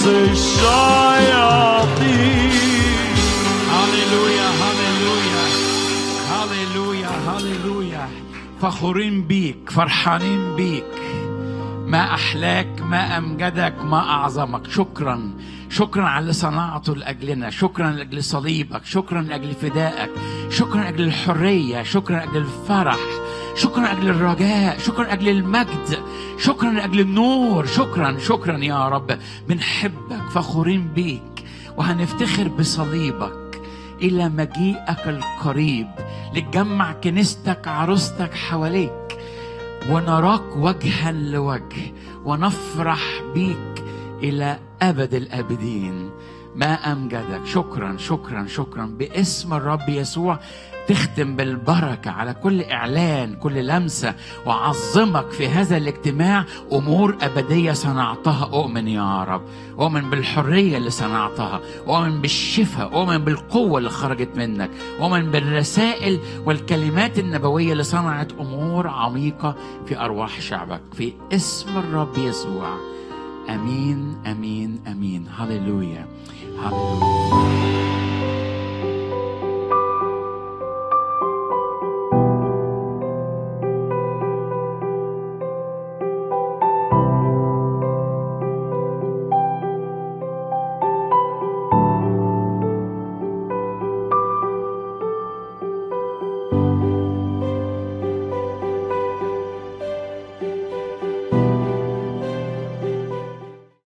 الشياطين هللويا هللويا هللويا هللويا فخورين بيك فرحانين بيك ما أحلاك ما أمجدك ما أعظمك شكرا شكرا على اللي صنعته لأجلنا شكرا لأجل صليبك شكرا لأجل فدائك شكرا لأجل الحرية شكرا لأجل الفرح شكرا لأجل الرجاء شكرا لأجل المجد شكرا لأجل النور شكرا شكرا يا رب بنحبك فخورين بيك وهنفتخر بصليبك إلى مجيئك القريب لتجمع كنيستك عروستك حواليك ونراك وجها لوجه ونفرح بيك إلى أبد الآبدين ما أمجدك شكرا شكرا شكرا باسم الرب يسوع تختم بالبركة على كل إعلان كل لمسة وعظمك في هذا الاجتماع أمور أبدية صنعتها أؤمن يا رب أؤمن بالحرية اللي صنعتها أؤمن بالشفاء أؤمن بالقوة اللي خرجت منك أؤمن بالرسائل والكلمات النبوية اللي صنعت أمور عميقة في أرواح شعبك في اسم الرب يسوع امين امين امين هللويا هللويا